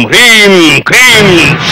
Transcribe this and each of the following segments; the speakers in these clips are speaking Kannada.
ಹ್ರೀಂ ಕ್ರೀಂ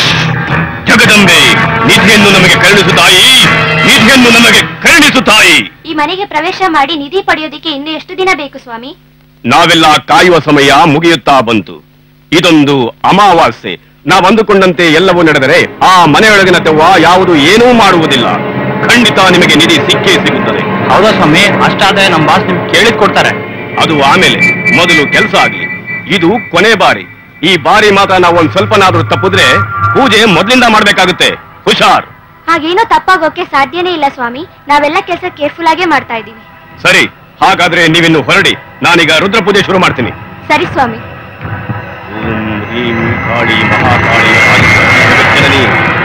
ಜಗದಂಬೆ ನಿಧಿಯನ್ನು ನಮಗೆ ಕರುಣಿಸು ತಾಯಿ ನಿಧಿಯನ್ನು ನಮಗೆ ಕರುಣಿಸು ತಾಯಿ ಈ ಮನೆಗೆ ಪ್ರವೇಶ ಮಾಡಿ ನಿಧಿ ಪಡೆಯೋದಿಕ್ಕೆ ಇನ್ನು ಎಷ್ಟು ದಿನ ಬೇಕು ಸ್ವಾಮಿ ನಾವೆಲ್ಲ ಕಾಯುವ ಸಮಯ ಮುಗಿಯುತ್ತಾ ಬಂತು ಇದೊಂದು ಅಮಾವಾಸ್ಯೆ ನಾವಂದುಕೊಂಡಂತೆ ಎಲ್ಲವೂ ನಡೆದರೆ ಆ ಮನೆಯೊಳಗಿನ ದೆವ್ವ ಯಾವುದು ಏನೂ ಮಾಡುವುದಿಲ್ಲ ಖಂಡಿತ ನಿಮಗೆ ನಿಧಿ ಸಿಕ್ಕೇ ಸಿಗುತ್ತದೆ ಹೌದಾ ಸ್ವಾಮಿ ಅಷ್ಟಾದ್ರೆ ನಮ್ ಬಾಸ್ ನಿಮ್ಗೆ ಕೇಳಿದ್ ಕೊಡ್ತಾರೆ ಅದು ಆಮೇಲೆ ಮೊದಲು ಕೆಲಸ ಆಗ್ಲಿ ಇದು ಕೊನೆ ಬಾರಿ ಈ ಬಾರಿ ಮಾತ್ರ ನಾವು ಒಂದ್ ಸ್ವಲ್ಪನಾದ್ರೂ ತಪ್ಪಿದ್ರೆ ಪೂಜೆ ಮೊದ್ಲಿಂದ ಮಾಡ್ಬೇಕಾಗುತ್ತೆ ಹುಷಾರ್ ಹಾಗೇನೋ ತಪ್ಪಾಗೋಕೆ ಸಾಧ್ಯನೇ ಇಲ್ಲ ಸ್ವಾಮಿ ನಾವೆಲ್ಲ ಕೆಲಸ ಕೇರ್ಫುಲ್ ಆಗೇ ಮಾಡ್ತಾ ಇದ್ದೀವಿ ಸರಿ ಹಾಗಾದ್ರೆ ನೀವಿನ್ನು ಹೊರಡಿ ನಾನೀಗ ರುದ್ರ ಪೂಜೆ ಶುರು ಮಾಡ್ತೀನಿ ಸರಿ ಸ್ವಾಮಿ ಓಂ ಹ್ರೀಂ ಕಾಳಿ ಮಹಾಕಾಳಿ ಜಗಜ್ಜನನಿ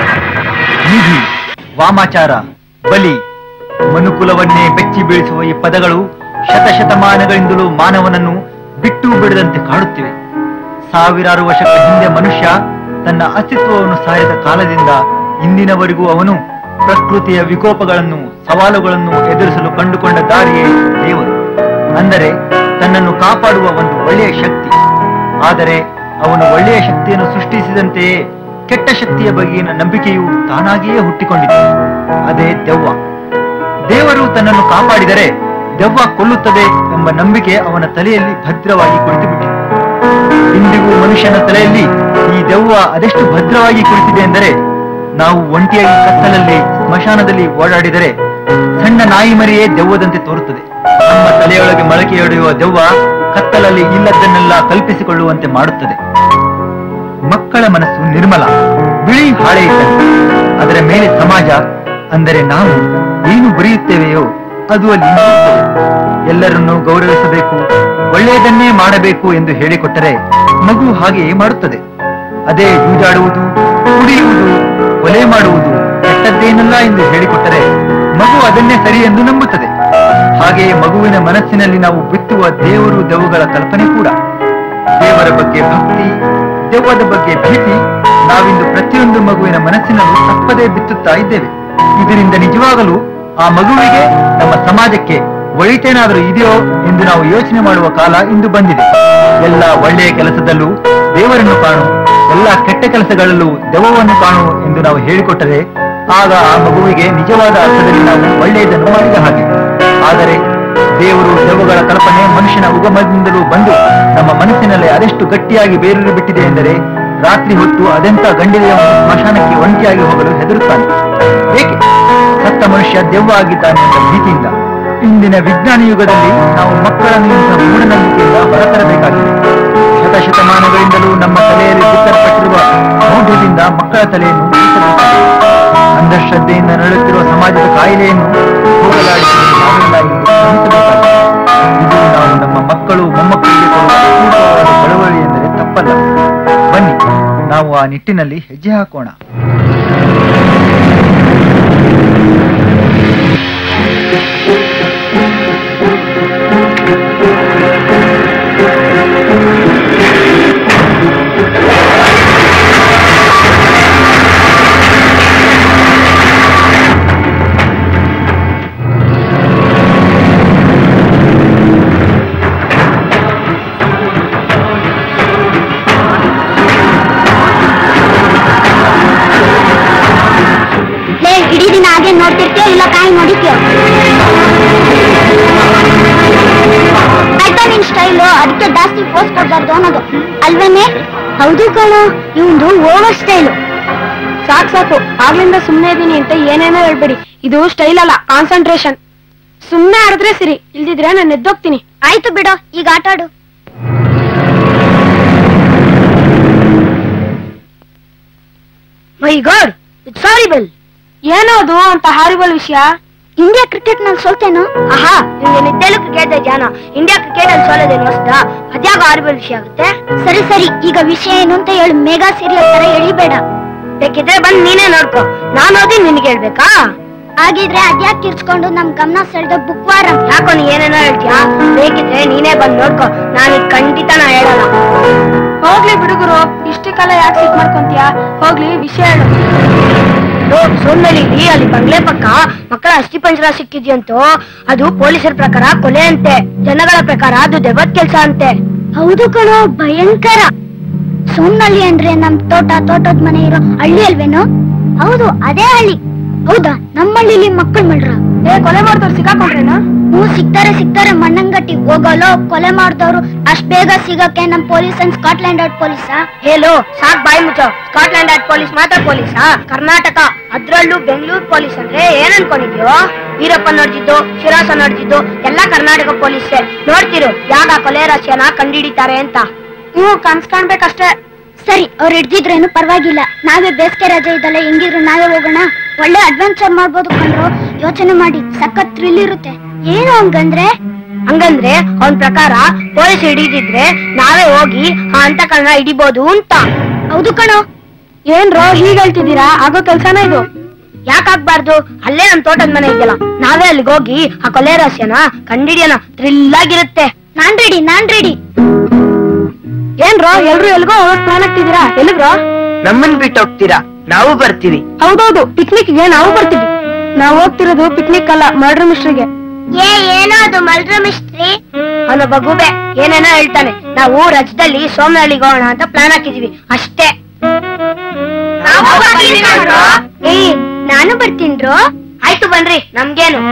ನಿಧಿ ವಾಮಾಚಾರ ಬಲಿ ಮನುಕುಲವನ್ನೇ ಬೆಚ್ಚಿ ಬೀಳಿಸುವ ಈ ಪದಗಳು ಶತಶತಮಾನಗಳಿಂದಲೂ ಮಾನವನನ್ನು ಬಿಟ್ಟು ಬಿಡದಂತೆ ಕಾಡುತ್ತಿವೆ ಸಾವಿರಾರು ವರ್ಷಗಳ ಹಿಂದೆ ಮನುಷ್ಯ ತನ್ನ ಅಸ್ತಿತ್ವವನ್ನು ಸಾರಿದ ಕಾಲದಿಂದ ಇಂದಿನವರೆಗೂ ಅವನು ಪ್ರಕೃತಿಯ ವಿಕೋಪಗಳನ್ನು ಸವಾಲುಗಳನ್ನು ಎದುರಿಸಲು ಕಂಡುಕೊಂಡ ದಾರಿಯೇ ದೇವರು ಅಂದರೆ ತನ್ನನ್ನು ಕಾಪಾಡುವ ಒಂದು ಒಳ್ಳೆಯ ಶಕ್ತಿ ಆದರೆ ಅವನು ಒಳ್ಳೆಯ ಶಕ್ತಿಯನ್ನು ಸೃಷ್ಟಿಸಿದಂತೆಯೇ ಕೆಟ್ಟ ಶಕ್ತಿಯ ಬಗೆಗಿನ ನಂಬಿಕೆಯು ತಾನಾಗಿಯೇ ಹುಟ್ಟಿಕೊಂಡಿದೆ ಅದೇ ದೆವ್ವ ದೇವರು ತನ್ನನ್ನು ಕಾಪಾಡಿದರೆ ದೆವ್ವ ಕೊಲ್ಲುತ್ತದೆ ಎಂಬ ನಂಬಿಕೆ ಅವನ ತಲೆಯಲ್ಲಿ ಭದ್ರವಾಗಿ ಕುಳಿತುಬಿಟ್ಟಿದೆ ಇಂದಿಗೂ ಮನುಷ್ಯನ ತಲೆಯಲ್ಲಿ ಈ ದೆವ್ವ ಅದೆಷ್ಟು ಭದ್ರವಾಗಿ ಕುಳಿತಿದೆ ಎಂದರೆ ನಾವು ಒಂಟಿಯಾಗಿ ಕತ್ತಲಲ್ಲಿ ಸ್ಮಶಾನದಲ್ಲಿ ಓಡಾಡಿದರೆ ಸಣ್ಣ ನಾಯಿ ಮರಿಯೇ ದೆವ್ವದಂತೆ ತೋರುತ್ತದೆ ನಮ್ಮ ತಲೆಯೊಳಗೆ ಮೊಳಕೆಯೊಡೆಯುವ ದೆವ್ವ ಕತ್ತಲಲ್ಲಿ ಇಲ್ಲದನ್ನೆಲ್ಲ ಕಲ್ಪಿಸಿಕೊಳ್ಳುವಂತೆ ಮಾಡುತ್ತದೆ ಮಕ್ಕಳ ಮನಸ್ಸು ನಿರ್ಮಲ ಬಿಳಿ ಹಾಳೆ ಇದ್ದಂತೆ ಅದರ ಮೇಲೆ ಸಮಾಜ ಅಂದರೆ ನಾವು ಏನು ಬರೆಯುತ್ತೇವೆಯೋ ಅದು ಅಲ್ಲಿ ನಿಲ್ಲುತ್ತದೆ. ಎಲ್ಲರನ್ನೂ ಗೌರವಿಸಬೇಕು ಒಳ್ಳೆಯದನ್ನೇ ಮಾಡಬೇಕು ಎಂದು ಹೇಳಿಕೊಟ್ಟರೆ ಮಗು ಹಾಗೆಯೇ ಮಾಡುತ್ತದೆ ಅದೇ ಜೂಜಾಡುವುದು ಕುಡಿಯುವುದು ಕೊಲೆ ಮಾಡುವುದು ಕೆಟ್ಟದ್ದೇನಲ್ಲ ಎಂದು ಹೇಳಿಕೊಟ್ಟರೆ ಮಗು ಅದನ್ನೇ ಸರಿ ಎಂದು ನಂಬುತ್ತದೆ ಹಾಗೆಯೇ ಮಗುವಿನ ಮನಸ್ಸಿನಲ್ಲಿ ನಾವು ಬಿತ್ತುವ ದೇವರು ದೆವ್ವಗಳ ಕಲ್ಪನೆ ಕೂಡ ದೇವರ ಬಗ್ಗೆ ಭಕ್ತಿ ದೆವ್ವದ ಬಗ್ಗೆ ಭೀತಿ ನಾವಿಂದು ಪ್ರತಿಯೊಂದು ಮಗುವಿನ ಮನಸ್ಸಿನಲ್ಲೂ ತಪ್ಪದೇ ಬಿತ್ತುತ್ತಾ ಇದ್ದೇವೆ ಇದರಿಂದ ನಿಜವಾಗಲೂ ಆ ಮಗುವಿಗೆ ನಮ್ಮ ಸಮಾಜಕ್ಕೆ ಒಳಿತೇನಾದರೂ ಇದೆಯೋ ಎಂದು ನಾವು ಯೋಚನೆ ಮಾಡುವ ಕಾಲ ಇಂದು ಬಂದಿದೆ ಎಲ್ಲ ಒಳ್ಳೆಯ ಕೆಲಸದಲ್ಲೂ ದೇವರನ್ನು ಕಾಣು ಎಲ್ಲ ಕೆಟ್ಟ ಕೆಲಸಗಳಲ್ಲೂ ದೆವ್ವವನ್ನು ಕಾಣು ಎಂದು ನಾವು ಹೇಳಿಕೊಟ್ಟರೆ ಆಗ ಆ ಮಗುವಿಗೆ ನಿಜವಾದ ಅರ್ಥದಲ್ಲಿ ನಾವು ಒಳ್ಳೆಯದನ್ನು ಮಾಡಿದ ಹಾಗೆ ಆದರೆ ದೇವರು ದೆವ್ವಗಳ ಕಲ್ಪನೆ ಮನುಷ್ಯನ ಉಗಮದಿಂದಲೂ ಬಂದು ನಮ್ಮ ಮನಸ್ಸಿನಲ್ಲಿ ಅದೆಷ್ಟು ಗಟ್ಟಿಯಾಗಿ ಬೇರೂರಿ ಬಿಟ್ಟಿದೆ ಎಂದರೆ ರಾತ್ರಿ ಹೊತ್ತು ಅದೆಂತ ಗಂಡಿದೆಯವನು ಸ್ಮಶಾನಕ್ಕೆ ಒಂಟಿಯಾಗಿ ಹೋಗಲು ಹೆದರುತ್ತಾನೆ ಏಕೆ ಸತ್ತ ಮನುಷ್ಯ ದೆವ್ವ ಆಗಿದ್ದಾನೆ ಎಂಬ ಭೀತಿಯಿಂದ ಇಂದಿನ ವಿಜ್ಞಾನ ಯುಗದಲ್ಲಿ ನಾವು ಮಕ್ಕಳನ್ನು ಇಂಥ ಮೂಢನಂಬಿಕೆಯಿಂದ ಹೊರತರಬೇಕಾಗಿದೆ ಶತಶತಮಾನಗಳಿಂದಲೂ ನಮ್ಮ ತಲೆಯಲ್ಲಿ ಬಿತ್ತಲ್ಪಟ್ಟಿರುವ ಮೌಢ್ಯದಿಂದ ಮಕ್ಕಳ ತಲೆಯನ್ನು ಉಳಿಸಬೇಕಾಗಿದೆ ಅಂಧಶ್ರದ್ಧೆಯಿಂದ ನರಳುತ್ತಿರುವ ಸಮಾಜದ ಕಾಯಿಲೆಯನ್ನು ಹೋಗಲಾಡಿಸಲು ನಾವೆಲ್ಲ ಇಂದು ಶ್ರಮಿಸಬೇಕಾಗಿದೆ ಇದು ನಾವು ನಮ್ಮ ಮಕ್ಕಳು ಮೊಮ್ಮಕ್ಕಳಿಗೆ ಕೊಡುವ ಅಪೂರ್ವವಾದ ಚಳವಳಿ ಎಂದರೆ ತಪ್ಪಲ್ಲ ಬನ್ನಿ ನಾವು ಆ ನಿಟ್ಟಿನಲ್ಲಿ ಹೆಜ್ಜೆ ಹಾಕೋಣ ಲೇ ಇಡೀ ದಿನ ಹಾಗೆ ನೋಡ್ತಿರ್ತೀಯೋ ಇಲ್ಲ ಕಾಯಿ ನೋಡಿದ್ಯೋ ಆಯ್ತಾ ನಿನ್ ಸ್ಟೈಲು ಅದಕ್ಕೆ ಜಾಸ್ತಿ ಪೋಸ್ ಕೊಡ್ಬಾರ್ದು ಅನ್ನೋದು ಅಲ್ವೇನೆ ಹೌದು ಕಣೋ ಇವಂದು ಓವರ್ ಸ್ಟೈಲು ಸಾಕ್ ಸಾಕು ಆಗ್ಲಿಂದ ಸುಮ್ನೆ ಇದೀನಿ ಅಂತ ಏನೇನೋ ಹೇಳ್ಬೇಡಿ ಇದು ಸ್ಟೈಲ್ ಅಲ್ಲ ಕಾನ್ಸಂಟ್ರೇಷನ್ ಸುಮ್ನೆ ಆಡಿದ್ರೆ ಸರಿ ಇಲ್ದಿದ್ರೆ ನಾನು ಎದ್ದೋಗ್ತೀನಿ ಆಯ್ತು ಬಿಡೋ ಈಗ ಆಟ ಆಡು ಮೈ ಗಾಡ್ ಇಟ್ಸ್ ಹಾರಿಬಲ್ ಏನೋದು ಅಂತ ಹಾರಿಬಲ್ ವಿಷಯ ಇಂಡಿಯಾ ಕ್ರಿಕೆಟ್ ನಲ್ಲಿ ಸೋಲ್ತೇನು ಆಹಾ ನಿಮ್ಗೆ ನಿದ್ದೆಲು ಕ್ರಿಕೆಟ್ ಜ್ಞಾನ ಇಂಡಿಯಾ ಕ್ರಿಕೆಟ್ ಅಲ್ಲಿ ಸೋಲೋದೇನು ಹೊಸ್ದ ಅದ್ಯಾಗ ಹಾರಿಬಲ್ ವಿಷಯ ಆಗುತ್ತೆ ಸರಿ ಸರಿ ಈಗ ವಿಷಯ ಏನು ಅಂತ ಹೇಳು ಮೆಗಾ ಸೀರಿಯಲ್ ತರ ಎಳಿಬೇಡ ಬೇಕಿದ್ರೆ ಬಂದ್ ನೀನೇ ನೋಡ್ಕೊ ನಾನು ಓದಿ ನಿನ್ಗೆ ಹೇಳ್ಬೇಕಾ ಹಾಗಿದ್ರೆ ಅದ್ಯಾಕ್ ಕಿರ್ಚ್ಕೊಂಡು ನಮ್ ಗಮನ ಸೆಳೆದ ಬುಕ್ ವಾರ ಯಾಕೋ ನೀ ಏನೇನೋ ಹೇಳ್ತೀಯಾ ಬೇಕಿದ್ರೆ ನೀನೇ ಬಂದ್ ನೋಡ್ಕೊ ನಾನು ಖಂಡಿತ ನಾ ಹೇಳಲ್ಲ ಹೋಗ್ಲಿ ಬಿಡುಗರು ಇಷ್ಟು ಕಾಲ ಯಾಕೆ ಸಿಟ್ ಮಾಡ್ಕೊಂತೀಯಾ ಹೋಗ್ಲಿ ವಿಷಯ ಹೇಳು ಸೋನ್ಮೇಲಿಲಿ ಅಲ್ಲಿ ಬಂಗ್ಲೆ ಪಕ್ಕ ಮಕ್ಕಳ ಅಸ್ಥಿ ಪಂಜರ ಸಿಕ್ಕಿದ್ಯಂತೂ ಅದು ಪೊಲೀಸರ ಪ್ರಕಾರ ಕೊಲೆ ಅಂತೆ ಜನಗಳ ಪ್ರಕಾರ ಅದು ದೆವ್ವದ ಕೆಲ್ಸ ಅಂತೆ ಹೌದು ಕಣೋ ಭಯಂಕರ ಸೋಮನಹಳ್ಳಿ ಅಂದ್ರೆ ನಮ್ ತೋಟ ತೋಟದ ಮನೆ ಇರೋ ಹಳ್ಳಿ ಅಲ್ವೇನೋ ಹೌದು ಅದೇ ಹಳ್ಳಿ ಹೌದಾ ನಮ್ಮ ಹಳ್ಳಿಲಿ ಮಕ್ಕಳು ಮಾಡ್ರ ಏ ಕೊಲೆ ಮಾಡ್ದವ್ರು ಸಿಕ್ಕಾಕೊಂಡ್ರೇನಾ ಹ್ಞೂ ಸಿಗ್ತಾರೆ ಸಿಗ್ತಾರೆ ಮಣ್ಣಂಗಟ್ಟಿ ಹೋಗಲ್ಲ ಕೊಲೆ ಮಾಡ್ದವ್ರು ಅಷ್ಟ್ ಬೇಗ ಸಿಗಕ್ಕೆ ನಮ್ ಪೊಲೀಸ್ ಅಂಡ್ ಸ್ಕಾಟ್ಲೆಂಡ್ ಔಟ್ ಪೊಲೀಸಾ ಹೇಳು ಸಾಕ್ ಬಾಯಿ ಮುಚ್ಚೋ ಸ್ಕಾಟ್ಲೆಂಡ್ ಔಟ್ ಪೊಲೀಸ್ ಮಾತ್ರ ಪೊಲೀಸಾ ಕರ್ನಾಟಕ ಅದ್ರಲ್ಲೂ ಬೆಂಗಳೂರು ಪೊಲೀಸ್ ಅಂದ್ರೆ ಏನ್ ಅನ್ಕೊಂಡಿದ್ಯೋ ವೀರಪ್ಪ ನೋಡ್ತಿದ್ದು ಶಿರಾಸ ನೋಡ್ತಿದ್ದು ಎಲ್ಲಾ ಕರ್ನಾಟಕ ಪೊಲೀಸ್ ನೋಡ್ತಿರು ಯಾಗ ಕೊಲೆ ರಹಸ್ಯನ ಕಂಡಿಡಿತಾರೆ ಅಂತ ಹ್ಞೂ ಕನ್ಸ್ ಕಾಣ್ಬೇಕಷ್ಟೇ ಸರಿ ಅವ್ರು ಹಿಡ್ದಿದ್ರೇನು ಪರವಾಗಿಲ್ಲ ನಾವೇ ಬೇಸಿಗೆ ರಜೆ ಇದ್ದಲ್ಲ ಹೆಂಗಿದ್ರು ನಾವೇ ಹೋಗೋಣ ಒಳ್ಳೆ ಅಡ್ವೆಂಚರ್ ಮಾಡ್ಬೋದು ಕಣ್ರು ಯೋಚನೆ ಮಾಡಿ ಸಖತ್ ಥ್ರಿಲ್ ಇರುತ್ತೆ ಏನು ಹಂಗಂದ್ರೆ ಹಂಗಂದ್ರೆ ಅವನ್ ಪ್ರಕಾರ ಪೊಲೀಸ್ ಹಿಡಿದಿದ್ರೆ ನಾವೇ ಹೋಗಿ ಆ ಅಂತಕಳನ್ನ ಹಿಡಿಬೋದು ಅಂತ ಹೌದು ಕಣೋ ಏನ್ರೋ ಹೀಗ್ ಹೇಳ್ತಿದ್ದೀರಾ ಆಗೋ ಕೆಲ್ಸನ ಇದು ಯಾಕಾಗ್ಬಾರ್ದು ಅಲ್ಲೇ ನಮ್ ತೋಟದ ಮನೆ ಇದೆಯಲ್ಲ ನಾವೇ ಅಲ್ಲಿಗೆ ಹೋಗಿ ಆ ಕೊಲೆ ರಹಸ್ಯನ ಕಂಡಿಡಿಯೋಣ ಥ್ರಿಲ್ ಆಗಿರುತ್ತೆ ನಾನ್ ರೆಡಿ ನಾನ್ ರೆಡಿ ಏನ್ರೋ ಎಲ್ರು ಎಲ್ಗೋ ಹೋಗಕ್ ಪ್ಲಾನ್ ಆಗ್ತಿದ್ದೀರಾ ಎಲ್ಲಿಗ್ರೋ ನಮ್ಮನ್ ಬಿಟ್ಟು ಹೋಗ್ತೀರಾ ನಾವು ಬರ್ತೀವಿ ಹೌದೌದು ಪಿಕ್ನಿಕ್ ಗೆ ನಾವು ಬರ್ತೀವಿ ನಾವು ಹೋಗ್ತಿರೋದು ಪಿಕ್ನಿಕ್ ಅಲ್ಲ ಮರ್ಡರ್ ಮಿಸ್ಟ್ರಿಗೆ ಏ ಏನೋ ಅದು ಮರ್ಡರ್ ಮಿಸ್ಟ್ರಿ ಅವನ ಬಗುಬೆ ಏನೇನೋ ಹೇಳ್ತಾನೆ ನಾವು ರಜದಲ್ಲಿ ಸೋಮನಹಳ್ಳಿಗೆ ಹೋಗೋಣ ಅಂತ ಪ್ಲಾನ್ ಹಾಕಿದೀವಿ ಅಷ್ಟೇ ಏ ನಾನು ಬರ್ತೀನ್ರು ಆಯ್ತು ಬನ್ರಿ ನಮ್ಗೇನು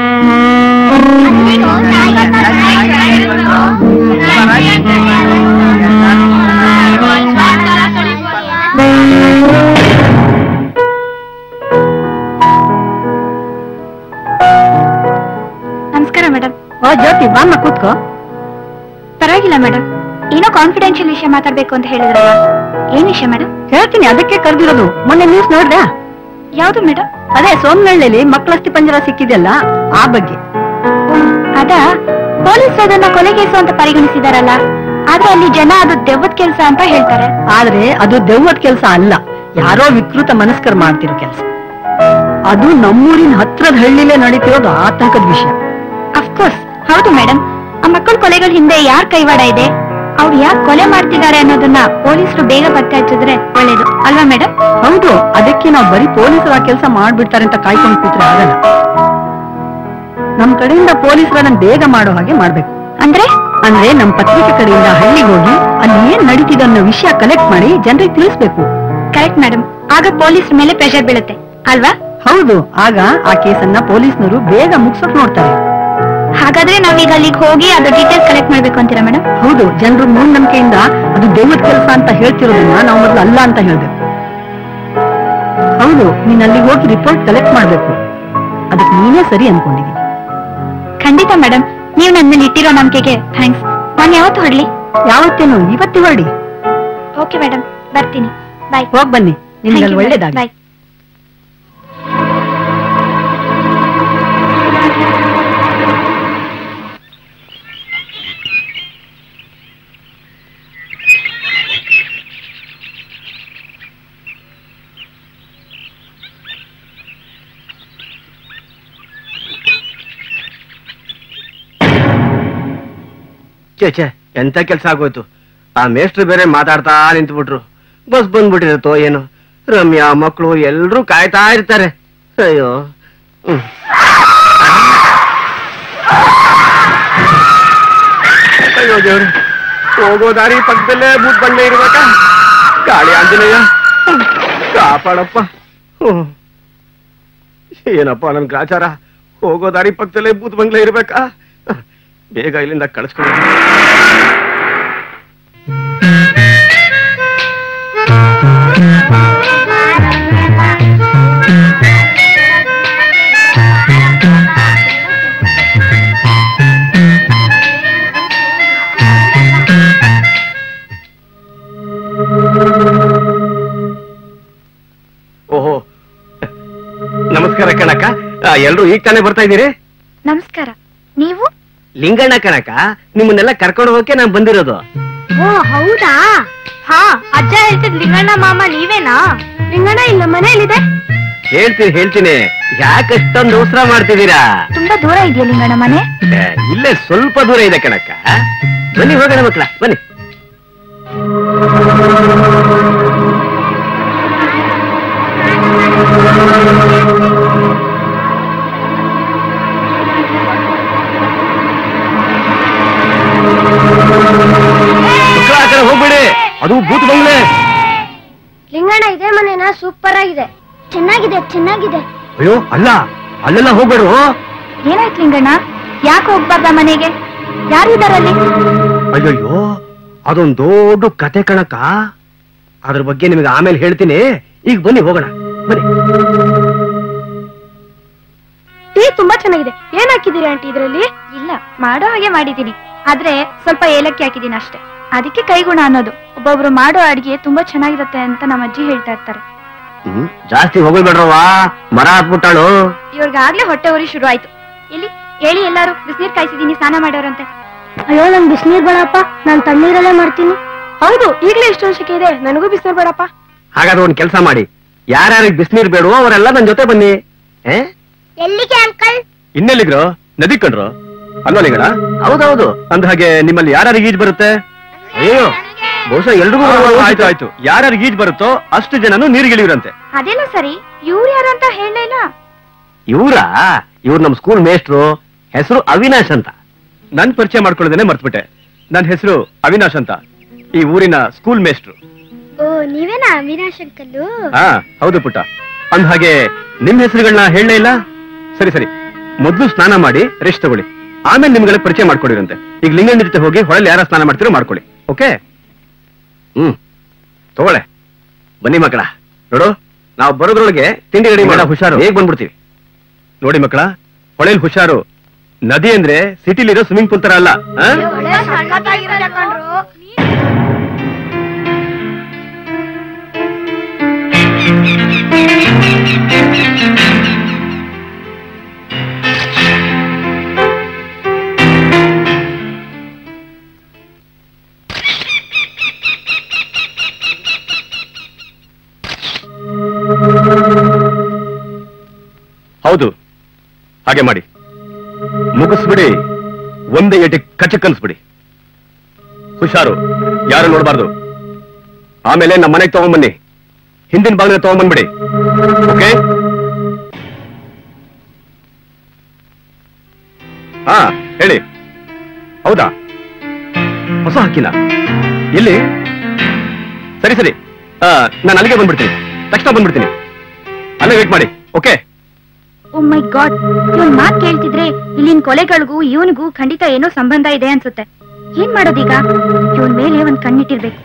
ನಮಸ್ಕಾರ ಮೇಡಮ್ ಓ ಜ್ಯೋತಿ ಬಾಮ್ಮ ಕೂತ್ಕೋ ಪರವಾಗಿಲ್ಲ ಮೇಡಮ್ ಏನೋ ಕಾನ್ಫಿಡೆನ್ಶಿಯಲ್ ವಿಷಯ ಮಾತಾಡ್ಬೇಕು ಅಂತ ಹೇಳಿದ್ರಲ್ಲ ಏನ್ ವಿಷಯ ಮೇಡಮ್ ಹೇಳ್ತೀನಿ ಅದಕ್ಕೆ ಕರೆದಿರೋದು ಮೊನ್ನೆ ನ್ಯೂಸ್ ನೋಡ್ದೆ ಯಾವ್ದು ಮೇಡಮ್ ಅದೇ ಸೋಮನಹಳ್ಳಿಲಿ ಮಕ್ಕಳಸ್ತಿ ಪಂಜರ ಸಿಕ್ಕಿದೆಯಲ್ಲ ಆ ಬಗ್ಗೆ ಅದ ಪೊಲೀಸ್ ಅದನ್ನ ಕೊಲೆಗೇಸು ಅಂತ ಪರಿಗಣಿಸಿದಾರಲ್ಲ ಆದ್ರೆ ಅಲ್ಲಿ ಜನ ಅದು ದೆವ್ವದ ಕೆಲಸ ಅಂತ ಹೇಳ್ತಾರೆ ಆದ್ರೆ ಅದು ದೆವ್ವದ ಕೆಲಸ ಅಲ್ಲ ಯಾರೋ ವಿಕೃತ ಮನಸ್ಕರ್ ಮಾಡ್ತಿರೋ ಕೆಲಸ ಅದು ನಮ್ಮೂರಿನ ಹತ್ರದ ಹಳ್ಳಿಲೇ ನಡೀತಿರೋದು ಆತಂಕದ ವಿಷಯ ಅಫ್ಕೋರ್ಸ್ ಹೌದು ಮೇಡಮ್ ಆ ಮಕ್ಕಳ ಕೊಲೆಗಳ ಹಿಂದೆ ಯಾರ್ ಕೈವಾಡ ಇದೆ ಅವ್ರು ಯಾಕೆ ಕೊಲೆ ಮಾಡ್ತಿದ್ದಾರೆ ಅನ್ನೋದನ್ನ ಪೊಲೀಸರು ಬೇಗ ಪತ್ತೆ ಹಚ್ಚಿದ್ರೆ ಒಳ್ಳೇದು ಅಲ್ವಾ ಮೇಡಮ್ ಹೌದು ಅದಕ್ಕೆ ನಾವು ಬರೀ ಪೊಲೀಸರು ಆ ಕೆಲಸ ಮಾಡ್ಬಿಡ್ತಾರೆ ಅಂತ ಕಾಯ್ಕೊಂಡು ಕೂತ್ರೆ ಆಗಲ್ಲ ನಮ್ ಕಡೆಯಿಂದ ಪೊಲೀಸರನ್ನ ಬೇಗ ಮಾಡೋ ಹಾಗೆ ಮಾಡ್ಬೇಕು ಅಂದ್ರೆ ಅಂದ್ರೆ ನಮ್ ಪತ್ರಿಕೆ ಕಡೆಯಿಂದ ಹಳ್ಳಿಗೆ ಹೋಗಿ ಅಲ್ಲಿ ಏನ್ ನಡೀತಿದೆ ಅನ್ನೋ ವಿಷಯ ಕಲೆಕ್ಟ್ ಮಾಡಿ ಜನರಿಗೆ ತಿಳಿಸ್ಬೇಕು ಕರೆಕ್ಟ್ ಮೇಡಮ್ ಆಗ ಪೊಲೀಸ್ ಮೇಲೆ ಪ್ರೆಷರ್ ಬೀಳುತ್ತೆ ಅಲ್ವಾ ಹೌದು ಆಗ ಆ ಕೇಸನ್ನ ಪೊಲೀಸ್ನವರು ಬೇಗ ಮುಗ್ಸೋಕ್ ನೋಡ್ತಾರೆ ಹಾಗಾದ್ರೆ ನಾವೀಗ ಅಲ್ಲಿಗೆ ಹೋಗಿ ಅದು ಡೀಟೇಲ್ಸ್ ಕಲೆಕ್ಟ್ ಮಾಡ್ಬೇಕು ಅಂತೀರಾ ಮೇಡಮ್ ಹೌದು ಜನರು ಮೂಢನಂಬಿಕೆಯಿಂದ ಅದು ದೈವದ ಕೆಲಸ ಅಂತ ಹೇಳ್ತಿರೋದನ್ನ ನಾವು ಮೊದಲು ಅಲ್ಲ ಅಂತ ಹೇಳ್ಬೇಕು ಹೌದು ನೀನ್ ಅಲ್ಲಿಗೆ ಹೋಗಿ ರಿಪೋರ್ಟ್ ಕಲೆಕ್ಟ್ ಮಾಡ್ಬೇಕು ಅದಕ್ಕೆ ನೀನೇ ಸರಿ ಅನ್ಕೊಂಡಿದ್ದೀನಿ ಖಂಡಿತ ಮೇಡಮ್ ನೀವು ನನ್ನ ಮೇಲೆ ಇಟ್ಟಿರೋ ನಂಬಿಕೆಗೆ ಥ್ಯಾಂಕ್ಸ್ ನಾನು ಯಾವತ್ತು ಹೊರಡ್ಲಿ ಯಾವತ್ತೇನು ಇವತ್ತೇ ಹೊರಡಿ ಓಕೆ ಮೇಡಮ್ ಬರ್ತೀನಿ ಬಾಯ್ ಹೋಗ್ ಬನ್ನಿ ನಿಮ್ಗೆ ಅಲ್ಲಿ ಒಳ್ಳೇದಾಗಿ ಬಾಯ್ ಛೇ ಛೇ ಎಂತ ಕೆಲ್ಸ ಆಗೋಯ್ತು ಆ ಮೇಷ್ಟ್ರು ಬೇರೆ ಮಾತಾಡ್ತಾ ನಿಂತ್ಬಿಟ್ರು ಬಸ್ ಬಂದ್ಬಿಟ್ಟಿರತ್ತೋ ಏನು ರಮ್ಯಾ ಮಕ್ಕಳು ಎಲ್ರೂ ಕಾಯ್ತಾ ಇರ್ತಾರೆ ಅಯ್ಯೋ ಹ್ಮ್. ಅಯ್ಯೋ ದೇವ್ರೆ ಹೋಗೋ ದಾರಿ ಪಕ್ಕದಲ್ಲೇ ಭೂತ್ ಬಂಗ್ಲೆ ಇರ್ಬೇಕಾ ಗಾಳಿ ಆಂಜನೇಯ ಕಾಪಾಡಪ್ಪ ಹ್ಮ್. ಏನಪ್ಪ ನನ್ ಗ್ರಾಚಾರ ಹೋಗೋ ದಾರಿ ಪಕ್ಕದಲ್ಲೇ ಭೂತ್ ಬಂಗ್ಲೆ ಇರ್ಬೇಕಾ ಬೇಗ ಇಲ್ಲಿಂದ ಕಳಿಸ್ಕೊಂಡು ಓಹೋ ನಮಸ್ಕಾರ ಕಣಕ್ಕ ಎಲ್ರು ಈಗ ತಾನೇ ಬರ್ತಾ ಇದ್ದೀರಿ ನಮಸ್ಕಾರ ನೀವು ಲಿಂಗಣ್ಣ ಕಣಕ್ಕ ನಿಮ್ಮನ್ನೆಲ್ಲ ಕರ್ಕೊಂಡು ಹೋಗಕ್ಕೆ ನಾನ್ ಬಂದಿರೋದು ಓ ಹೌದಾ ಹಾ ಅಜ್ಜ ಹೇಳ್ತಿದ್ ಲಿಂಗಣ್ಣ ಮಾಮ ನೀವೇನಾ ಲಿಂಗಣ್ಣ ಇಲ್ಲ ಮನೆಯಲ್ಲಿದೆ ಹೇಳ್ತೀನಿ ಹೇಳ್ತೀನಿ ಯಾಕಷ್ಟೊಂದು ಅವಸರ ಮಾಡ್ತಿದ್ದೀರಾ ತುಂಬಾ ದೂರ ಇದೆಯಾ ಲಿಂಗಣ್ಣ ಮನೆ ಏ, ಇಲ್ಲೇ ಸ್ವಲ್ಪ ದೂರ ಇದೆ ಕಣಕ್ಕ ಬನ್ನಿ ಹೋಗೋಣ ಮಕ್ಕಳ ಬನ್ನಿ ಮಕ್ಕಳ ಆ ಕಡೆ ಹೋಗ್ಬೇಡಿ ಅದು ಭೂತ್ ಬಂಗ್ಲೆ ಸೂಪರ್ ಆಗಿದೆ ಚೆನ್ನಾಗಿದೆ ಚೆನ್ನಾಗಿದೆ ಅಯ್ಯೋ ಅಲ್ಲ ಅಲ್ಲೆಲ್ಲ ಹೋಗ್ಬೇಡ್ರು ಏನಾಯ್ತು ಲಿಂಗಣ್ಣ ಯಾಕೆ ಹೋಗ್ಬಾರ್ದ ಮನೆಗೆ ಯಾರಿದಾರಲ್ಲಿ ಅಯ್ಯಯ್ಯೋ ಅದೊಂದ್ ದೊಡ್ಡ ಕತೆ ಕಣಕ್ಕ ಅದ್ರ ಬಗ್ಗೆ ನಿಮಗೆ ಆಮೇಲೆ ಹೇಳ್ತೀನಿ ಈಗ ಬನ್ನಿ ಹೋಗೋಣ ಬನ್ನಿ ಟೀ ತುಂಬಾ ಚೆನ್ನಾಗಿದೆ ಏನ್ ಹಾಕಿದೀರಿ ಆಂಟಿ ಇದ್ರಲ್ಲಿ ಇಲ್ಲ ಮಾಡೋ ಹಾಗೆ ಮಾಡಿದೀನಿ ಆದ್ರೆ ಸ್ವಲ್ಪ ಏಲಕ್ಕಿ ಹಾಕಿದೀನಿ ಅಷ್ಟೇ ಅದಕ್ಕೆ ಕೈಗುಣ ಅನ್ನೋದು ಒಬ್ಬೊಬ್ರು ಮಾಡೋ ಅಡಿಗೆ ತುಂಬಾ ಚೆನ್ನಾಗಿರುತ್ತೆ ಅಂತ ನಮ್ಮ ಅಜ್ಜಿ ಹೇಳ್ತಾ ಇರ್ತಾರೆ ಹ್ಮ್ ಜಾಸ್ತಿ ಹೋಗ್ಬೇಡ್ರವ್ವ ಮರ ಹಾಕ್ಬಿಟ್ಟಾಳು ಇವ್ರಿಗಾಗ್ಲೇ ಹೊಟ್ಟೆ ಉರಿ ಶುರು ಆಯ್ತು ಎಲ್ಲಿ ಹೇಳಿ ಎಲ್ಲಾರು ಬಿಸಿನೀರ್ ಕಾಯಿಸಿದೀನಿ ಸ್ನಾನ ಮಾಡೋರಂತೆ ಅಯ್ಯೋ ನಂಗೆ ಬಿಸಿನೀರ್ ಬೇಡಪ್ಪ ನಾನ್ ತಣ್ಣೀರಲ್ಲೇ ಮಾಡ್ತೀನಿ ಹೌದು ಈಗಲೇ ಇಷ್ಟೊಂದು ಶೆಕೆ ಇದೆ ನನಗೂ ಬಿಸಿನೀರ್ ಬೇಡಪ್ಪ ಹಾಗಾದ್ರೆ ಒಂದ್ ಕೆಲಸ ಮಾಡಿ ಯಾರ್ಯಾರಿಗೆ ಬಿಸಿನೀರ್ ಬೇಡವೋ ಅವರೆಲ್ಲ ನನ್ ಜೊತೆ ಬನ್ನಿ ಏ ಎಲ್ಲಿಗೆ ಅಂಕಲ್ ಇನ್ನೆಲ್ಲಿಗ್ರು ನದಿ ಕಂಡ್ರು ಅಲ್ವಾ ಲಿಂಗಣ ಹೌದೌದು ಅಂದ ಹಾಗೆ ನಿಮ್ಮಲ್ಲಿ ಯಾರ್ಯಾರಿಗೆ ಈಜ್ ಬರುತ್ತೆ ಅಯ್ಯೋ ಬಹುಶಃ ಎಲ್ರಿಗೂ ಆಯ್ತು ಆಯ್ತು ಯಾರ್ಯಾರಿಗೆ ಈಜ್ ಬರುತ್ತೋ ಅಷ್ಟು ಜನನು ನೀರಿಗಿಳಿಯುರಂತೆ ಅದೆಲ್ಲ ಸರಿ ಇವ್ರು ಯಾರು ಅಂತ ಹೇಳಲಿಲ್ಲ ಇವ್ರ ಇವ್ರು ನಮ್ ಸ್ಕೂಲ್ ಮೇಸ್ಟ್ರು ಹೆಸರು ಅವಿನಾಶ್ ಅಂತ ನನ್ ಪರಿಚಯ ಮಾಡ್ಕೊಳ್ಳೋದೇನೆ ಮರ್ತ್ಬಿಟ್ಟೆ ನನ್ನ ಹೆಸರು ಅವಿನಾಶ್ ಅಂತ ಈ ಊರಿನ ಸ್ಕೂಲ್ ಮೇಸ್ಟ್ರು ಓ ನೀವೇನಾ ಅವಿನಾಶ್ ಅಂಕಲ್ಲು ಹಾ ಹೌದು ಪುಟ್ಟ ಅಂದ ಹಾಗೆ ನಿಮ್ ಹೆಸರುಗಳನ್ನ ಹೇಳಲೇ ಇಲ್ಲ ಸರಿ ಸರಿ ಮೊದ್ಲು ಸ್ನಾನ ಮಾಡಿ ರೆಸ್ಟ್ ತಗೊಳ್ಳಿ ಆಮೇಲೆ ನಿಮ್ಗಳ ಪರಿಚಯ ಮಾಡ್ಕೊಂಡಿರಂತೆ ಈಗ ಲಿಂಗಣ್ಣ ಜೊತೆ ಹೋಗಿ ಹೊಳಲ್ಲಿ ಯಾರ ಸ್ನಾನ ಮಾಡ್ತೀರೋ ಮಾಡ್ಕೊಳ್ಳಿ ಓಕೆ ಹ್ಮ್ ತಗೊಳ್ಳೆ ಬನ್ನಿ ಮಕ್ಕಳ ನೋಡು ನಾವು ಬರೋದ್ರೊಳಗೆ ತಿಂಡಿ ರೆಡಿ ಮಾಡ ಹುಷಾರು. ಹೇಗ್ ಬಂದ್ಬಿಡ್ತೀವಿ ನೋಡಿ ಮಕ್ಕಳ ಹೊಳೆಲ್ ಹುಷಾರು ನದಿ ಅಂದ್ರೆ ಸಿಟಿಲಿರೋ ಸ್ವಿಮ್ಮಿಂಗ್ ಪೂಲ್ ತರ ಅಲ್ಲ ಆ? ಹೌದು ಹಾಗೆ ಮಾಡಿ ಮುಗಿಸ್ಬಿಡಿ ಒಂದೇ ಏಟಿ ಕಚ್ಚಕ್ ಕನ್ಸ್ಬಿಡಿ ಹುಷಾರು ಯಾರು ನೋಡಬಾರ್ದು ಆಮೇಲೆ ನಮ್ಮ ಮನೆಗೆ ತಗೊಂಬನ್ನಿ ಹಿಂದಿನ ಬಾಗಿಲ ತಗೊಂಬಂದ್ಬಿಡಿ ಓಕೆ ಹಾ ಹೇಳಿ ಹೌದಾ ಹೊಸ ಹಕ್ಕಿನ ಎಲ್ಲಿ ಸರಿ ಸರಿ ನಾನು ಅಲ್ಲಿಗೆ ಬಂದ್ಬಿಡ್ತೀನಿ ತಕ್ಷಣ ಬಂದ್ಬಿಡ್ತೀನಿ ಅಲ್ಲೇ ವೇಟ್ ಮಾಡಿ ಓಕೆ ಓ ಮೈ ಗಾಡ್ ಇವನ್ ಮಾತ್ ಕೇಳ್ತಿದ್ರೆ ಇಲ್ಲಿನ ಕೊಲೆಗಳಿಗೂ ಇವನಿಗೂ ಖಂಡಿತ ಏನೋ ಸಂಬಂಧ ಇದೆ ಅನ್ಸುತ್ತೆ ಏನ್ ಮಾಡೋದೀಗ ಇವನ್ ಮೇಲೆ ಒಂದ್ ಕಣ್ಣಿಟ್ಟಿರ್ಬೇಕು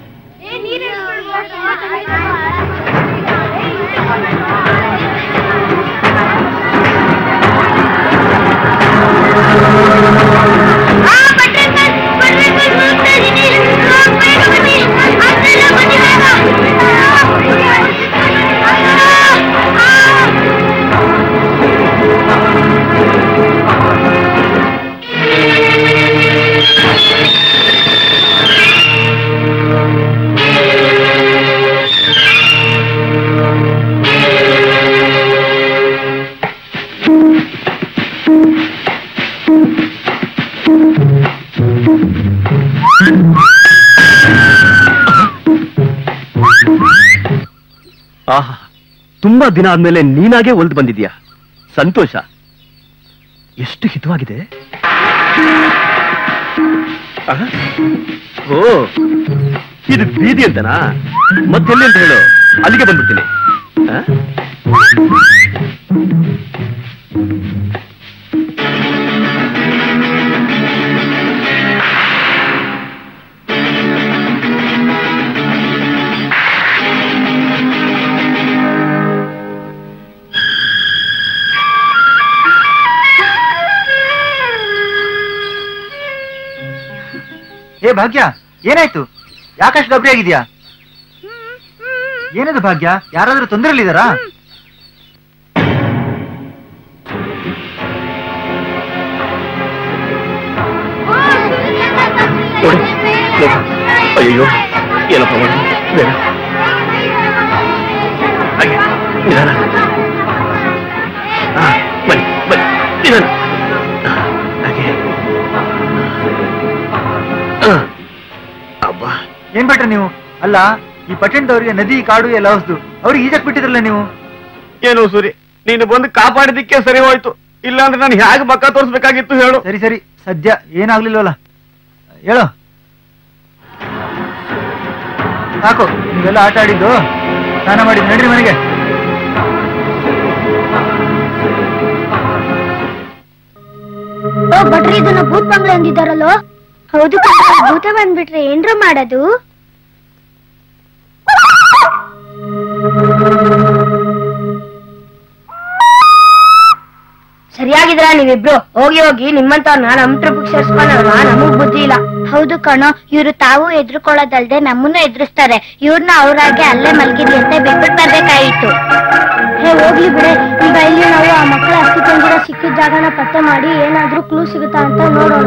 ಆಹಾ ತುಂಬಾ ದಿನ ಆದ್ಮೇಲೆ ನೀನಾಗೆ ಒಲ್ದು ಬಂದಿದ್ಯಾ ಸಂತೋಷ ಎಷ್ಟು ಹಿತವಾಗಿದೆ ಆಹಾ. ಓ ಇದು ಬೀದಿ ಅಂತನಾ ಮತ್ತೆಲ್ಲಿ ಅಂತ ಹೇಳು ಅಲ್ಲಿಗೆ ಬಂದ್ಬಿಡ್ತೀನಿ ಆ? ಏ ಭಾಗ್ಯ ಏನಾಯ್ತು ಯಾಕಷ್ಟು ಗಬ್ರಿ ಆಗಿದ್ಯಾ ಏನದು ಭಾಗ್ಯ ಯಾರಾದ್ರೂ ತೊಂದರೆಲಿದಾರಾ ನೋಡಿ ನೋಡಿ. ಅಯ್ಯೋ ಏನಪ್ಪ ಮಾಡಿ ಬೇಡ ಹಾಗೆ ನಿಧಾನ ಆ, ಬನ್ನಿ ಬನ್ನಿ ನಿಧಾನ ಆ, ಹಾಗೆ ಆ, ಅಬ್ಬಾ ಏನ್ ಬಿಟ್ರೆ ನೀವು ಅಲ್ಲ ಈ ಪಟ್ಟಣದವರಿಗೆ ನದಿ ಕಾಡು ಎಲ್ಲ ಹೊಸ್ದು ಅವ್ರಿಗೆ ಈಜಕ್ ಬಿಟ್ಟಿದ್ರಲ್ಲ ನೀವು ಏನು ಸೂರಿ ನೀನು ಬಂದು ಕಾಪಾಡಿದ್ದಕ್ಕೆ ಸರಿ ಹೋಯ್ತು ಇಲ್ಲಾಂದ್ರೆ ನಾನು ಹೇಗೆ ಬಕ್ಕ ತೋರಿಸ್ಬೇಕಾಗಿತ್ತು ಹೇಳು ಸರಿ ಸರಿ ಸದ್ಯ ಏನಾಗ್ಲಿಲ್ವಲ್ಲ ಹೇಳು ಸಾಕು ನೀವೆಲ್ಲ ಆಟ ಆಡಿದ್ದು ಸ್ನಾನ ಮಾಡಿ ನಡ್ರಿ ಮನೆಗೆ ಓ ಭಟ್ರಿ ಇದನ್ನ ಭೂತ್ ಬಂಗ್ಲೆ ಅಂದಿದ್ದಾರಲ್ಲೋ ಹೌದು ಕಣ್ರೀ, ಭೂತ ಬಂದ್ಬಿಟ್ರೆ ಏನ್ರ ಮಾಡೋದು ಸರಿಯಾಗಿದ್ರ ನೀವಿಬ್ರು ಹೋಗಿ ಹೋಗಿ ನಿಮ್ಮಂತವ್ರನ್ನ ನಮ್ ಟ್ರಿಪ್ ಸೇರ್ಸ್ಕೊಂಡಲ್ವ ನಮಗ್ ಬುದ್ಧಿ ಇಲ್ಲ ಹೌದು ಕಣೋ ಇವ್ರು ತಾವು ಎದ್ರುಕೊಳ್ಳೋದಲ್ದೆ ನಮ್ಮನ್ನು ಎದುರಿಸ್ತಾರೆ ಇವ್ರನ್ನ ಅವ್ರಾಗೆ ಅಲ್ಲೇ ಮಲ್ಗಿದ್ವಿ ಅಂತ ಬಿಟ್ಬಿಟ್ ಬರ್ಬೇಕಾಯಿತು ಹೇ ಹೋಗ್ಲಿ ಬಿಡೆ ಈಗ ಇಲ್ಲಿ ನಾವು ಆ ಮಕ್ಕಳ ಅಸ್ಥಿ ಪಂಜರ ಸಿಕ್ಕಿದ ಜಾಗನ ಪತ್ತೆ ಮಾಡಿ ಏನಾದ್ರೂ ಕ್ಲೂ ಸಿಗುತ್ತಾ ಅಂತ ನೋಡೋಣ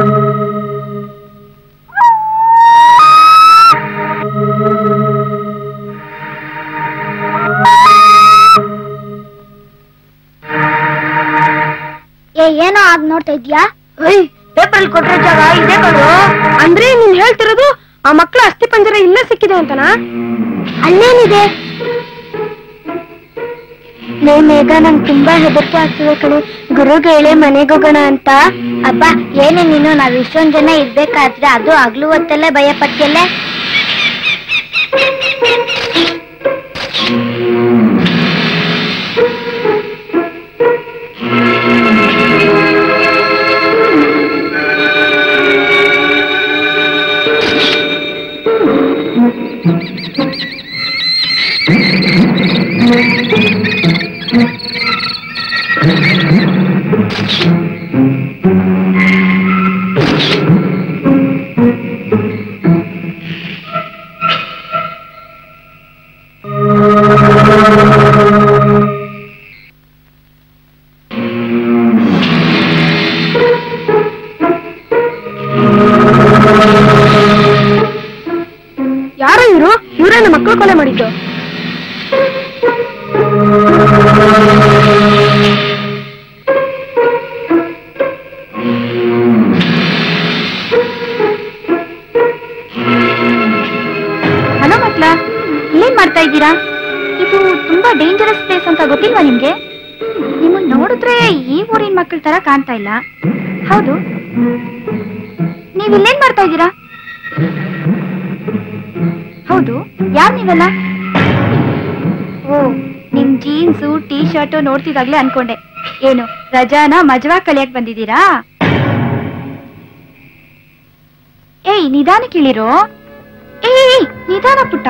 ಏ ಏನೋ ಆಗ್ ನೋಡ್ತಾ ಇದ್ಯಾ ಪೇಪರ್ ಕೊಟ್ಟಿರೋ ಜಾಗ ಇದೆ ಕಣೋ ಅಂದ್ರೆ ನೀನ್ ಹೇಳ್ತಿರೋದು ಆ ಮಕ್ಕಳ ಅಸ್ಥಿ ಪಂಜರ ಇಲ್ಲೇ ಸಿಕ್ಕಿದೆ ಅಂತನಾ ಅಲ್ಲೇನಿದೆ ಲೇ ಮೇಘ ನಂಗೆ ತುಂಬಾ ಹೆದರಿಕೆ ಆಗ್ತಿದೆ ಕಣೆ ಗುರುಗೆ ಹೇಳಿ ಮನೆಗೆ ಹೋಗೋಣ ಅಂತ ಅಬ್ಬ ಏನೇ ನೀನು ನಾವ್ ಇಷ್ಟೊಂದ್ ಜನ ಇರ್ಬೇಕಾದ್ರೆ ಅದು ಹಗ್ಲು ಹೊತ್ತಲ್ಲೇ ಭಯ ಪಟ್ಟಿಯಲ್ಲೇ ಯಾರು ಇವರು ಇವರೇನು ಮಕ್ಕಳು ಕೊಲೆ ಮಾಡಿದ್ದು ಹಲೋ ಮಕ್ಳ ಏನ್ ಮಾಡ್ತಾ ಇದ್ದೀರಾ ಇದು ತುಂಬಾ ಡೇಂಜರಸ್ ಪ್ಲೇಸ್ ಅಂತ ಗೊತ್ತಿಲ್ವಾ ನಿಮ್ಗೆ ನಿಮ್ಮನ್ನ ನೋಡಿದ್ರೆ ಈ ಊರಿನ ಮಕ್ಕಳ ತರ ಕಾಣ್ತಾ ಇಲ್ಲ ಹೌದು ನೀವ್ ಇಲ್ಲೇನ್ ಮಾಡ್ತಾ ಇದ್ದೀರಾ ಹೌದು ಯಾರ್ ನೀವೆಲ್ಲ ಓ ನಿಮ್ ಜೀನ್ಸು ಟೀ ಶರ್ಟ್ ನೋಡ್ತಿದಾಗ್ಲೇ ಅನ್ಕೊಂಡೆ ಏನು ರಜಾನ ಮಜವಾ ಕಳಿಯಕ್ ಬಂದಿದ್ದೀರಾ ಏಯ್ ನಿಧಾನ ಕೇಳಿರೋ ಏಯ್ ನಿಧಾನ ಪುಟ್ಟ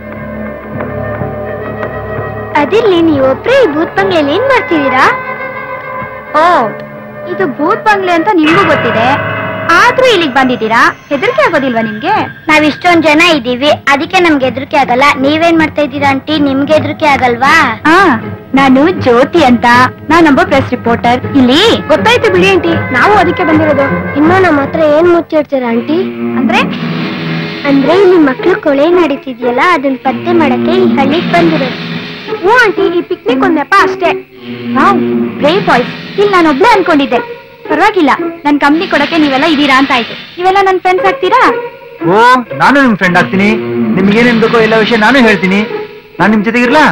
ಅದಿರ್ಲಿ ನೀವು ಒಬ್ರೇ ಈ ಭೂತ್ ಬಂಗ್ಲೆಯಲ್ಲಿ ಏನ್ ಮಾಡ್ತಿದ್ದೀರಾ ಓ ಇದು ಭೂತ್ ಬಂಗ್ಲೆ ಅಂತ ನಿಮ್ಗೂ ಗೊತ್ತಿದೆ ಆದ್ರೂ ಇಲ್ಲಿಗೆ ಬಂದಿದ್ದೀರಾ ಹೆದರಿಕೆ ಆಗೋದಿಲ್ವಾ ನಿಮ್ಗೆ ನಾವ್ ಇಷ್ಟೊಂದ್ ಜನ ಇದೀವಿ ಅದಕ್ಕೆ ನಮ್ಗೆ ಹೆದರಿಕೆ ಆಗಲ್ಲ ನೀವೇನ್ ಮಾಡ್ತಾ ಇದ್ದೀರಾ ಆಂಟಿ ನಿಮ್ಗೆ ಹೆದರಿಕೆ ಆಗಲ್ವಾ ಹಾ ನಾನು ಜ್ಯೋತಿ ಅಂತ ನಾನೊಬ್ಬ ಪ್ರೆಸ್ ರಿಪೋರ್ಟರ್ ಇಲ್ಲಿ ಗೊತ್ತಾಯ್ತು ಬಿಡಿ ಆಂಟಿ ನಾವು ಅದಕ್ಕೆ ಬಂದಿರೋದು ಇನ್ನು ನಮ್ಮ ಹತ್ರ ಏನ್ ಮುಚ್ಚಿಡ್ತೀರಾ ಆಂಟಿ ಅಂದ್ರೆ ಅಂದ್ರೆ ಇಲ್ಲಿ ಮಕ್ಳು ಕೊಳೆ ನಡೀತಿದ್ಯಲ್ಲ ಅದನ್ನ ಪತ್ತೆ ಮಾಡಕ್ಕೆ ಈ ಹಳ್ಳಿಗೆ ಬಂದಿರೋದು ಹ್ಞೂ ಆಂಟಿ ಈ ಪಿಕ್ನಿಕ್ ಒಂದ್ ನೆಪ ಅಷ್ಟೇ ವಾವ್ ಗ್ರೇ ಬಾಯ್ಸ್ ಇಲ್ಲಿ ನಾನು ಒಬ್ಳೆ ಅನ್ಕೊಂಡಿದ್ದೆ ಪರವಾಗಿಲ್ಲ ನನ್ ಕಂಪ್ನಿ ಕೊಡಕ್ಕೆ ನೀವೆಲ್ಲ ಇದೀರಾ ಅಂತ ಆಯ್ತು ನೀವೆಲ್ಲ ನನ್ ಫ್ರೆಂಡ್ಸ್ ಆಗ್ತೀರಾ ಓ ನಾನು ನಿಮ್ ಫ್ರೆಂಡ್ ಆಗ್ತೀನಿ ನಿಮ್ಗೆ ಏನೇನ್ ಬೇಕೋ ಎಲ್ಲ ವಿಷಯ ನಾನು ಹೇಳ್ತೀನಿ ನಾನ್ ನಿಮ್ ಜೊತೆಗಿರ್ಲಾ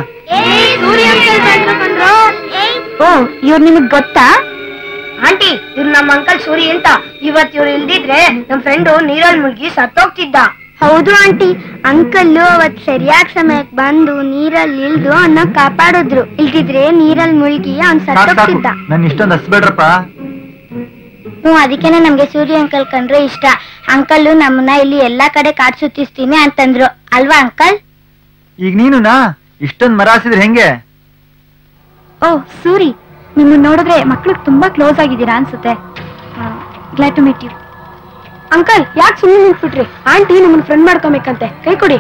ಓ ಇವ್ರು ನಿಮಗ್ ಗೊತ್ತಾ ಆಂಟಿ ಇವ್ರು ನಮ್ಮ ಅಂಕಲ್ ಸೂರಿ ಅಂತ ಇವತ್ ಇವ್ರು ಇಲ್ದಿದ್ರೆ ನಮ್ ಫ್ರೆಂಡು ನೀರಲ್ಲಿ ಮುಳುಗಿ ಸತ್ತೋಗ್ತಿದ್ದ ಹೌದು ಆಂಟಿ ಅಂಕಲ್ಲು ಅವತ್ ಸರಿಯಾದ ಸಮಯಕ್ಕೆ ಬಂದು ನೀರಲ್ಲಿ ಇಳ್ದು ಅವನ್ನ ಕಾಪಾಡಿದ್ರು ಇಲ್ದಿದ್ರೆ ನೀರಲ್ಲಿ ಮುಳುಗಿ ಅವ್ನ್ ಸಾಕು ಸಾಕು ಸತ್ತೋಗ್ತಿದ್ದ ನನ್ ಇಷ್ಟೊಂದು ಹಸ್ಬೇಡ್ರಪ್ಪ ಹ್ಞೂ ಅದಕ್ಕೇನೆ ನಮ್ಗೆ ಸೂರ್ಯ ಅಂಕಲ್ ಕಂಡ್ರೆ ಇಷ್ಟ ಅಂಕಲ್ಲು ನಮ್ಮನ್ನ ಇಲ್ಲಿ ಎಲ್ಲಾ ಕಡೆ ಕಾಡ್ ಸುತ್ತಿಸ್ತೀನಿ ಅಂತಂದ್ರು ಅಲ್ವಾ ಅಂಕಲ್ ಈಗ ನೀನುನಾ ಇಷ್ಟೊಂದ್ ಮರ ಹಾಸಿದ್ರೆ ಹೆಂಗೆ ಓ ಸೂರಿ ನಿಮ್ಮನ್ನ ನೋಡಿದ್ರೆ ಮಕ್ಳಿಗೆ ತುಂಬಾ ಕ್ಲೋಸ್ ಆಗಿದ್ದೀರಾ ಅನ್ಸುತ್ತೆ glad to meet you uncle ಯಾಕೆ ಸುಮ್ಮನೆ ನಿಂತ್ಬಿಟ್ರಿ ಆಂಟಿ ನಿಮ್ಮನ್ನ ಫ್ರೆಂಡ್ ಮಾಡ್ಕೊಬೇಕಂತೆ ಕೈ ಕೊಡಿ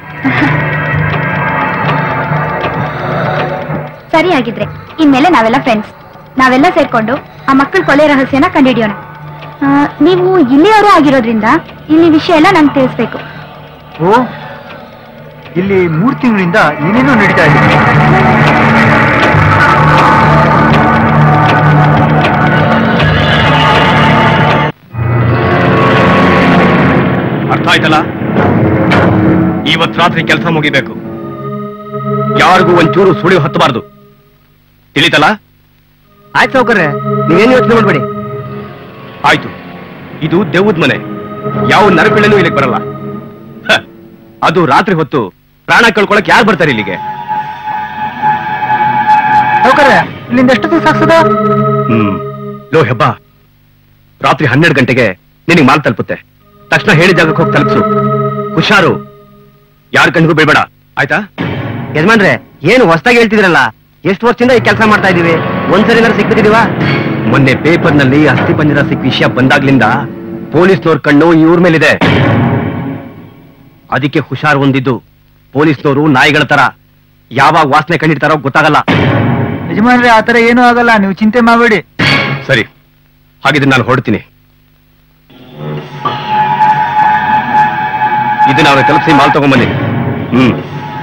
ಸರಿ ಆಗಿದ್ರೆ ಇನ್ಮೇಲೆ ನಾವೆಲ್ಲ ಫ್ರೆಂಡ್ಸ್ ನಾವೆಲ್ಲ ಸೇರ್ಕೊಂಡು ಆ ಮಕ್ಕಳ ಕೊಲೆ ರಹಸ್ಯನ ಕಂಡುಹಿಡಿಯೋಣ ಆ, ನೀವು ಇಲ್ಲಿಯವರು ಆಗಿರೋದ್ರಿಂದ ಇಲ್ಲಿ ವಿಷಯ ಎಲ್ಲ ನಂಗೆ ತಿಳಿಸ್ಬೇಕು ಓ ಇಲ್ಲಿ ಮೂರ್ ತಿಂಗಳಿಂದ ಏನೇನೋ ನಡೀತಾ ಇದೆ ಅರ್ಥ ಆಯ್ತಲ್ಲ ಇವತ್ ರಾತ್ರಿ ಕೆಲಸ ಮುಗಿಬೇಕು ಯಾರಿಗೂ ಒಂಚೂರು ಸುಳಿವು ಹತ್ತಬಾರ್ದು ತಿಳಿತಲ್ಲ ಆಯ್ತು ಸೌಕರ್ಯ ನೀವೇನು ಯೋಚನೆ ಮಾಡ್ಬೇಡಿ ಆಯ್ತು ಇದು ದೆವ್ವದ ಮನೆ ಯಾವ ನರಪಿಳ್ಳೆನೂ ಇಲ್ಲಿಗೆ ಬರಲ್ಲ ಹ, ಅದು ರಾತ್ರಿ ಹೊತ್ತು ಪ್ರಾಣ ಕಳ್ಕೊಳಕ್ ಯಾರು ಬರ್ತಾರೆ ಇಲ್ಲಿಗೆ ಸಾವ್ಕಾರ್ರೆ, ಇಲ್ಲಿಂದ ಎಷ್ಟು ದಿವಸ ಸಾಕ್ಸದ ಹ್ಮ್ ಲೋ ಹೆಬ್ಬ ರಾತ್ರಿ ಹನ್ನೆರಡು ಗಂಟೆಗೆ ನಿನಗೆ ಮಾಲ್ ತಲುಪುತ್ತೆ ತಕ್ಷಣ ಹೇಳಿ ಜಾಗಕ್ಕೆ ಹೋಗಿ ತಲುಪಿಸು ಹುಷಾರು ಯಾರ ಕಣ್ಣಿಗೂ ಬೀಳ್ಬೇಡ ಆಯ್ತಾ ಯಜಮಾನ್ರೆ ಏನು ಹೊಸ್ದಾಗಿ ಹೇಳ್ತಿದ್ರಲ್ಲ ಎಷ್ಟು ವರ್ಷದಿಂದ ಈ ಕೆಲಸ ಮಾಡ್ತಾ ಇದೀವಿ ಒಂದ್ಸರಿ ಸಿಕ್ಬಿಟ್ಟಿದೀವ ಮೊನ್ನೆ ಪೇಪರ್ನಲ್ಲಿ ಅಸ್ಥಿ ಪಂಜರ ಸಿಕ್ಕ ವಿಷಯ ಬಂದಾಗ್ಲಿಂದ ಪೊಲೀಸ್ನವ್ರ ಕಣ್ಣು ಇವ್ರ ಮೇಲಿದೆ ಅದಕ್ಕೆ ಹುಷಾರ್ ಹೊಂದಿದ್ದು ಪೊಲೀಸ್ನವರು ನಾಯಿಗಳ ತರ ಯಾವಾಗ ವಾಸನೆ ಕಂಡಿಡ್ತಾರೋ ಗೊತ್ತಾಗಲ್ಲ ಯಜಮಾನ್ರೆ ಆತರ ಏನೂ ಆಗಲ್ಲ ನೀವು ಚಿಂತೆ ಮಾಡಬೇಡಿ ಸರಿ ಹಾಗಿದ್ರೆ ನಾನು ಹೊರಡ್ತೀನಿ ಇದನ್ನ ಅವ್ರ ತಲುಪಿಸಿ ಮಾಲ್ ತಗೊಂಬನ್ನಿ ಹ್ಮ್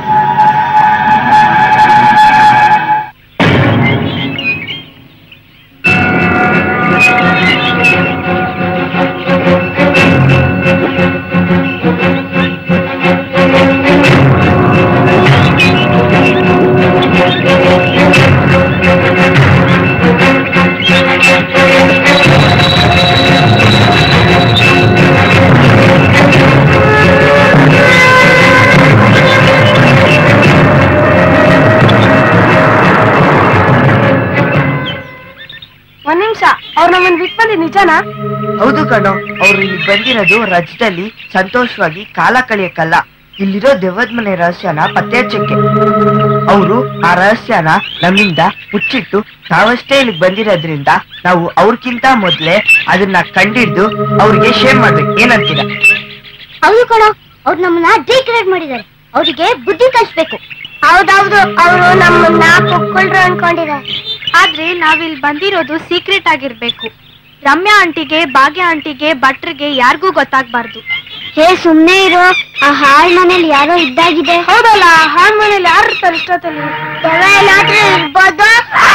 ಒಂದ್ ನಿಮಿಷ ಅವ್ರು ನಮ್ಮನ್ ಬಿಟ್ಟು ಬಂದಿದ್ ನಿಜಾನಾ ಹೌದು ಕಣೋ ಅವ್ರು ಇಲ್ಲಿ ಬಂದಿರೋದು ರಜದಲ್ಲಿ ಸಂತೋಷವಾಗಿ ಕಾಲ ಕಳೆಯಕ್ಕಲ್ಲ ಇಲ್ಲಿರೋ ದೆವ್ವದ ಮನೆ ರಹಸ್ಯನ ಪತ್ತೆ ಹಚ್ಚಕ್ಕೆ ಅವರು ಆ ರಹಸ್ಯನ ನಮ್ಮಿಂದ ಮುಚ್ಚಿಟ್ಟು ನಾವಷ್ಟೇ ಇಲ್ಲಿಗೆ ಬಂದಿರೋದ್ರಿಂದ ನಾವು ಅವ್ರಕ್ಕಿಂತ ಮೊದ್ಲೇ ಅದನ್ನ ಕಂಡಿಡ್ದು ಅವ್ರಿಗೆ ಶೇರ್ ಮಾಡ್ಬೇಕು ಏನಂತೀರ ಹೌದು ಕಣೋ ಅವ್ರು ನಮ್ಮನ್ನ ಡಿಗ್ರೇಡ್ ಮಾಡಿದ್ದಾರೆ ಅವರಿಗೆ ಬುದ್ಧಿ ಕಲಿಸ್ಬೇಕು ಹೌದೌದು ಅವರು ನಮ್ಮನ್ನ ಕುಕ್ಕೊಳ್ರು ಅನ್ಕೊಂಡಿದ್ದಾರೆ ಆದ್ರೆ ನಾವಿಲ್ಲಿ ಬಂದಿರೋದು ಸೀಕ್ರೆಟ್ ಆಗಿರ್ಬೇಕು ರಮ್ಯಾ ಆಂಟಿಗೆ ಭಾಗ್ಯ ಆಂಟಿಗೆ ಭಟ್ರಿಗೆ ಯಾರಿಗೂ ಗೊತ್ತಾಗ್ಬಾರ್ದು ಹೇ ಸುಮ್ನೆ ಇರೋ ಆ ಹಾಳ್ ಮನೇಲಿ ಯಾರೋ ಇದ್ದಾಗಿದೆ ಹೌದಲ್ಲ ಹಾಳ್ ಮನೇಲಿ ಯಾರು ಇರ್ತಾರೆ ಇಷ್ಟೊತ್ತಲ್ಲಿ ದೆವ್ವ ಏನಾದ್ರೂ ಇರ್ಬೋದು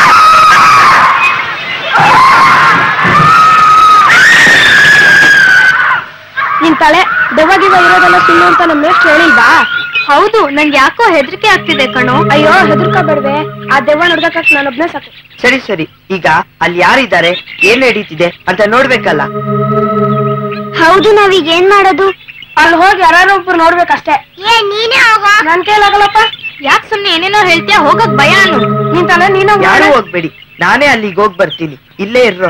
ನಿನ್ ತಲೆ ದೆವ್ವ ಗಿವ್ವ ಇರೋದೆಲ್ಲ ಸುಳ್ಳು ಅಂತ ನಮ್ಮ ಎಷ್ಟು ಹೇಳಿಲ್ವಾ ಹೌದು ನಂಗೆ ಯಾಕೋ ಹೆದರಿಕೆ ಆಗ್ತಿದೆ ಕಣೋ ಅಯ್ಯೋ ಹೆದರ್ಕೋಬೇಡ್ವೆ ಆ ದೆವ್ವ ನೋಡ್ಬೇಕಂತ ನಾನೊಬ್ನೇ ಸಾಕು ಸರಿ ಸರಿ ಈಗ ಅಲ್ಲಿ ಯಾರಿದ್ದಾರೆ ಏನ್ ನಡೀತಿದೆ ಅಂತ ನೋಡ್ಬೇಕಲ್ಲ ಹೌದು ನಾವೀಗ ಏನ್ ಮಾಡೋದು ಅಲ್ಲಿ ಹೋಗಿ ಯಾರು ಒಬ್ರು ನೋಡ್ಬೇಕಷ್ಟೇ ಏ ನೀನೇ ಹೋಗ ನನ್ ಕೈಲಾಗಲ್ಲಪ್ಪ ಯಾಕೆ ಸುಮ್ನೆ ಏನೇನೋ ಹೇಳ್ತೀಯ ಹೋಗಕ್ ಭಯ ಅನ್ನು ನಿನ್ ತಲೆ ನೀನು ಯಾರು ಹೋಗ್ಬೇಡಿ ನಾನೇ ಅಲ್ಲಿಗೆ ಹೋಗ್ ಬರ್ತೀನಿ ಇಲ್ಲೇ ಇರ್ರೋ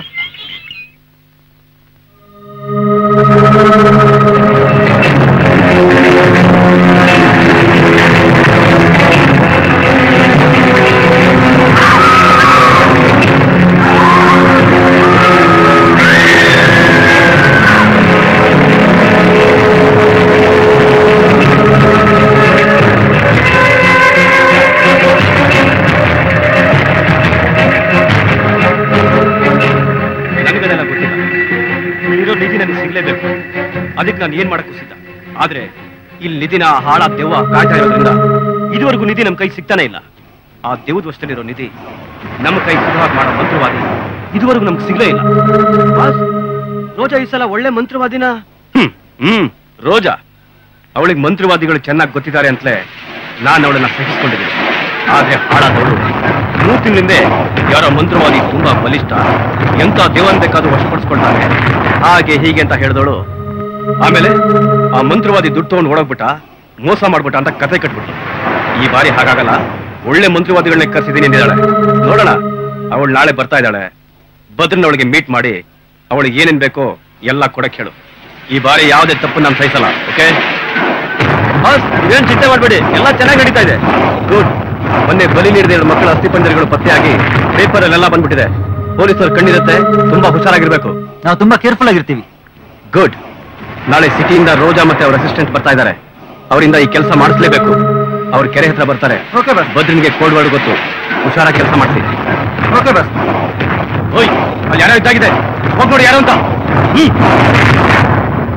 ನನಗದೆಲ್ಲ ಗೊತ್ತಿಲ್ಲ ಇಲ್ಲಿರೋ ನಿಧಿ ನನಗೆ ಸಿಗ್ಲೇಬೇಕು ಅದಕ್ಕೆ ನಾನು ಏನ್ ಮಾಡಕ್ಕೂ ಸಿದ್ಧ ಆದ್ರೆ ಇಲ್ಲಿ ನಿಧಿನ ಹಾಳ ದೆವ್ವ ಕಾಯ್ತಾ ಇರೋದ್ರಿಂದ ಇದುವರೆಗೂ ನಿಧಿ ನಮ್ಮ ಕೈ ಸಿಗ್ತಾನೆ ಇಲ್ಲ ಆ ದೆವ್ವದ ವಶದಲ್ಲಿರೋ ನಿಧಿ ನಮ್ಮ ಕೈ ಸಿಗುವಾಗ ಮಾಡೋ ಮಂತ್ರವಾದಿ ಇದುವರೆಗೂ ನಮ್ಗೆ ಸಿಗ್ಲೇ ಇಲ್ಲ ಬಾಸ್, ರೋಜಾ ಈ ಸಲ ಒಳ್ಳೆ ಮಂತ್ರವಾದಿನ ಹ್ಮ್ ಹ್ಮ್ ರೋಜಾ ಅವಳಿಗೆ ಮಂತ್ರವಾದಿಗಳು ಚೆನ್ನಾಗಿ ಗೊತ್ತಿದ್ದಾರೆ ಅಂತಲೇ ನಾನು ಅವಳನ್ನ ಸಹಿಸ್ಕೊಂಡಿದ್ದೀನಿ ಆದ್ರೆ ಹಾಳಾದವಳು ಮೂರು ತಿಂಗಳಿಂದೆ ಯಾರೋ ಮಂತ್ರವಾದಿ ತುಂಬಾ ಬಲಿಷ್ಠ ಎಂತ ದೇವನ್ ಬೇಕಾದ್ರೂ ವಶಪಡಿಸ್ಕೊಳ್ತಾನೆ ಹಾಗೆ ಹೀಗೆ ಅಂತ ಹೇಳಿದವಳು ಆಮೇಲೆ ಆ ಮಂತ್ರವಾದಿ ದುಡ್ಡು ತಗೊಂಡು ಓಡೋಗ್ಬಿಟ್ಟ ಮೋಸ ಮಾಡ್ಬಿಟ್ಟ ಅಂತ ಕತೆ ಕಟ್ಬಿಟ್ಟು ಈ ಬಾರಿ ಹಾಗಾಗಲ್ಲ ಒಳ್ಳೆ ಮಂತ್ರವಾದಿಗಳನ್ನ ಕರ್ಸಿದ್ದೀನಿ ಅಂದಿದ್ದಾಳೆ ನೋಡೋಣ ಅವಳು ನಾಳೆ ಬರ್ತಾ ಇದ್ದಾಳೆ ಭದ್ರನ ಅವಳಿಗೆ ಮೀಟ್ ಮಾಡಿ ಅವಳಿಗೆ ಏನೇನ್ ಬೇಕೋ ಎಲ್ಲ ಕೊಡಕ್ ಹೇಳು ಈ ಬಾರಿ ಯಾವುದೇ ತಪ್ಪು ನಾನು ಸಹಿಸಲ್ಲ ಓಕೆ ಏನ್ ಚಿಂತೆ ಮಾಡ್ಬೇಡಿ ಎಲ್ಲ ಚೆನ್ನಾಗಿ ನಡೀತಾ ಇದೆ ಗುಡ್ ಮೊನ್ನೆ ಬಲಿ ನೀಡಿದ ಎರಡು ಮಕ್ಕಳ ಅಸ್ಥಿಪಂಜರಗಳು ಪತ್ತೆಯಾಗಿ ಪೇಪರ್ ಅಲ್ಲೆಲ್ಲ ಬಂದ್ಬಿಟ್ಟಿದೆ ಪೊಲೀಸರು ಕಣ್ಣಿರುತ್ತೆ ತುಂಬಾ ಹುಷಾರಾಗಿರ್ಬೇಕು ನಾವು ತುಂಬಾ ಕೇರ್ಫುಲ್ ಆಗಿರ್ತೀವಿ ಗುಡ್ ನಾಳೆ ಸಿಟಿಯಿಂದ ರೋಜಾ ಮತ್ತೆ ಅವ್ರ ಅಸಿಸ್ಟೆಂಟ್ ಬರ್ತಾ ಇದ್ದಾರೆ ಅವರಿಂದ ಈ ಕೆಲಸ ಮಾಡಿಸ್ಲೇಬೇಕು ಅವ್ರ ಕೆರೆ ಹತ್ರ ಬರ್ತಾರೆ ಓಕೆ ಬಸ್ ಭದ್ರನಿಗೆ ಕೋಡ್ ವರ್ಡ್ ಗೊತ್ತು ಹುಷಾರಾಗಿ ಕೆಲಸ ಮಾಡಿಸಿ ಓಕೆ ಬಸ್ ಓಯ್ ಅಲ್ಲಿ ಯಾರೋ ಇದ್ದಾಗಿದೆ ಹೋಗ್ ನೋಡಿ ಯಾರು ಅಂತ ಹ್ಮ್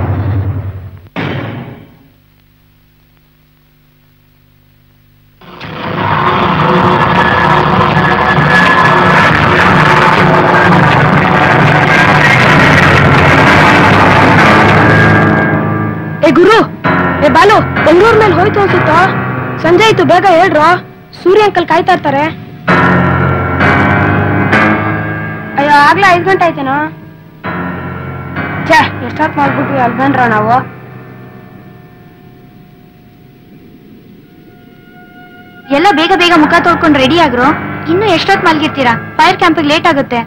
ಏ ಗುರು ಏ ಬಾಲು ಬೆಂಗಳೂರ್ ಮೇಲೆ ಹೋಯ್ತು ಅನ್ಸುತ್ತಾ ಸಂಜೆ ಆಯ್ತು ಬೇಗ ಹೇಳ್ರೋ ಸೂರ್ಯ ಅಂಕಲ್ ಕಾಯ್ತಾ ಇರ್ತಾರೆ ಅಯ್ಯೋ ಆಗ್ಲೇ ಐದ್ ಗಂಟೆ ಆಯ್ತೇನೋ ಛೇ ಎಷ್ಟೊತ್ತು ಮಾಡ್ಬಿಟ್ವಿ ಅಲ್ಲಿ ಬಂದ್ರ ನಾವು ಎಲ್ಲ ಬೇಗ ಬೇಗ ಮುಖ ತೊಳ್ಕೊಂಡು ರೆಡಿ ಆಗ್ರೋ ಇನ್ನು ಎಷ್ಟೊತ್ ಮಲ್ಗಿರ್ತೀರಾ ಫೈರ್ ಕ್ಯಾಂಪಿಗೆ ಲೇಟ್ ಆಗುತ್ತೆ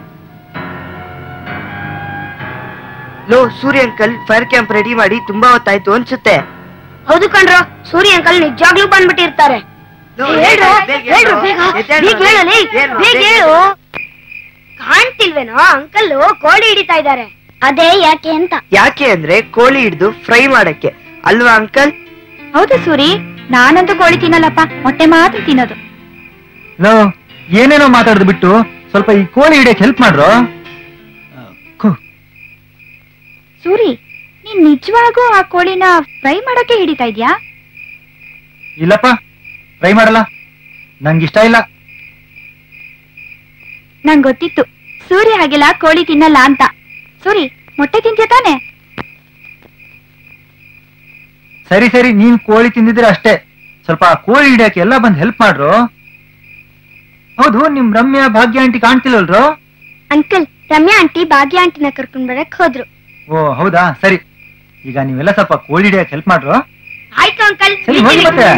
ಲೋ Surya uncle fire camp ready ಮಾಡಿ ತುಂಬಾ ಹೊತ್ತಾಯ್ತು ಅನ್ಸುತ್ತೆ ಹೌದು ಕಣ್ರೋ ಸೂರ್ಯ ಅಂಕಲ್ ನಿಜವಾಗ್ಲೂ ಬಂದ್ಬಿಟ್ಟಿರ್ತಾರೆ ಲೋ, ಹೇಳ್ರು, ಬೇಗ ಹೇಳ್ರು, ಹೇಳು. ಬೇಗ, ಎದ್ದೇಳು, ಬೇಗ ಹೇಳು, ಲೇ, ಏನು, ಬೇಗ ಬೇಗ ಹೇಳು. ಕಾಣ್ತಿಲ್ವೇನೋ ಅಂಕಲ್ ಕೋಳಿ ಹಿಡಿತಾ ಇದ್ದಾರೆ ಅದೇ ಯಾಕೆ ಅಂತ ಯಾಕೆ ಅಂದ್ರೆ ಕೋಳಿ ಹಿಡಿದು ಫ್ರೈ ಮಾಡಕ್ಕೆ ಅಲ್ವಾ ಅಂಕಲ್ ಹೌದು ಸೂರಿ ನಾನಂತೂ ಕೋಳಿ ತಿನ್ನಲ್ಲಪ್ಪ ಮೊಟ್ಟೆ ಮಾತ್ರ ತಿನ್ನೋದು ಲೋ ಏನೇನೋ ಮಾತಾಡೋದು ಬಿಟ್ಟು ಸ್ವಲ್ಪ ಈ ಕೋಳಿ ಹಿಡಿಯಕ್ ಹೆಲ್ಪ್ ಮಾಡ್ರು ಆ, ಖು. ಸೂರಿ ನೀನ್ ನಿಜವಾಗೂ ಆ ಕೋಳಿನ ಫ್ರೈ ಮಾಡಕ್ಕೆ ಹಿಡಿತಾ ಇದ್ಯಾ ಇಲ್ಲಪ್ಪ ಟ್ರೈ ಮಾಡಲ್ಲ ನಂಗಿಷ್ಟ ಇಲ್ಲ ನಂಗ್ ಗೊತ್ತಿತ್ತು ಸೂರಿ ಹಾಗೆಲ್ಲ ಕೋಳಿ ತಿನ್ನಲ್ಲ ಅಂತ ಸೂರಿ ಮೊಟ್ಟೆ ತಿಂತೀಯ ತಾನೆ ಸರಿ ಸರಿ ನೀನ್ ಕೋಳಿ ತಿಂದಿದ್ರೆ ಅಷ್ಟೇ ಸ್ವಲ್ಪ ಕೋಳಿ ಹಿಡಿಯಕ್ಕೆ ಎಲ್ಲ ಬಂದ್ ಹೆಲ್ಪ್ ಮಾಡ್ರು ಹೌದು ನಿಮ್ ರಮ್ಯಾ ಭಾಗ್ಯ ಆಂಟಿ ಕಾಣ್ತಿಲ್ವಲ್ರು ಅಂಕಲ್ ರಮ್ಯಾ ಆಂಟಿ ಭಾಗ್ಯ ಆಂಟಿನ ಕರ್ಕೊಂಡ್ ಬರಕ್ ಹೋದ್ರು ಓ ಹೌದಾ ಸರಿ ಈಗ ನೀವೆಲ್ಲ ಸ್ವಲ್ಪ ಕೋಳಿ ಹಿಡಿಯಕ್ಕೆ ಹೆಲ್ಪ್ ಮಾಡ್ರು ಆಯ್ತು ಅಂಕಲ್ ಸರಿ ಹೋಗಿ ಮತ್ತೆ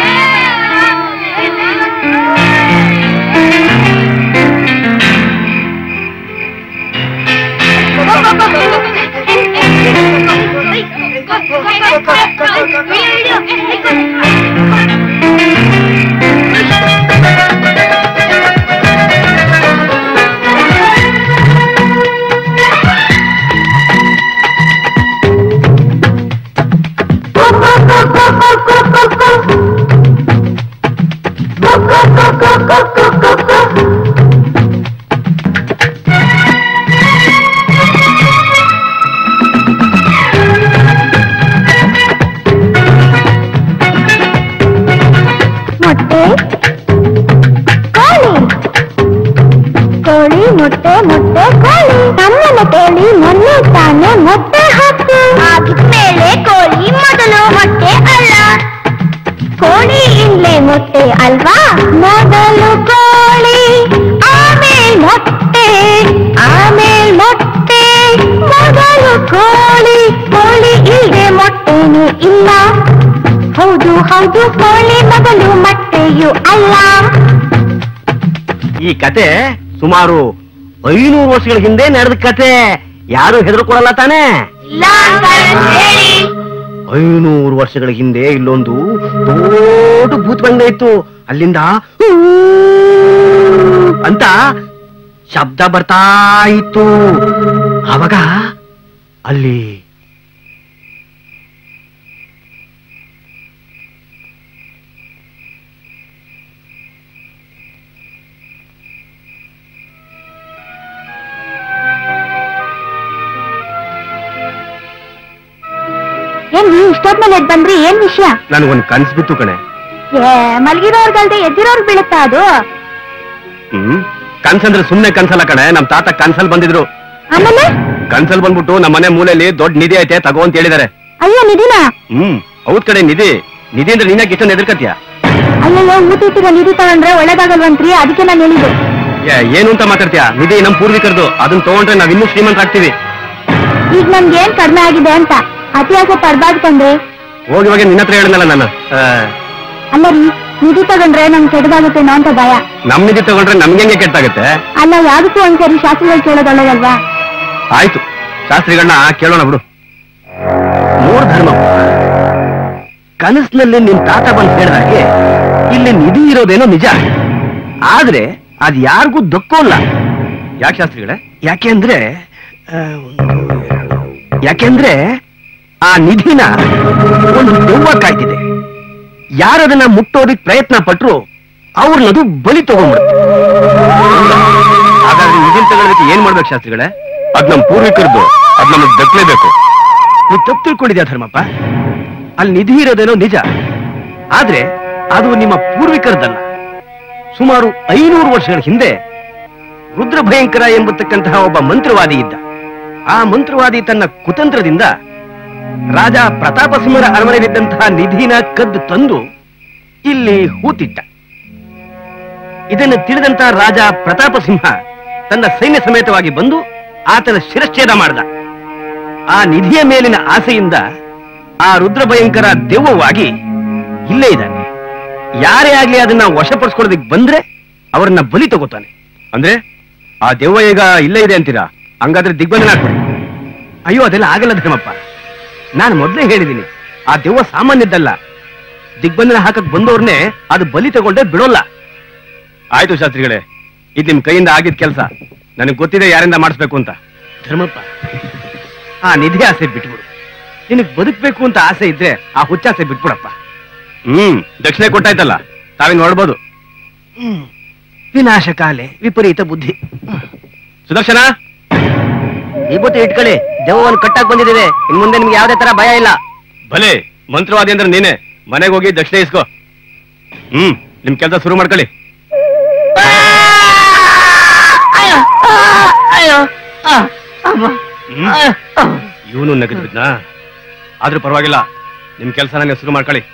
ಮೊಟ್ಟೆ ಕೋಳಿ ಕೋಳಿ ಮೊಟ್ಟೆ ಮೊಟ್ಟೆ ಕೋಳಿ ನಮ್ಮನ್ನ ಕೇಳಿ ಮೊನ್ನೆ ತಾನೆ ಮೊಟ್ಟೆ ಹಾಕು ಆಗಿದ್ಮೇಲೆ ಕೋಳಿ ಮೊದಲು ಮೊಟ್ಟೆ ಅಲ್ಲ ಕೋಳಿ ಇಲ್ಲೇ ಮೊಟ್ಟೆ ಅಲ್ವಾ ಮೊದಲು ಕೋಳಿ ಆಮೇಲೆ ಮೊಟ್ಟೆ ಆಮೇಲೆ ಮೊಟ್ಟೆ ಮೊದಲು ಕೋಳಿ ಕೋಳಿ ಇಲ್ಲದೆ ಮೊಟ್ಟೆನೂ ಇಲ್ಲ ಹೌದು ಹೌದು ಕೋಳಿ ಮೊದಲು ಮೊಟ್ಟೆಯು ಅಲ್ಲ ಈ ಕತೆ ಸುಮಾರು ಐನೂರು ವರ್ಷಗಳ ಹಿಂದೆ ನಡೆದ ಕತೆ ಯಾರು ಹೆದರ್ಕೊಳಲ್ಲ ತಾನೇ ಇಲ್ಲ ಹೇಳಿ ಐನೂರು ವರ್ಷಗಳ ಹಿಂದೆ ಇಲ್ಲೊಂದು ದೊಡ್ಡ ಭೂತ್ ಬಂಡೆ ಇತ್ತು ಅಲ್ಲಿಂದ ಅಂತ ಶಬ್ದ ಬರ್ತಾ ಇತ್ತು ಅವಾಗ ಅಲ್ಲಿ ಏನ್ ನೀವು ಇಷ್ಟೊದ್ಮೇಲೆ ಎದ್ ಬಂದ್ರಿ ಏನ್ ವಿಷಯ ನನಗೊಂದು ಕನ್ಸ್ ಬಿತ್ತು ಕಣೆ ಏ ಮಲ್ಗಿರೋರ್ಗಲ್ದೆ ಎದ್ದಿರೋರ್ಗ್ ಬೀಳುತ್ತಾ ಅದು ಹ್ಮ್ ಕನ್ಸಂದ್ರೆ ಸುಮ್ನೆ ಕನ್ಸಲ್ಲ ಕಣೆ ನಮ್ ತಾತ ಕನ್ಸಲ್ ಬಂದಿದ್ರು ಆಮೇಲೆ ಕನ್ಸಲ್ ಬಂದ್ಬಿಟ್ಟು ನಮ್ಮ ಮನೆ ಮೂಲೆಯಲ್ಲಿ ದೊಡ್ಡ ನಿಧಿ ಐತೆ ತಗೋ ಅಂತ ಹೇಳಿದಾರೆ ಅಯ್ಯೋ ನಿಧಿನ ಹ್ಮ್ ಹೌದ್ ಕಡೆ ನಿಧಿ ನಿಧಿ ಅಂದ್ರೆ ನೀನಾಗ ಇಷ್ಟೊಂದು ಎದುರ್ಕತ್ಯ ಅಯ್ಯಯ್ಯೋ ಊಟ ನಿಧಿ ತಗೊಂಡ್ರೆ ಒಳ್ಳೇದಾಗಲ್ವಂತ್ರಿ ಅದಕ್ಕೆ ನಾನು ಹೇಳಿದ್ದು ಏನು ಅಂತ ಮಾತಾಡ್ತೀಯ ನಿಧಿ ನಮ್ ಪೂರ್ವಿಕರದು ಅದನ್ನ ತಗೊಂಡ್ರೆ ನಾವ್ ಇನ್ನೂ ಶ್ರೀಮಂತರಾಗ್ತೀವಿ ಈಗ ನಮ್ಗೆ ಏನ್ ಕಡಿಮೆ ಆಗಿದೆ ಅಂತ ಅತಿ ಆಸೆ ಪಡ್ಬಾರ್ದು ಕಂಡ್ರೆ ಹೋಗಿ ಹೋಗಿ ನಿನ್ನ ಹತ್ರ ಹೇಳಿದ್ನಲ್ಲ ನಾನು ಆ, ಅಲ್ಲ ರೀ ನಿಧಿ ತಗೊಂಡ್ರೆ ನಮ್ಗೆ ಕೆಟ್ಟದಾಗುತ್ತೇನೋ ಅಂತ ಭಯ ನಮ್ ನಿಧಿ ತಗೊಂಡ್ರೆ ನಮ್ಗೆ ಹೆಂಗೆ ಕೆಟ್ಟಾಗತ್ತೆ ಅಲ್ಲ ಯಾವ್ದಕ್ಕೂ ಒಂದ್ಸರಿ ಶಾಸ್ತ್ರಿಗಳು ಕೇಳೋದು ಒಳ್ಳೇದಲ್ವಾ ಆಯ್ತು ಶಾಸ್ತ್ರಿಗಳನ್ನ ಕೇಳೋಣ ಬಿಡು ನೋಡ್ ಧರ್ಮ ಕನಸಿನಲ್ಲಿ ನಿನ್ ತಾತ ಬಂದು ಹೇಳಿದಾಗೆ ಇಲ್ಲಿ ನಿಧಿ ಇರೋದೇನೋ ನಿಜ ಆದ್ರೆ ಅದ್ ಯಾರಿಗೂ ದಕ್ಕೋಲ್ಲ ಯಾಕೆ ಶಾಸ್ತ್ರಿಗಳೇ ಯಾಕೆಂದ್ರೆ ಆ, ಒಂದು, ಎರಡು. ಯಾಕೆಂದ್ರೆ ಆ ನಿಧಿನ ಒಂದು ದೆವ್ವ ಕಾಯ್ತಿದೆ ಯಾರದನ್ನ ಮುಟ್ಟೋದಿಕ್ ಪ್ರಯತ್ನ ಪಟ್ರು ಅವ್ರನ್ನದು ಬಲಿ ತಗೊಂಡ್ಬಿಡುತ್ತೆ ಹಾಗಾದ್ರೆ ನಿಧಿನ್ ತಗೊಳ್ಳೋದಕ್ಕೆ ಏನ್ ಮಾಡ್ಬೇಕು ಶಾಸ್ತ್ರಿಗಳೇ ಅದ್ ನಮ್ ಪೂರ್ವಿಕರದ್ದು ಅದ್ ನಮಗ್ ದಕ್ಕಲೇಬೇಕು ನೀವು ತಪ್ಪು ತಿಳ್ಕೊಂಡಿದ್ಯಾ ಧರ್ಮಪ್ಪ ಅಲ್ಲಿ ನಿಧಿ ಇರೋದೇನೋ ನಿಜ ಆದ್ರೆ ಅದು ನಿಮ್ಮ ಪೂರ್ವಿಕರದಲ್ಲ ಸುಮಾರು ಐನೂರು ವರ್ಷಗಳ ಹಿಂದೆ ರುದ್ರ ಭಯಂಕರ ಎಂಬತಕ್ಕಂತಹ ಒಬ್ಬ ಮಂತ್ರವಾದಿ ಇದ್ದ ಆ ಮಂತ್ರವಾದಿ ತನ್ನ ಕುತಂತ್ರದಿಂದ ರಾಜ ಪ್ರತಾಪ ಸಿಂಹರ ಅರಮನೆಯಲ್ಲಿದ್ದಂತಹ ನಿಧಿನ ಕದ್ದು ತಂದು ಇಲ್ಲಿ ಹೂತಿಟ್ಟ ಇದನ್ನು ತಿಳಿದಂತ ರಾಜ ಪ್ರತಾಪ ಸಿಂಹ ತನ್ನ ಸೈನ್ಯ ಸಮೇತವಾಗಿ ಬಂದು ಆತನ ಶಿರಚ್ಛೇದ ಮಾಡಿದ ಆ ನಿಧಿಯ ಮೇಲಿನ ಆಸೆಯಿಂದ ಆ ರುದ್ರ ಭಯಂಕರ ದೆವ್ವವಾಗಿ ಇಲ್ಲೇ ಇದ್ದಾನೆ ಯಾರೇ ಆಗ್ಲಿ ಅದನ್ನ ವಶಪಡಿಸ್ಕೊಳ್ಳೋದಕ್ಕೆ ಬಂದ್ರೆ ಅವ್ರನ್ನ ಬಲಿ ತಗೋತಾನೆ ಅಂದ್ರೆ ಆ ದೆವ್ವ ಈಗ ಇಲ್ಲೇ ಇದೆ ಅಂತೀರಾ ಹಂಗಾದ್ರೆ ದಿಗ್ಬಂಧನ ಹಾಕ್ಬಿಡಿ ಅಯ್ಯೋ ಅದೆಲ್ಲ ಆಗಲ್ಲ ಧರ್ಮಪ್ಪ ನಾನು ಮೊದಲೇ ಹೇಳಿದ್ದೀನಿ ಆ ದೆವ್ವ ಸಾಮಾನ್ಯದ್ದಲ್ಲ ದಿಗ್ಬಂಧನ ಹಾಕಕ್ ಬಂದವ್ರನ್ನೇ ಅದು ಬಲಿ ತಗೊಂಡೆ ಬಿಡೋಲ್ಲ ಆಯ್ತು ಶಾಸ್ತ್ರಿಗಳೇ ಇದು ನಿಮ್ ಕೈಯಿಂದ ಆಗಿದ್ ಕೆಲಸ ನನಗೆ ಗೊತ್ತಿದೆ ಯಾರಿಂದ ಮಾಡಿಸ್ಬೇಕು ಅಂತ ಧರ್ಮಪ್ಪ ಆ ನಿಧಿ ಆಸೆ ಬಿಟ್ಬಿಡು ನಿನಗ್ ಬದುಕ್ಬೇಕು ಅಂತ ಆಸೆ ಇದ್ರೆ ಆ ಹುಚ್ಚಾಸೆ ಬಿಟ್ಬಿಡಪ್ಪ ಹ್ಮ್ ದಕ್ಷಿಣೆ ಕೊಟ್ಟಾಯ್ತಲ್ಲ ತಾವೇನ್ ನೋಡ್ಬೋದು ಹ್ಮ್ ವಿನಾಶ ಕಾಲೆ ವಿಪರೀತ ಬುದ್ಧಿ ಸುದರ್ಶನ ವಿಭೂತಿ ಇಟ್ಕೊಳ್ಳಿ ದೆವ್ವವನ್ನು ಕಟ್ಟಾಕ್ ಬಂದಿದ್ದೀವಿ ಇನ್ ಮುಂದೆ ನಿಮ್ಗೆ ಯಾವ್ದೇ ತರ ಭಯ ಇಲ್ಲ ಭಲೆ ಮಂತ್ರವಾದಿ ಅಂದ್ರೆ ನೀನೆ ಮನೆಗೆ ಹೋಗಿ ದಕ್ಷಿಣೆ ಇಸ್ಕೋ ಹ್ಮ್ ನಿಮ್ ಕೆಲಸ ಶುರು ಮಾಡ್ಕೊಳ್ಳಿ ಇವನು ನಗದ್ ಬಿದ್ನಾ ಆದ್ರೂ ಪರವಾಗಿಲ್ಲ ನಿಮ್ ಕೆಲಸ ನನಗೆ ಶುರು ಮಾಡ್ಕೊಳ್ಳಿ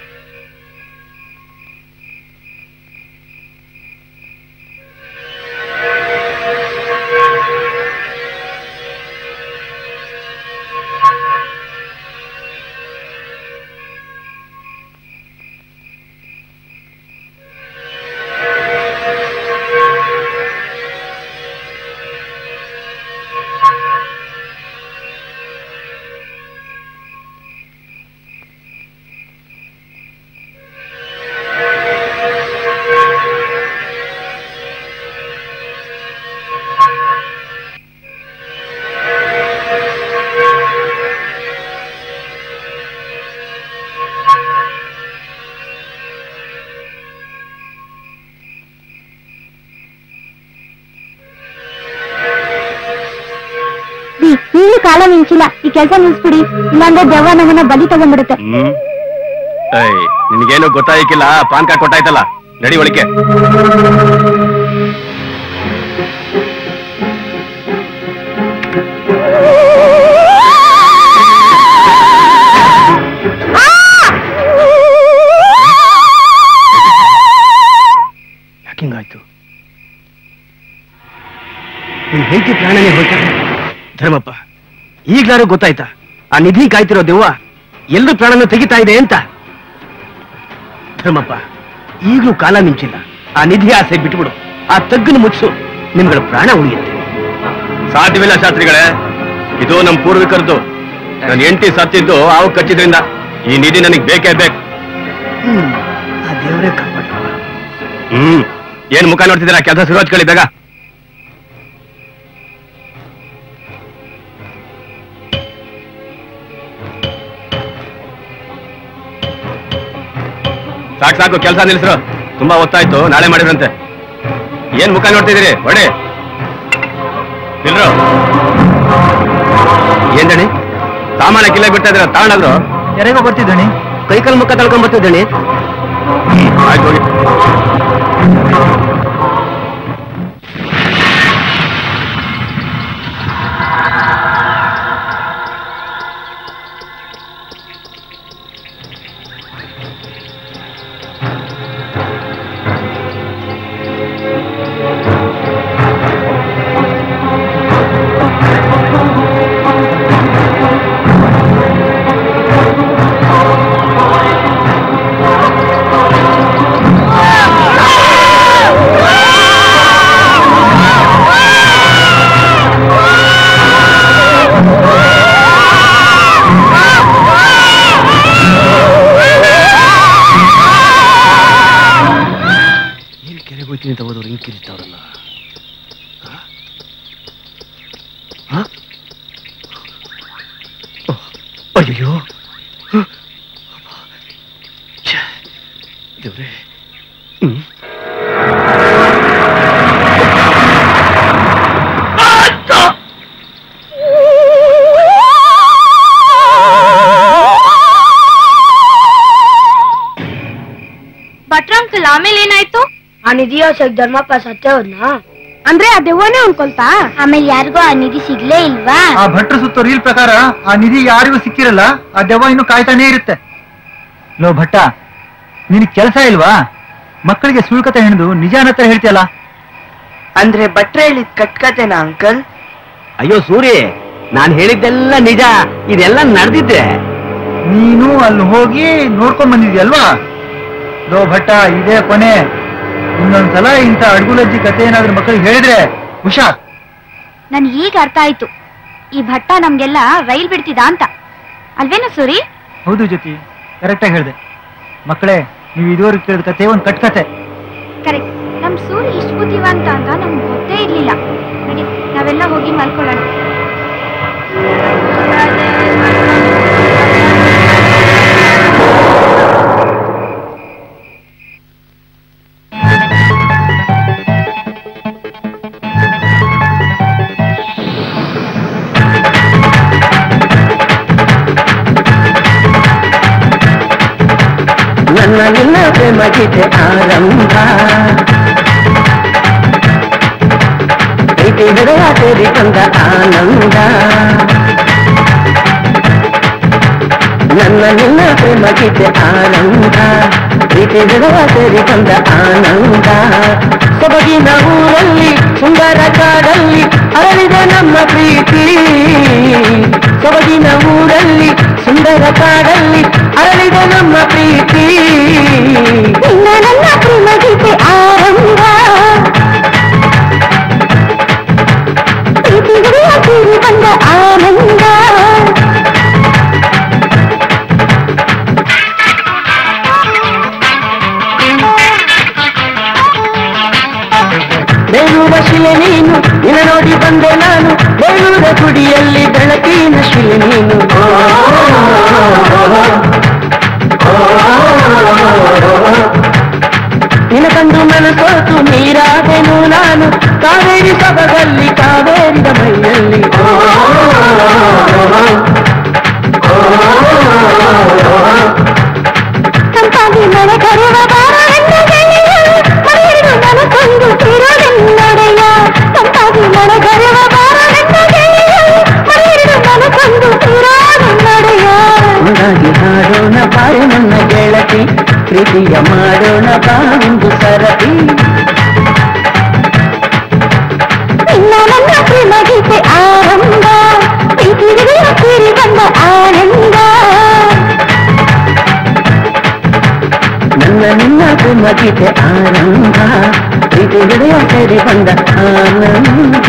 ನೀನು ಕಾಲ ಮಿಂಚಿಲ್ಲ ಈ ಕೆಲಸ ನಿಲ್ಸ್ಬಿಡಿ ಇಲ್ಲಾಂದ್ರೆ ದೆವ್ವ ನಮ್ಮನ್ನ ಬಲಿ ತಗೊಂಡ್ಬಿಡುತ್ತೆ ಹ್ಮ್ ಏಯ್ ನಿನ್ಗೇನು ಗೊತ್ತಾಯ್ಕಿಲ್ಲ ಪಾನ್ ಕಾರ್ಡ್ ಕೊಟ್ಟಾಯ್ತಲ್ಲ ನಡಿ ಒಳಿಕೆ ಯಾಕಿಂಗಾಯ್ತು ನಿನ್ ಹೆಂಡತಿ ಪ್ರಾಣನೇ ಹೋಯ್ತಾ ಧರ್ಮಪ್ಪ ಈಗ್ಲಾರು ಗೊತ್ತಾಯ್ತಾ ಆ ನಿಧಿ ಕಾಯ್ತಿರೋ ದೆವ್ವ ಎಲ್ಲರೂ ಪ್ರಾಣನ ತೆಗಿತಾ ಇದೆ ಅಂತ ಧರ್ಮಪ್ಪ ಈಗಲೂ ಕಾಲ ಮಿಂಚಿಲ್ಲ ಆ ನಿಧಿ ಆಸೆ ಬಿಟ್ಬಿಡು ಆ ತಗ್ಗನ್ನು ಮುಚ್ಚು ನಿಮ್ಗಳ ಪ್ರಾಣ ಉಳಿಯುತ್ತೆ ಸಾಧ್ಯವಿಲ್ಲ ಶಾಸ್ತ್ರಿಗಳೇ ಇದು ನಮ್ಮ ಪೂರ್ವಿಕರದ್ದು ನನ್ನ ಹೆಂಡತಿ ಸತ್ತಿದ್ದು ಹಾವು ಕಚ್ಚಿದ್ರಿಂದ ಈ ನಿಧಿ ನನಗೆ ಬೇಕೇ ಬೇಕು ಆ ದೇವರೇ ಕಾಪಾಡ್ರವ ಹ್ಮ್ ಏನ್ ಮುಖ ನೋಡ್ತಿದ್ದೀರಾ ಕೆಲಸ ಶುರು ಹಚ್ಕೊಳ್ಳಿ ಬೇಗ ಸಾಕು ಸಾಕು ಕೆಲಸ ನಿಲ್ಸ್ರು ತುಂಬಾ ಹೊತ್ತಾಯ್ತು ನಾಳೆ ಮಾಡಿದ್ರಂತೆ ಏನ್ ಮುಖ ನೋಡ್ತಿದ್ದೀರಿ ಹೊಡೆ ನಿಲ್ರು ಏನ್ ದಣಿ ಸಾಮಾನ ಕಿಲ್ಲ ಬಿಡ್ತಾ ಇದ್ರ ತಗೊಂಡಾದ್ರು ಯಾರಿಗೋ ಬರ್ತಿದ್ದಾನೆ ಕೈಕಾಲ್ ಮುಖ ತಳ್ಕೊಂಡ್ ಬರ್ತಿದ್ದೇನೆ ಆಯ್ತು ಹೋಗಿ ಏನ್ ಕೆರೆಗೆ ಹೋಗ್ತೀನಿ ಅಂತ ಹೋದವ್ರು ಹಿಂಗ್ ಕಿರಿತಾವ್ರಲ್ಲ ಅಯ್ಯೋ ದೇವ್ರೆ ಹ್ಮ್ ಭಟ್ರ ಅಂಕಲ್ ಆಮೇಲೆ ಏನಾಯ್ತು ಆ ನಿಧಿ ಯೋಸಕ್ ಧರ್ಮಪ್ಪ ಸತ್ಯ ಹೋದ್ನಾ ಅಂದ್ರೆ ಆ ದೆವ್ವನೇ ಅನ್ಕೊಳ್ತಾ ಆಮೇಲೆ ಯಾರಿಗೂ ಆ ನಿಧಿ ಸಿಗ್ಲೇ ಇಲ್ವಾ ಆ ಭಟ್ರ ಸುತ್ತ ರೀಲ್ ಪ್ರಕಾರ ಆ ನಿಧಿ ಯಾರಿಗೂ ಸಿಕ್ಕಿರಲ್ಲ ಆ ದೆವ್ವ ಇನ್ನು ಕಾಯ್ತಾನೇ ಇರುತ್ತೆ ಲೋ ಭಟ್ಟ ನಿನ್ ಕೆಲಸ ಇಲ್ವಾ ಮಕ್ಕಳಿಗೆ ಸುಳ್ಕತೆ ಹೆಣ್ದು ನಿಜ ಹತ್ರ ಹೇಳ್ತೀಯಲ್ಲ ಅಂದ್ರೆ ಭಟ್ರೆ ಹೇಳಿದ್ ಕಟ್ಕತೆನಾ ಅಂಕಲ್ ಅಯ್ಯೋ ಸೂರಿ ನಾನ್ ಹೇಳಿದ್ದೆಲ್ಲ ನಿಜ ಇದೆಲ್ಲ ನಡೆದಿದ್ದೆ ನೀನು ಅಲ್ಲಿ ಹೋಗಿ ನೋಡ್ಕೊಂಡ್ ಬಂದಿದ್ಯಲ್ವಾ ಲೋ ಭಟ್ಟ ಇದೇ ಕೊನೆ ಇನ್ನೊಂದ್ಸಲ ಇಂಥ ಅಡ್ಗುಲಜ್ಜಿ ಕತೆ ಏನಾದ್ರೂ ಮಕ್ಕಳಿಗೆ ಹೇಳಿದ್ರೆ ಹುಷಾರ್ ನನ್ ಈಗ ಅರ್ಥ ಆಯ್ತು ಈ ಭಟ್ಟ ನಮ್ಗೆಲ್ಲ ರೈಲ್ ಬಿಡ್ತಿದ ಅಂತ ಅಲ್ವೇನು ಸೂರಿ ಹೌದು ಜ್ಯೋತಿ ಕರೆಕ್ಟಾಗಿ ಹೇಳಿದೆ ಮಕ್ಕಳೇ ನೀವು ಇದುವರೆಗೆ ಕೇಳಿದ ಕತೆ ಒಂದು ಕಟ್ಕತೆ ಕರೆಕ್ಟ್ ನಮ್ ಸೂರಿ ಇಷ್ಟು ಬುದ್ಧಿವಂತ ಅಂತ ನಮ್ಗೆ ಗೊತ್ತೇ ಇರ್ಲಿಲ್ಲ ನಡಿ ನಾವೆಲ್ಲ ಹೋಗಿ ಮಲ್ಕೊಳ್ಳೋಣ ನನ್ನ ನಿನ್ನ ಪ್ರೇಮ ಗೀತೆ ಆರಂಭ ಪ್ರೀತಿ ಹೃದಯ ಸೇರಿಕೊಂಡ ಆನಂದ ನನ್ನ ನಿನ್ನ ಪ್ರೇಮ ಗೀತೆ ಆನಂದ ಪ್ರೀತಿ ಹೃದಯ ಸೇರಿಕೊಂಡ ಆನಂದ ಸೊಬಗಿನ ಊರಲ್ಲಿ ಸುಂದರ ಕಾಡಲ್ಲಿ ಅರಳಿದೆ ನಮ್ಮ ಪ್ರೀತಿ ಸೊಬಗಿನ ಊರಲ್ಲಿ ಸುಂದರ ಕಾಡಲ್ಲಿ ಅರಳಿದೆ ನಮ್ಮ ಪ್ರೀತಿ ನನ್ನ ಪ್ರೇಮ ಗೀತೆ ಆರಂಭ ಪ್ರೀತಿ ಹೃದಯ ಸೇರಿ ಬಂದ ಆನಂದ ಬೇಲೂರ ಶಿಲೆ ನೀನು ನಿನ್ನ ನೋಡಿ ಬಂದೆ ನಾನು ಬೇಲೂರ ಗುಡಿಯಲ್ಲಿ ಬೆಳಕಿನ ಶಿಲೆ ನೀನು ನಿನ್ನ ಕಂಡು ಮನಸೋತು ನೀರಾದೆನು ನಾನು ಕಾವೇರಿ ಸೊಬಗಲ್ಲಿ ಕಾವೇರಿದ ಮೈಯಲ್ಲಿ ತಂಪಾಗಿ ಮಳೆ ಕರುವ ಬಾರ ನನ್ನ ಗೆಳೆಯ ಮರೆಯಲು ಮನಸ್ಸೊಂದು ತಿರುವೆನ್ನೊಡೆಯ ತಂಪಾಗಿ ಮಳೆ ಕರುವ ಬಾರ ನನ್ನ ಗೆಳೆಯ ಮರೆಯಲು ಮನಸ್ಸೊಂದು ತಿರುವೆನ್ನೊಡೆಯ ಒಂದಾಗಿ ಹಾಡೋಣ ಬಾರೆ ನನ್ನ ಗೆಳತಿ ಪ್ರೀತಿಯ ಮಾಡೋಣ ಬಾ ಒಂದು ಸರತಿ ನಿನ್ನ ನನ್ನ ಪ್ರೇಮ ಗೀತೆ ಆರಂಭ ಪ್ರೀತಿ ಹೃದಯ ಸೇರಿ ಬಂದ ಆನಂದ ನನ್ನ ನಿನ್ನ ಪ್ರೇಮ ಗೀತೆ ಆರಂಭ ಪ್ರೀತಿ ಹೃದಯ ಸೇರಿ ಬಂದ ಆನಂದ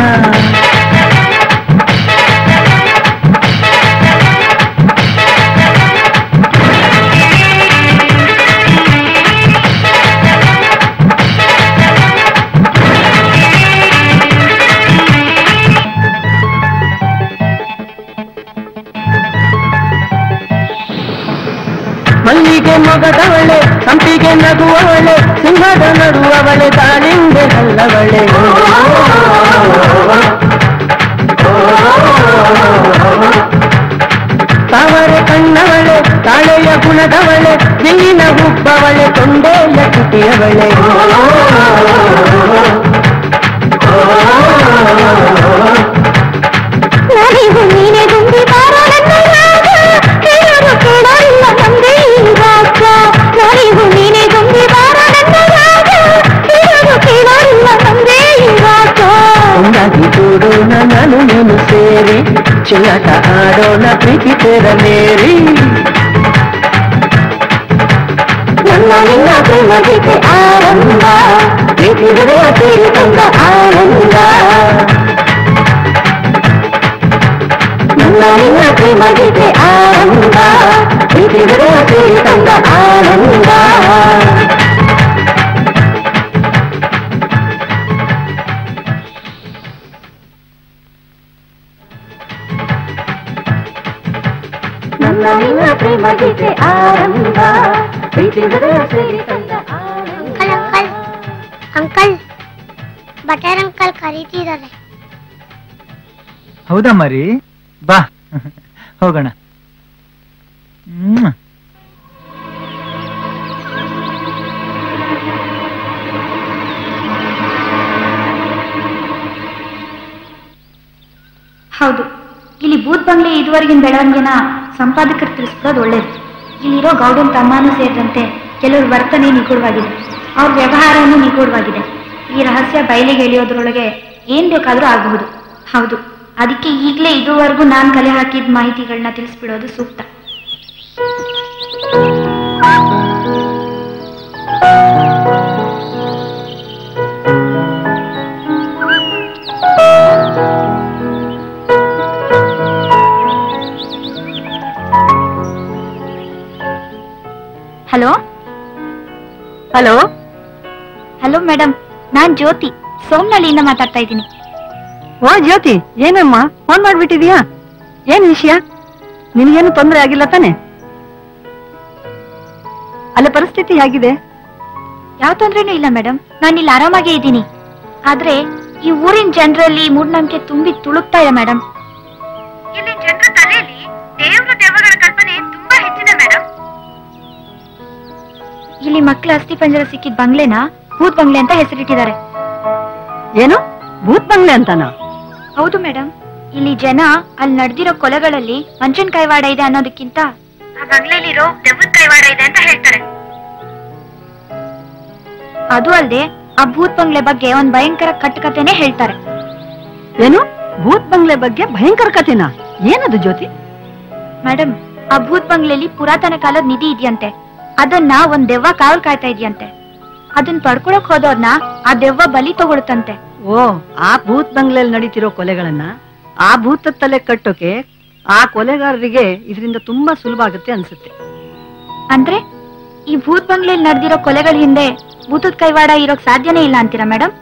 ಮಲ್ಲಿಗೆ ಮೊಗದವಳೆ ಸಂಪಿಗೆ ನಗುವವಳೆ ಸಿಂಹದ ನಡುವವಳೆ ದಾಳಿಂಬೆ ಹಲ್ಲವಳೆ ತಾವರೆ ಕಣ್ಣವಳೆ ತಾಳೆಯ ಗುಣದವಳೆ ಬಿಲ್ಲಿನ ಹುಬ್ಬವಳೆ ತೊಂಡೆಯ ಕುಟಿಯವಳೆ ನಾನಿಗೂ ನೀನೇ ತುಂಬಿ ಬಾರ ನನ್ನ ರಾಗ ಕೇಳಲು ಕೇಳಲ್ಲ ನಂದೇ ಈ ರಾಗ ನಾನಿಗೂ ನೀನೇ ತುಂಬಿ ಬಾರ ನನ್ನ ರಾಗ ಕೇಳಲು ಕೇಳಲ್ಲ ನಂದೇ ಈ ರಾಗ ಒಂದಾಗಿ ಕೂಡೋಣ ನಾನು ನೀನು ಸೇರಿ ಚಿಲ್ಲಾಟ ಆಡೋಣ ಪ್ರೀತಿ ತೆರನೇರಿ ನನ್ನ ನಿನ್ನ ಪ್ರೇಮ ಗೀತೆ ಆರಂಭ ಪ್ರೀತಿ ಹೃದಯ ಸೇರಿ ತಂದ ಆನಂದ ನನ್ನ ನಿನ್ನ ಪ್ರೇಮ ಗೀತೆ ಆರಂಭ ಪ್ರೀತಿ ಹೃದಯ ಸೇರಿ ತಂದ ಆನಂದ ನನ್ನ ನಿನ್ನ ಪ್ರೇಮ ಗೀತೆ ಆರಂಭ ಪ್ರೀತಿ ಹೃದಯ ಸೇರಿ ತಂದ uncle uncle uncle butter uncle ಕರೀತಿದ್ದಾರೆ ಹೌದಾ ಮರಿ ಬಾ ಹೋಗೋಣ ಹ್ಮ್ ಹೌದು ಇಲ್ಲಿ ಬೂತ್ ಬಂಗ್ಲೆ ಇದುವರೆಗಿನ ಬೆಳವಣಿಗೆನ ಸಂಪಾದಕರು ತಿಳಿಸ್ಕೊಳ್ಳೋದು ಒಳ್ಳೇದು ಇಲ್ಲಿರೋ ಗೌಡನ್ ತಮ್ಮನೂ ಸೇರಿದಂತೆ ಕೆಲವ್ರ ವರ್ತನೆ ನಿಗೂಢವಾಗಿದೆ ಅವ್ರ ವ್ಯವಹಾರನೂ ನಿಗೂಢವಾಗಿದೆ ಈ ರಹಸ್ಯ ಬಯಲಿಗೆ ಎಳೆಯೋದ್ರೊಳಗೆ ಏನ್ ಬೇಕಾದ್ರೂ ಆಗಬಹುದು ಹೌದು ಅದಕ್ಕೆ ಈಗಲೇ ಇದುವರೆಗೂ ನಾನು ಕಲೆ ಹಾಕಿದ ಮಾಹಿತಿಗಳನ್ನ ತಿಳಿಸ್ಬಿಡೋದು ಸೂಕ್ತ ಹಲೋ ಹಲೋ ಹಲೋ ಮೇಡಮ್ ನಾನ್ ಜ್ಯೋತಿ ಸೋಮನಹಳ್ಳಿಯಿಂದ ಮಾತಾಡ್ತಾ ಇದ್ದೀನಿ ಓ ಜ್ಯೋತಿ ಏನಮ್ಮ ಫೋನ್ ಮಾಡ್ಬಿಟ್ಟಿದ್ಯಾ ಏನ್ ವಿಷಯ ನಿನಗೇನು ತೊಂದರೆ ಆಗಿಲ್ಲ ತಾನೆ ಅಲ್ಲ ಪರಿಸ್ಥಿತಿ ಹೇಗಿದೆ ಯಾವ ತೊಂದ್ರೆನೂ ಇಲ್ಲ ಮೇಡಮ್ ನಾನು ಇಲ್ಲಿ ಆರಾಮಾಗೇ ಇದ್ದೀನಿ ಆದ್ರೆ ಈ ಊರಿನ ಜನರಲ್ಲಿ ಮೂಢನಂಬಿಕೆ ತುಂಬಿ ತುಳುಕ್ತಾ ಇದೆ ಮೇಡಮ್ ಇಲ್ಲಿನ ಜನರ ತಲೆಯಲ್ಲಿ ದೇವ್ರ ದೇವಗಳ ಕಲ್ಪನೆ ತುಂಬಾ ಹೆಚ್ಚಿದೆ ಮೇಡಮ್ ಇಲ್ಲಿ ಮಕ್ಕಳ ಅಸ್ಥಿ ಪಂಜರ ಸಿಕ್ಕಿದ ಬಂಗ್ಲೆನ ಭೂತ್ ಬಂಗ್ಲೆ ಅಂತ ಹೆಸರಿಟ್ಟಿದ್ದಾರೆ ಏನು ಭೂತ್ ಬಂಗ್ಲೆ ಅಂತನಾ ಹೌದು ಮೇಡಮ್ ಇಲ್ಲಿ ಜನ ಅಲ್ಲಿ ನಡೆದಿರೋ ಕೊಲೆಗಳಲ್ಲಿ ಮನುಷ್ಯನ್ ಕೈವಾಡ ಇದೆ ಅನ್ನೋದಕ್ಕಿಂತ ಆ ಬಂಗ್ಲೆಲಿರೋ ದೆವ್ವದ ಕೈವಾಡ ಇದೆ ಅಂತ ಹೇಳ್ತಾರೆ ಅದು ಅಲ್ಲದೆ ಆ ಭೂತ್ ಬಂಗ್ಲೆ ಬಗ್ಗೆ ಒಂದ್ ಭಯಂಕರ ಕಟ್ಟುಕತೆನೆ ಹೇಳ್ತಾರೆ ಏನು ಭೂತ್ ಬಂಗ್ಲೆ ಬಗ್ಗೆ ಭಯಂಕರ ಕಥೆನಾ ಏನದು ಜ್ಯೋತಿ ಮೇಡಮ್ ಆ ಭೂತ್ ಬಂಗ್ಲೆಲಿ ಪುರಾತನ ಕಾಲದ ನಿಧಿ ಇದೆಯಂತೆ ಅದನ್ನ ಒಂದ್ ದೆವ್ವ ಕಾವಲ್ ಕಾಯ್ತಾ ಇದೆಯಂತೆ ಅದನ್ನ ಪಡ್ಕೊಳಕ್ ಹೋದವ್ರನ್ನ ಆ ದೆವ್ವ ಬಲಿ ತಗೊಳುತ್ತಂತೆ ಓ ಆ ಭೂತ್ ಬಂಗ್ಲೆಯಲ್ಲಿ ನಡೀತಿರೋ ಕೊಲೆಗಳನ್ನ ಆ ಭೂತದ ತಲೆ ಕಟ್ಟೋಕೆ ಆ ಕೊಲೆಗಾರರಿಗೆ ಇದರಿಂದ ತುಂಬಾ ಸುಲಭ ಆಗುತ್ತೆ ಅನ್ಸುತ್ತೆ ಅಂದ್ರೆ ಈ ಭೂತ್ ಬಂಗ್ಲೆಯಲ್ಲಿ ನಡೆದಿರೋ ಕೊಲೆಗಳ ಹಿಂದೆ ಭೂತದ ಕೈವಾಡ ಇರೋಕ್ ಸಾಧ್ಯನೇ ಇಲ್ಲ ಅಂತೀರಾ ಮೇಡಮ್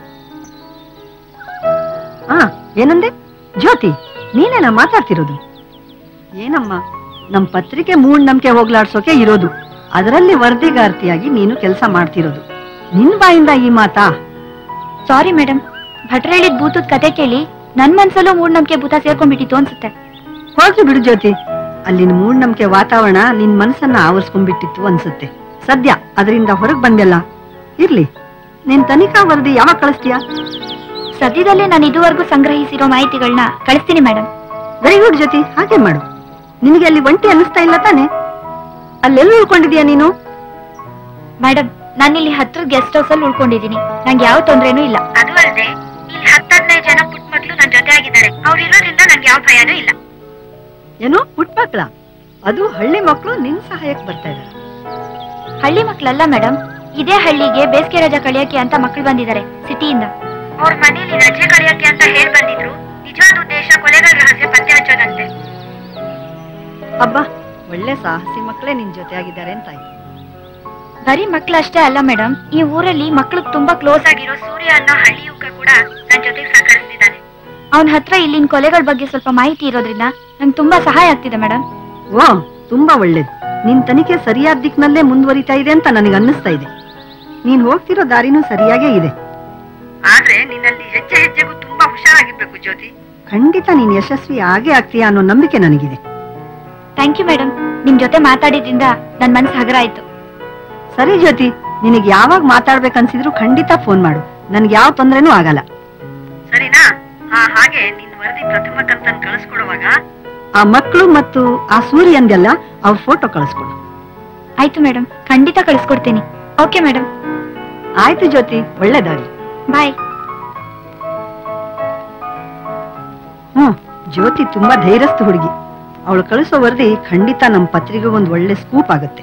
ಹಾ ಏನಂದೆ ಜ್ಯೋತಿ ನೀನೇನ ಮಾತಾಡ್ತಿರೋದು ಏನಮ್ಮ ನಮ್ ಪತ್ರಿಕೆ ಮೂಢನಂಬಿಕೆ ಹೋಗ್ಲಾಡ್ಸೋಕೆ ಇರೋದು ಅದರಲ್ಲಿ ವರದಿಗಾರ್ತಿಯಾಗಿ ನೀನು ಕೆಲಸ ಮಾಡ್ತಿರೋದು ನಿನ್ ಬಾಯಿಂದ ಈ ಮಾತಾ ಸಾರಿ ಮೇಡಮ್ ಭಟ್ರ ಹೇಳಿದ ಭೂತದ ಕತೆ ಕೇಳಿ ನನ್ ಮನ್ಸಲ್ಲೂ ಮೂಢನಂಬಿಕೆ ಭೂತ ಸೇರ್ಕೊಂಡ್ಬಿಟ್ಟಿತ್ತು ಅನ್ಸುತ್ತೆ ಹೋಗ್ಲಿ ಬಿಡು ಜ್ಯೋತಿ ಅಲ್ಲಿನ ಮೂಢನಂಬಿಕೆ ವಾತಾವರಣ ನಿನ್ ಮನಸ್ಸನ್ನ ಆವರಿಸ್ಕೊಂಡ್ಬಿಟ್ಟಿತ್ತು ಅನ್ಸುತ್ತೆ ಸದ್ಯ ಅದರಿಂದ ಹೊರಗ್ ಬಂದೆಲ್ಲ ಇರ್ಲಿ ನಿನ್ ತನಿಖಾ ವರದಿ ಯಾವಾಗ ಕಳಿಸ್ತೀಯಾ ಸದ್ಯದಲ್ಲೇ ನಾನು ಇದುವರೆಗೂ ಸಂಗ್ರಹಿಸಿರೋ ಮಾಹಿತಿಗಳನ್ನ ಕಳಿಸ್ತೀನಿ ಮೇಡಮ್ ವೆರಿ ಗುಡ್ ಜ್ಯೋತಿ ಹಾಗೆ ಮಾಡು ನಿನಗೆ ಅಲ್ಲಿ ಒಂಟಿ ಅನ್ನಿಸ್ತಾ ಇಲ್ಲ ತಾನೆ ಅಲ್ಲೆಲ್ಲಿ ಉಳ್ಕೊಂಡಿದ್ಯಾ ನೀನು ಮೇಡಮ್ ನಾನಿಲ್ಲಿ ಹತ್ರ ಗೆಸ್ಟ್ ಹೌಸ್ ಅಲ್ಲಿ ಉಳ್ಕೊಂಡಿದ್ದೀನಿ ನಂಗೆ ಯಾವ ತೊಂದ್ರೆನೂ ಇಲ್ಲ ಅದು ಅಲ್ಲದೆ ಇಲ್ಲಿ ಹತ್ತು ಹದಿನೈದು ಜನ ಪುಟ್ಟ ಮಕ್ಳು ನನ್ನ ಜೊತೆ ಆಗಿದ್ದಾರೆ ಅವ್ರು ಇರೋದ್ರಿಂದ ನಂಗೆ ಯಾವ ಭಯನೂ ಇಲ್ಲ ಏನು ಪುಟ್ ಮಕ್ಳ ಅದು ಹಳ್ಳಿ ಮಕ್ಕಳು ನಿನ್ ಸಹಾಯಕ್ಕೆ ಬರ್ತಾ ಇದ್ದಾರೆ ಹಳ್ಳಿ ಮಕ್ಳಲ್ಲ ಮೇಡಮ್ ಇದೇ ಹಳ್ಳಿಗೆ ಬೇಸಿಗೆ ರಜಾ ಕಳಿಯಕ್ಕೆ ಅಂತ ಮಕ್ಳು ಬಂದಿದ್ದಾರೆ ಸಿಟಿಯಿಂದ ಅವ್ರ ಮನೇಲಿ ರಜೆ ಕಳಿಯಕ್ಕೆ ಅಂತ ಹೇಳಿ ಬಂದಿದ್ರು ನಿಜವಾದ ಉದ್ದೇಶ ಕೊಲೆಗಳ ರಹಸ್ಯ ಪತ್ತೆ ಹಚ್ಚೋದಂತೆ ಅಬ್ಬಾ ಒಳ್ಳೆ ಸಾಹಸಿ ಮಕ್ಕಳೇ ನಿನ್ ಜೊತೆ ಆಗಿದ್ದಾರೆ ಅಂತ ಆಯ್ತು ಬರೀ ಮಕ್ಳಷ್ಟೇ ಅಲ್ಲ ಮೇಡಮ್ ಈ ಊರಲ್ಲಿ ಮಕ್ಳಿಗೆ ತುಂಬಾ ಕ್ಲೋಸ್ ಆಗಿರೋ ಸೂರ್ಯ ಅನ್ನೋ ಹಳ್ಳಿ ಯುವಕ ಕೂಡ ನನ್ ಜೊತೆಗೆ ಸಹಕರಿಸ್ತಿದ್ದಾನೆ ಅವನ ಹತ್ರ ಇಲ್ಲಿನ ಕೊಲೆಗಳ ಬಗ್ಗೆ ಸ್ವಲ್ಪ ಮಾಹಿತಿ ಇರೋದ್ರಿಂದ ನಂಗೆ ತುಂಬಾ ಸಹಾಯ ಆಗ್ತಿದೆ ಮೇಡಮ್ ವಾ ತುಂಬಾ ಒಳ್ಳೇದು ನಿನ್ ತನಿಖೆ ಸರಿಯಾದ ದಿಕ್ನಲ್ಲೇ ಮುಂದುವರಿತಾ ಇದೆ ಅಂತ ನನಗೆ ಅನ್ನಿಸ್ತಾ ಇದೆ ನೀನ್ ಹೋಗ್ತಿರೋ ದಾರಿನೂ ಸರಿಯಾಗೇ ಇದೆ ಆದ್ರೆ ನಿನ್ನಲ್ಲಿ ಹೆಜ್ಜೆ ಹೆಜ್ಜೆಗೂ ತುಂಬಾ ಹುಷಾರಾಗಿರ್ಬೇಕು ಜ್ಯೋತಿ ಖಂಡಿತ ನೀನ್ ಯಶಸ್ವಿ ಆಗೇ ಆಗ್ತೀಯಾ ಅನ್ನೋ ನಂಬಿಕೆ ನನಗಿದೆ ಥ್ಯಾಂಕ್ ಯು ಮೇಡಮ್ ನಿಮ್ ಜೊತೆ ಮಾತಾಡಿದ್ರಿಂದ ನನ್ ಮನ್ಸು ಹಗರ ಆಯ್ತು ಸರಿ ಜ್ಯೋತಿ ನಿನಗೆ ಯಾವಾಗ ಮಾತಾಡ್ಬೇಕನ್ಸಿದ್ರು ಖಂಡಿತ ಫೋನ್ ಮಾಡು ನನ್ಗೆ ಯಾವ ತೊಂದ್ರೆನೂ ಆಗಲ್ಲ ಸರಿನಾ ಹಾ ಹಾಗೆ ನಿನ್ ವರದಿ ಪ್ರಥಮ ಕಂತನ್ ಕಳಿಸ್ಕೊಡುವಾಗ ಆ ಮಕ್ಕಳು ಮತ್ತು ಆ ಸೂರ್ಯಂದೆಲ್ಲ ಅವ್ರ ಫೋಟೋ ಕಳಿಸ್ಕೊಡು ಆಯ್ತು ಮೇಡಮ್ ಖಂಡಿತ ಕಳಿಸ್ಕೊಡ್ತೀನಿ ಓಕೆ ಮೇಡಮ್ ಆಯ್ತು ಜ್ಯೋತಿ ಒಳ್ಳೇದಾಗ್ಲಿ ಬಾಯ್ ಹ್ಮ್ ಜ್ಯೋತಿ ತುಂಬಾ ಧೈರ್ಯಸ್ಥ ಹುಡುಗಿ ಅವಳು ಕಳಿಸೋ ವರದಿ ಖಂಡಿತ ನಮ್ಮ ಪತ್ರಿಕೆಗೆ ಒಂದು ಒಳ್ಳೆ ಸ್ಕೂಪ್ ಆಗುತ್ತೆ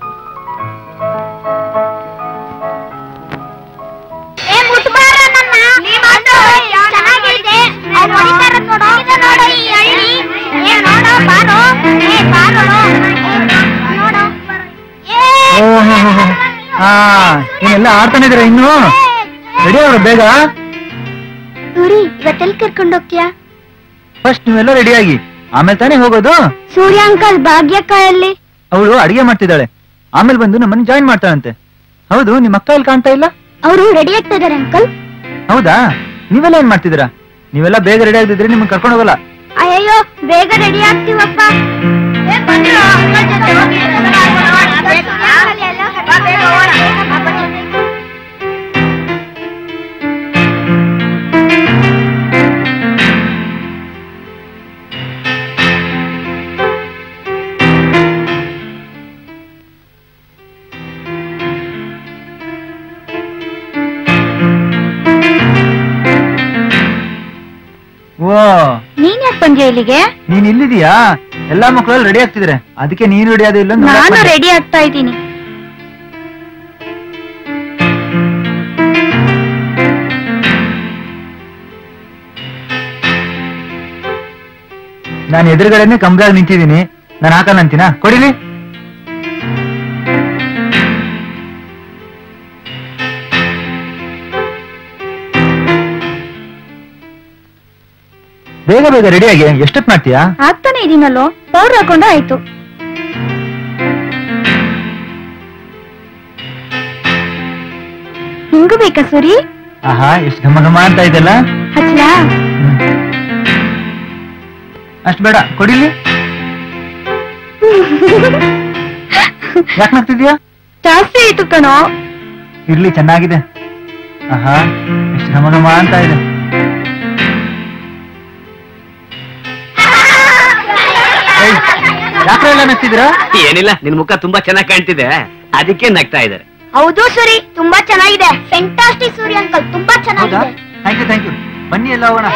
ಏ ಮುಟ್ಬಾರ ನನ್ನ ಚೆನ್ನಾಗಿದೆ ಅವ್ರು ಹೊಡಿತಾ ಇರೋದ್ ನೋಡು ಇದು ನೋಡು ಈ ಹಳ್ಳಿ ಏ ನೋಡು ಬಾರೋ ಏ ಬಾರೋ ನೋಡು ಏ ಹಾ ನೀನೆಲ್ಲ ಆಡ್ತಾನೆ ಇದ್ರೆ ಇನ್ನು ರೆಡಿ ಅವ್ರು ಬೇಗ ಸೂರಿ ಇವತ್ತೆಲ್ಲಿ ಕರ್ಕೊಂಡು ಹೋಗ್ತೀಯಾ ಫಸ್ಟ್ ನೀವೆಲ್ಲ ರೆಡಿಯಾಗಿ ಆಮೇಲೆ ತಾನೇ ಹೋಗೋದು ಸೂರ್ಯ ಅಂಕಲ್ ಭಾಗ್ಯಕ್ಕ ಎಲ್ಲಿ ಅವಳು ಅಡಿಗೆ ಮಾಡ್ತಿದ್ದಾಳೆ ಆಮೇಲೆ ಬಂದು ನಮ್ಮನ್ನ ಜಾಯಿನ್ ಮಾಡ್ತಾಳಂತೆ ಹೌದು ನಿಮ್ಮ ಅಕ್ಕ ಇಲ್ಲಿ ಕಾಣ್ತಾ ಇಲ್ಲ ಅವರು ರೆಡಿ ಆಗ್ತಾ ಇದಾರೆ ಅಂಕಲ್ ಹೌದಾ ನೀವೆಲ್ಲ ಏನ್ ಮಾಡ್ತಿದ್ದೀರಾ ನೀವೆಲ್ಲ ಬೇಗ ರೆಡಿ ಆಗದಿದ್ರೆ ನಿಮ್ಗೆ ಕರ್ಕೊಂಡು ಹೋಗಲ್ಲ ಅಯ್ಯಯ್ಯೋ ಬೇಗ ರೆಡಿ ಆಗ್ತೀವಪ್ಪ ಏ, ಬಂದ್ರು, ಅಂಕಲ್ ಜೊತೆ ಹೋಗಿ. ಬಾ, ಬೇಗ ಹೋಗೋಣ. ಬಾ, ಬನ್ನಿ. ಓ ನೀನ್ ಯಾಕೆ ಬಂದ್ಯಾ ಇಲ್ಲಿಗೆ ನೀನ್ ಇಲ್ಲಿದೀಯಾ ಎಲ್ಲಾ ಮಕ್ಕಳು ರೆಡಿ ಆಗ್ತಿದ್ರೆ ಅದಕ್ಕೆ ನೀನು ರೆಡಿ ಆದ ಇಲ್ಲ ಅಂತ ನೋಡಕ್ ನಾನು ಬಂದೆ. ರೆಡಿ ಆಗ್ತಾ ಇದ್ದೀನಿ ನಾನು ಎದುರುಗಡೆನೆ ಕಂಬಳಾಗಿ ನಿಂತಿದ್ದೀನಿ ನಾನು ಹಾಕಲ್ಲ ಅಂತೀನಾ ಕೊಡಿಲಿ ಬೇಗ ಬೇಗ ರೆಡಿಯಾಗಿ ಎಷ್ಟೊತ್ ಮಾಡ್ತೀಯಾ ಆಗ್ತಾನೆ ಇದೀನಲ್ಲೋ ಪೌಡರ್ ಹಾಕೊಂಡ್ರೆ ಆಯ್ತು ನಿಂಗೂ ಬೇಕಾ ಸೂರಿ ಆಹಾ ಎಷ್ಟು ಘಮ ಘಮ ಅಂತ ಇದೆಲ್ಲ ಹಚ್ಲಾ ಅಷ್ಟು ಬೇಡ ಕೊಡಿಲಿ ಯಾಕೆ ನಗ್ತಿದ್ಯಾ ಜಾಸ್ತಿ ಆಯ್ತು ಕಣೋ ಇರ್ಲಿ ಚೆನ್ನಾಗಿದೆ ಆಹಾ ಎಷ್ಟು ಘಮ ಘಮ ಅಂತ ಇದೆ ಯಾಕ್ರೆ ಎಲ್ಲ ನಗ್ತಿದ್ದೀರಾ ಏನಿಲ್ಲ ನಿನ್ ಮುಖ ತುಂಬಾ ಚೆನ್ನಾಗಿ ಕಾಣ್ತಿದೆ ಅದಕ್ಕೆ ನಗ್ತಾ ಇದ್ದಾರೆ ಹೌದು ಸೂರಿ ತುಂಬಾ ಚೆನ್ನಾಗಿದೆ ಫೆಂಟಾಸ್ಟಿಕ್ ಸೂರಿ ಅಂಕಲ್ ತುಂಬಾ ಹೌದಾ ಚೆನ್ನಾಗಿದೆ ಥ್ಯಾಂಕ್ ಯು ಥ್ಯಾಂಕ್ ಯು ಬನ್ನಿ ಎಲ್ಲ ಹೋಗೋಣ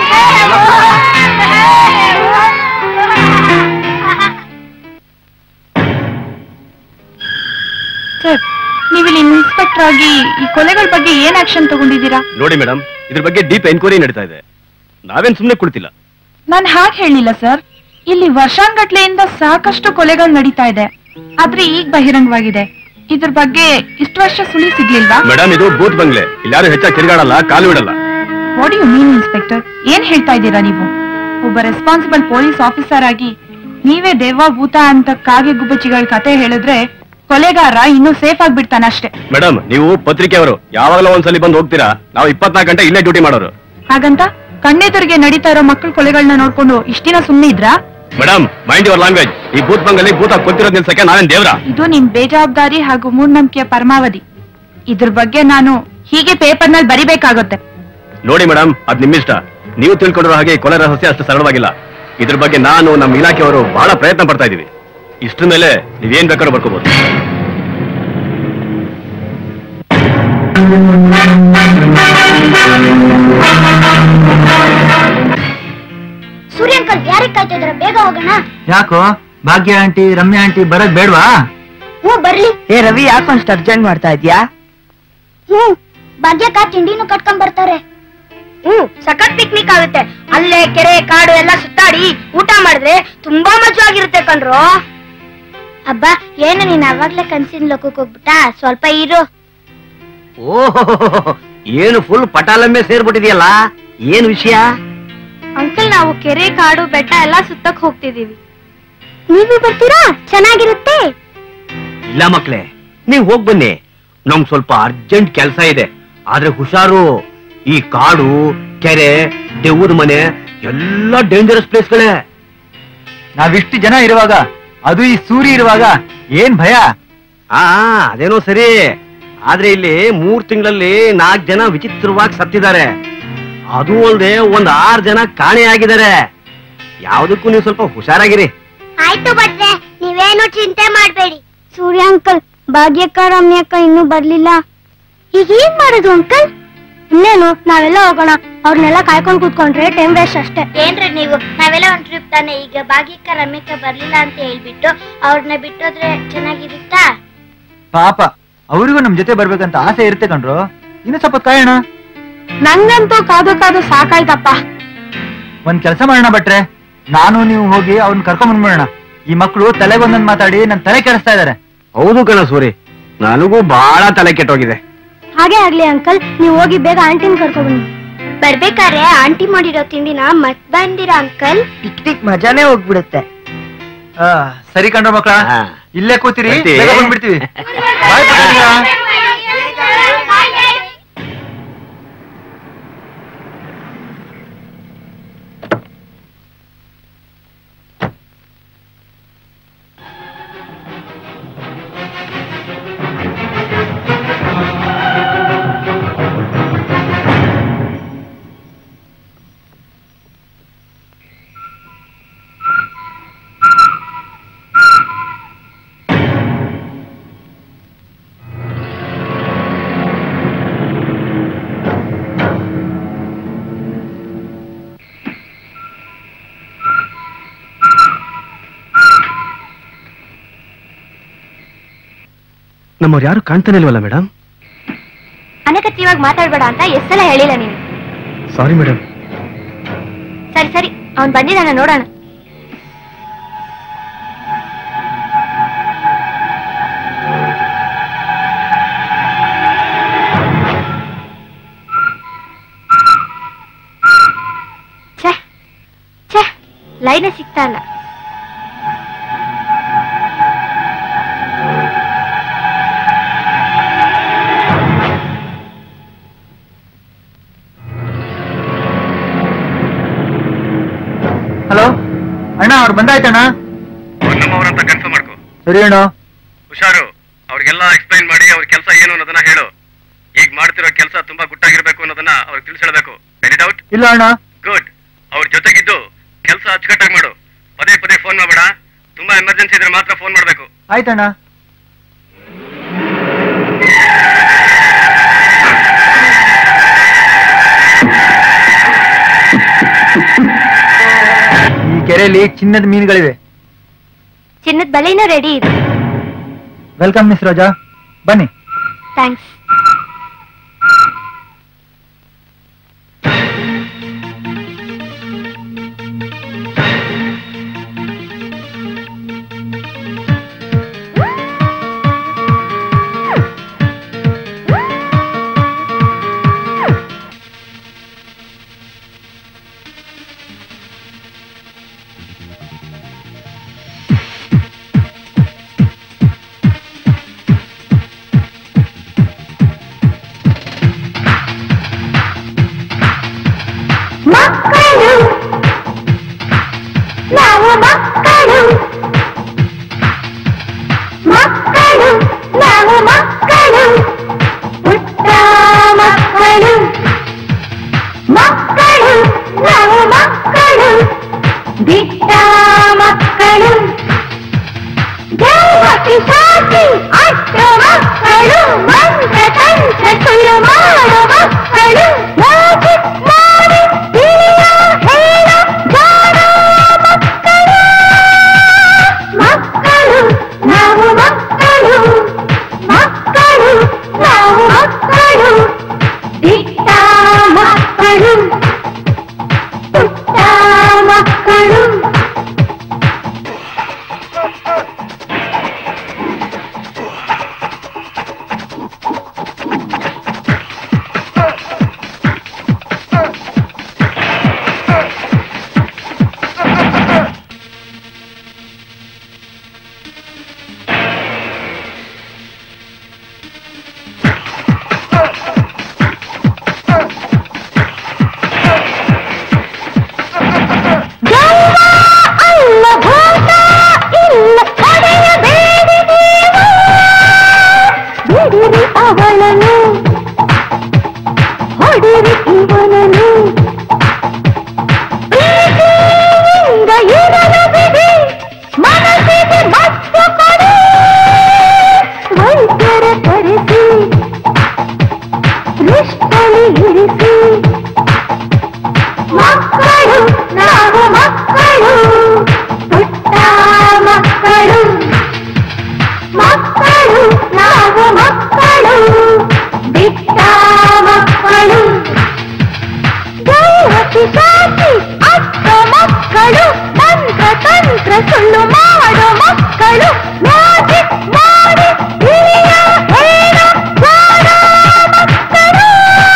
ಸರ್ ನೀವಿಲ್ಲಿ ಇನ್ಸ್ಪೆಕ್ಟರ್ ಆಗಿ ಈ ಕೊಲೆಗಳ ಬಗ್ಗೆ ಏನ್ ಆಕ್ಷನ್ ತಗೊಂಡಿದ್ದೀರಾ ನೋಡಿ ಮೇಡಮ್ ಇದ್ರ ಬಗ್ಗೆ ಡೀಪ್ ಎನ್ಕ್ವೈರಿ ನಡೀತಾ ಇದೆ ನಾವೇನ್ ಸುಮ್ನೆ ಕುಳಿತಿಲ್ಲ ನಾನ್ ಹಾಗೆ ಹೇಳಿಲ್ಲ ಸರ್ ಇಲ್ಲಿ ವರ್ಷಾನ್ಗಟ್ಲೆಯಿಂದ ಸಾಕಷ್ಟು ಕೊಲೆಗಳು ನಡೀತಾ ಇದೆ ಆದ್ರೆ ಈಗ ಬಹಿರಂಗವಾಗಿದೆ ಇದ್ರ ಬಗ್ಗೆ ಇಷ್ಟು ವರ್ಷ ಸುಳಿ ಸಿಗ್ಲಿಲ್ವಾ ಮೇಡಮ್ ಇದು ಬೂತ್ ಬಂಗ್ಲೆ ಇಲ್ಲಿ ಯಾರು ಹೆಚ್ಚಾಗಿ ತಿರುಗಾಡಲ್ಲ ಕಾಲು ಇಡಲ್ಲ ವಾಟ್ ಯು ಮೀನ್ ಇನ್ಸ್ಪೆಕ್ಟರ್ ಏನ್ ಹೇಳ್ತಾ ಇದ್ದೀರಾ ನೀವು ಒಬ್ಬ ರೆಸ್ಪಾನ್ಸಿಬಲ್ ಪೊಲೀಸ್ ಆಫೀಸರ್ ಆಗಿ ನೀವೇ ದೇವ ಭೂತ ಅಂತ ಕಾಗೆ ಗುಬ್ಬಚ್ಚಿಗಳ ಕತೆ ಹೇಳಿದ್ರೆ ಕೊಲೆಗಾರ ಇನ್ನೂ ಸೇಫ್ ಆಗ್ಬಿಡ್ತಾನೆ ಅಷ್ಟೇ ಮೇಡಮ್ ನೀವು ಪತ್ರಿಕೆಯವರು ಯಾವಾಗಲೂ ಒಂದ್ಸಲಿ ಬಂದು ಹೋಗ್ತೀರಾ ನಾವು ಇಪ್ಪತ್ನಾಲ್ಕು ಗಂಟೆ ಇಲ್ಲೇ ಡ್ಯೂಟಿ ಮಾಡೋರು ಹಾಗಂತ ಕಣ್ಣೆದುರಿಗೆ ನಡೀತಾ ಇರೋ ಮಕ್ಕಳ ಕೊಲೆಗಳನ್ನ ನೋಡ್ಕೊಂಡು ಇಷ್ಟ ದಿನ ಸುಮ್ನೆ ಇದ್ರಾ ಮೇಡಮ್ ಮೈಂಡ್ ಯುವರ್ ಲ್ಯಾಂಗ್ವೇಜ್ ಈ ಬೂತ್ ಬಂಗಲ್ಲಿ ಭೂತ ಕೊತ್ತಿರೋದ್ ನಿಲ್ಸಕ್ಕೆ ನಾವೇನ್ ದೇವ್ರ ಇದು ನಿಮ್ ಬೇಜವಾಬ್ದಾರಿ ಹಾಗೂ ಮೂಢನಂಬಿಕೆಯ ಪರಮಾವಧಿ ಇದ್ರ ಬಗ್ಗೆ ನಾನು ಹೀಗೆ ಪೇಪರ್ ನಲ್ಲಿ ಬರಿಬೇಕಾಗುತ್ತೆ ನೋಡಿ ಮೇಡಮ್ ಅದ್ ನಿಮ್ಮಿಷ್ಟ ನೀವು ತಿಳ್ಕೊಂಡಿರೋ ಹಾಗೆ ಈ ಕೊಲೆ ರಹಸ್ಯ ಅಷ್ಟು ಸರಳವಾಗಿಲ್ಲ ಇದ್ರ ಬಗ್ಗೆ ನಾನು ನಮ್ಮ ಇಲಾಖೆಯವರು ಬಹಳ ಪ್ರಯತ್ನ ಪಡ್ತಾ ಇದೀವಿ ಇಷ್ಟ್ರ ಮೇಲೆ ನೀವೇನ್ ಬೇಕಾದ್ರೂ ಬರ್ಕೋಬಹುದು ಸೂರ್ಯ ಅಂಕಲ್ ಯಾರಿಗೆ ಕಾಯ್ತಾ ಇದಾರೆ ಬೇಗ ಹೋಗೋಣ ಯಾಕೋ ಭಾಗ್ಯ ಆಂಟಿ ರಮ್ಯಾ ಆಂಟಿ ಬರಕ್ ಬೇಡ್ವಾ ಹ್ಞೂ ಬರ್ಲಿ ಏ ರವಿ ಯಾಕೊಂಷ್ಟು ಅರ್ಜೆಂಟ್ ಮಾಡ್ತಾ ಇದ್ಯಾ ಹ್ಞೂ ಭಾಗ್ಯಕ್ಕ ತಿಂಡಿನೂ ಕಟ್ಕೊಂಡ್ ಬರ್ತಾರೆ ಹ್ಮ್ ಸಖತ್ ಪಿಕ್ನಿಕ್ ಆಗುತ್ತೆ ಅಲ್ಲೇ ಕೆರೆ ಕಾಡು ಎಲ್ಲ ಸುತ್ತಾಡಿ ಊಟ ಮಾಡಿದ್ರೆ ತುಂಬಾ ಮಜವಾಗಿರುತ್ತೆ ಕಣ್ರು ಅಬ್ಬಾ ಏನು ನೀನ್ ಅವಾಗ್ಲೇ ಕನ್ಸಿನ ಲೋಕಕ್ಕೆ ಹೋಗ್ಬಿಟ್ಟ ಸ್ವಲ್ಪ ಇರು ಓಹೋ ಏನು ಫುಲ್ ಪಟಾಲಮ್ಮೆ ಸೇರ್ಬಿಟ್ಟಿದೆಯಲ್ಲ ಏನ್ ವಿಷಯ ಅಂಕಲ್ ನಾವು ಕೆರೆ ಕಾಡು ಬೆಟ್ಟ ಎಲ್ಲ ಸುತ್ತಕ್ ಹೋಗ್ತಿದೀವಿ ನೀವು ಬರ್ತೀರಾ ಚೆನ್ನಾಗಿರುತ್ತೆ ಇಲ್ಲ ಮಕ್ಳೇ ನೀವ್ ಹೋಗ್ ಬನ್ನಿ ನಮ್ಗ್ ಸ್ವಲ್ಪ ಅರ್ಜೆಂಟ್ ಕೆಲಸ ಇದೆ ಆದ್ರೆ ಹುಷಾರು ಈ ಕಾಡು ಕೆರೆ ದೆವ್ವದ ಮನೆ ಎಲ್ಲ ಡೇಂಜರಸ್ ಪ್ಲೇಸ್ಗಳೇ ನಾವಿಷ್ಟು ಜನ ಇರುವಾಗ ಅದು ಈ ಸೂರ್ಯ ಇರುವಾಗ ಏನ್ ಭಯ ಆ ಅದೇನೋ ಸರಿ ಆದ್ರೆ ಇಲ್ಲಿ ಮೂರ್ ತಿಂಗಳಲ್ಲಿ ನಾಲ್ಕ್ ಜನ ವಿಚಿತ್ರವಾಗಿ ಸತ್ತಿದ್ದಾರೆ ಅದು ಅಲ್ದೆ ಒಂದ್ ಆರ್ ಜನ ಕಾಣೆಯಾಗಿದ್ದಾರೆ ಯಾವ್ದಕ್ಕೂ ನೀವು ಸ್ವಲ್ಪ ಹುಷಾರಾಗಿರಿ ಆಯ್ತು ಭಟ್ರೆ ನೀವೇನು ಚಿಂತೆ ಮಾಡ್ಬೇಡಿ ಸೂರ್ಯ ಅಂಕಲ್ ಭಾಗ್ಯಕ್ಕ ರಮ್ಯಕ್ಕ ಇನ್ನೂ ಬರ್ಲಿಲ್ಲ ಈಗ ಏನ್ ಮಾಡೋದು ಅಂಕಲ್ ಇನ್ನೇನು ನಾವೆಲ್ಲ ಹೋಗೋಣ ಅವ್ರನ್ನೆಲ್ಲ ಕಾಯ್ಕೊಂಡ್ ಕೂತ್ಕೊಂಡ್ರೆ ಟೈಮ್ ವೇಸ್ಟ್ ಅಷ್ಟೇ ಏನ್ರಿ ನೀವು ನಾವೆಲ್ಲ ಒಂದ್ ಟ್ರಿಪ್ ತಾನೆ ಈಗ ಭಾಗ್ಯಕ್ಕ ರಮ್ಯಕ್ಕ ಬರ್ಲಿಲ್ಲ ಅಂತ ಹೇಳ್ಬಿಟ್ಟು ಅವ್ರನ್ನ ಬಿಟ್ಟೋದ್ರೆ ಚೆನ್ನಾಗಿರುತ್ತಾ ಪಾಪ ಅವರಿಗೂ ನಮ್ ಜೊತೆ ಬರ್ಬೇಕಂತ ಆಸೆ ಇರುತ್ತೆ ಕಣ್ರು ಇನ್ನು ಸ್ವಲ್ಪ ಹೊತ್ತು ಕಾಯೋಣ ನಂಗಂತೂ ಕಾದು ಕಾದು ಸಾಕಾಯ್ತಪ್ಪ ಒಂದ್ ಕೆಲಸ ಮಾಡೋಣ ಬಟ್ರೆ ನಾನು ನೀವು ಹೋಗಿ ಅವ್ರನ್ನ ಕರ್ಕೊಂಡ್ ಬಂದ್ಬಿಡೋಣ ಈ ಮಕ್ಕಳು ತಲೆಗೊಂದೊಂದ್ ಮಾತಾಡಿ ನನ್ ತಲೆ ಕೆಡಿಸ್ತಾ ಇದಾರೆ ಹೌದು ಕಣ ಸೂರಿ ನನಗೂ ಬಹಳ ತಲೆ ಕೆಟ್ಟೋಗಿದೆ ಹಾಗೆ ಆಗ್ಲಿ ಅಂಕಲ್ ನೀವು ಹೋಗಿ ಬೇಗ ಆಂಟಿನ ಕರ್ಕೊಂಡ್ ಬನ್ನಿ ಬರ್ಬೇಕಾದ್ರೆ ಆಂಟಿ ಮಾಡಿರೋ ತಿಂಡಿನ ಮತ್ ಬಂದಿರಾ ಅಂಕಲ್ ಪಿಕ್ನಿಕ್ ಮಜಾನೇ ಹೋಗ್ಬಿಡುತ್ತೆ ಆ, ಸರಿ ಕಣ್ರು ಮಕ್ಕಳ ಹಾ. ಇಲ್ಲೇ ಕೂತಿರಿ ಬರ್ತೀವಿ. ಬೇಗ ಬಂದ್ಬಿಡ್ತೀವಿ ಬಾಯ್ ಪುಟ್ಟಣ್ಣ. ನಮ್ಮವ್ರು ಯಾರು ಕಾಣ್ತಾನೆ ಇಲ್ವಲ್ಲ ಮೇಡಮ್ ಅನಗತ್ಯವಾಗಿ ಮಾತಾಡ್ಬೇಡ ಅಂತ ಎಷ್ಟೆಲ್ಲ ಹೇಳಿಲ್ಲ ನೀನು ಸಾರಿ ಮೇಡಮ್ ಸರಿ ಸರಿ ಅವ್ನ್ ಬಂದಿದ್ದಾನ ನೋಡೋಣ ಛೆ, ಲೈನೇ ಸಿಗ್ತಾ ಇಲ್ಲ ಹಲೋ ಅಣ್ಣ ಅವ್ರು ಬಂದಾಯ್ತಣ್ಣ ನಮ್ಮವರಂತ ಕನ್ಫರ್ಮ್ ಮಾಡ್ಕೊ ಸರಿ ಅಣ್ಣ ಹುಷಾರು ಅವ್ರಿಗೆಲ್ಲ ಎಕ್ಸ್ಪ್ಲೈನ್ ಮಾಡಿ ಅವ್ರ ಕೆಲಸ ಏನು ಅನ್ನೋದನ್ನ ಹೇಳು ಈಗ ಮಾಡ್ತಿರೋ ಕೆಲಸ ತುಂಬಾ ಗುಟ್ಟಾಗಿರ್ಬೇಕು ಅನ್ನೋದನ್ನ ಅವ್ರಿಗೆ ತಿಳಿಸಿಡಬೇಕು ಎನಿ ಡೌಟ್ ಇಲ್ಲ ಅಣ್ಣ ಗುಡ್ ಅವ್ರ ಜೊತೆಗಿದ್ದು ಕೆಲಸ ಅಚ್ಚುಕಟ್ಟಾಗಿ ಮಾಡು ಪದೇ ಪದೇ ಫೋನ್ ಮಾಡಬೇಡ ತುಂಬಾ ಎಮರ್ಜೆನ್ಸಿ ಇದ್ರೆ ಮಾತ್ರ ಫೋನ್ ಮಾಡಬೇಕು ಆಯ್ತಣ್ಣ ಈ ಕೆರೆಯಲ್ಲಿ ಚಿನ್ನದ ಮೀನುಗಳಿವೆ ಚಿನ್ನದ ಬಳೆನೂ ರೆಡಿ ಇದೆ ವೆಲ್ಕಮ್ ಮಿಸ್ ರೋಜಾ ಬನ್ನಿ ಥ್ಯಾಂಕ್ಸ್ ಮಕ್ಕಳು ನಾವು ಮಕ್ಕಳು ಮಕ್ಕಳು ನಾವು ಮಕ್ಕಳು ಪುಟ್ಟ ಮಕ್ಕಳು ಮಕ್ಕಳು ನಾವು ಮಕ್ಕಳು ಬಿಟ್ಟ ಮಕ್ಕಳು ದೇವಕ್ಕೆ ಸಾಕಿ ಅಷ್ಟ ಮಕ್ಕಳು ಮಂತ್ರ ತಂತ್ರ ಸುಳ್ಳು ಮಾಡೋ ಮಕ್ಕಳು ಮ್ಯಾಜಿಕ್ ಮಾಡಿ ತಿಳಿಯ ಹೇಳ ಜಾಣ ಮಕ್ಕಳು ಮಕ್ಕಳು ನಾವು ಮಕ್ಕಳು ಮಕ್ಕಳು ನಾವು ಮಕ್ಕಳು ಬಿಟ್ಟ ಮಕ್ಕಳು ಪುಟ್ಟ ಮಕ್ಕಳು ದೈವ ಅಲ್ಲ ಭೂತ ಇಲ್ಲ ತಡೆಯಬೇಡಿ ನೀವು ಬಿಡಿರಿ ಅವಳನು ಹೊಡಿರಿ ಇವನನು ಪ್ರೀತಿಯಿಂದ ಇರಲು ಬಿಡಿ ಮನಸ್ಸಿಗೆ ಮತ್ತು ಕೊಡಿ ವೈದ್ಯರ ಕರೆಸಿ ರಿಷ್ಟಲಿ ಇರಿಸಿ ಮಕ್ಕಳು ನಾವು ಮಕ್ಕಳು ಪುಟ್ಟ ಮಕ್ಕಳು ಮಕ್ಕಳು ನಾವು ಮಕ್ಕಳು ಬಿಟ್ಟ ಮಕ್ಕಳು ದೇವಕ್ಕೆ ಸಾಕಿ ಅತ್ತ ಮಕ್ಕಳು ತಂತ್ರ ತಂತ್ರ ಸುಳ್ಳು ಮಾಡೋ ಮಕ್ಕಳು ಮ್ಯಾಜಿಕ್ ಮಾಡಿ ತಿಳಿಯ ಹೇಳೋ ಜಾಣ ಮಕ್ಕಳು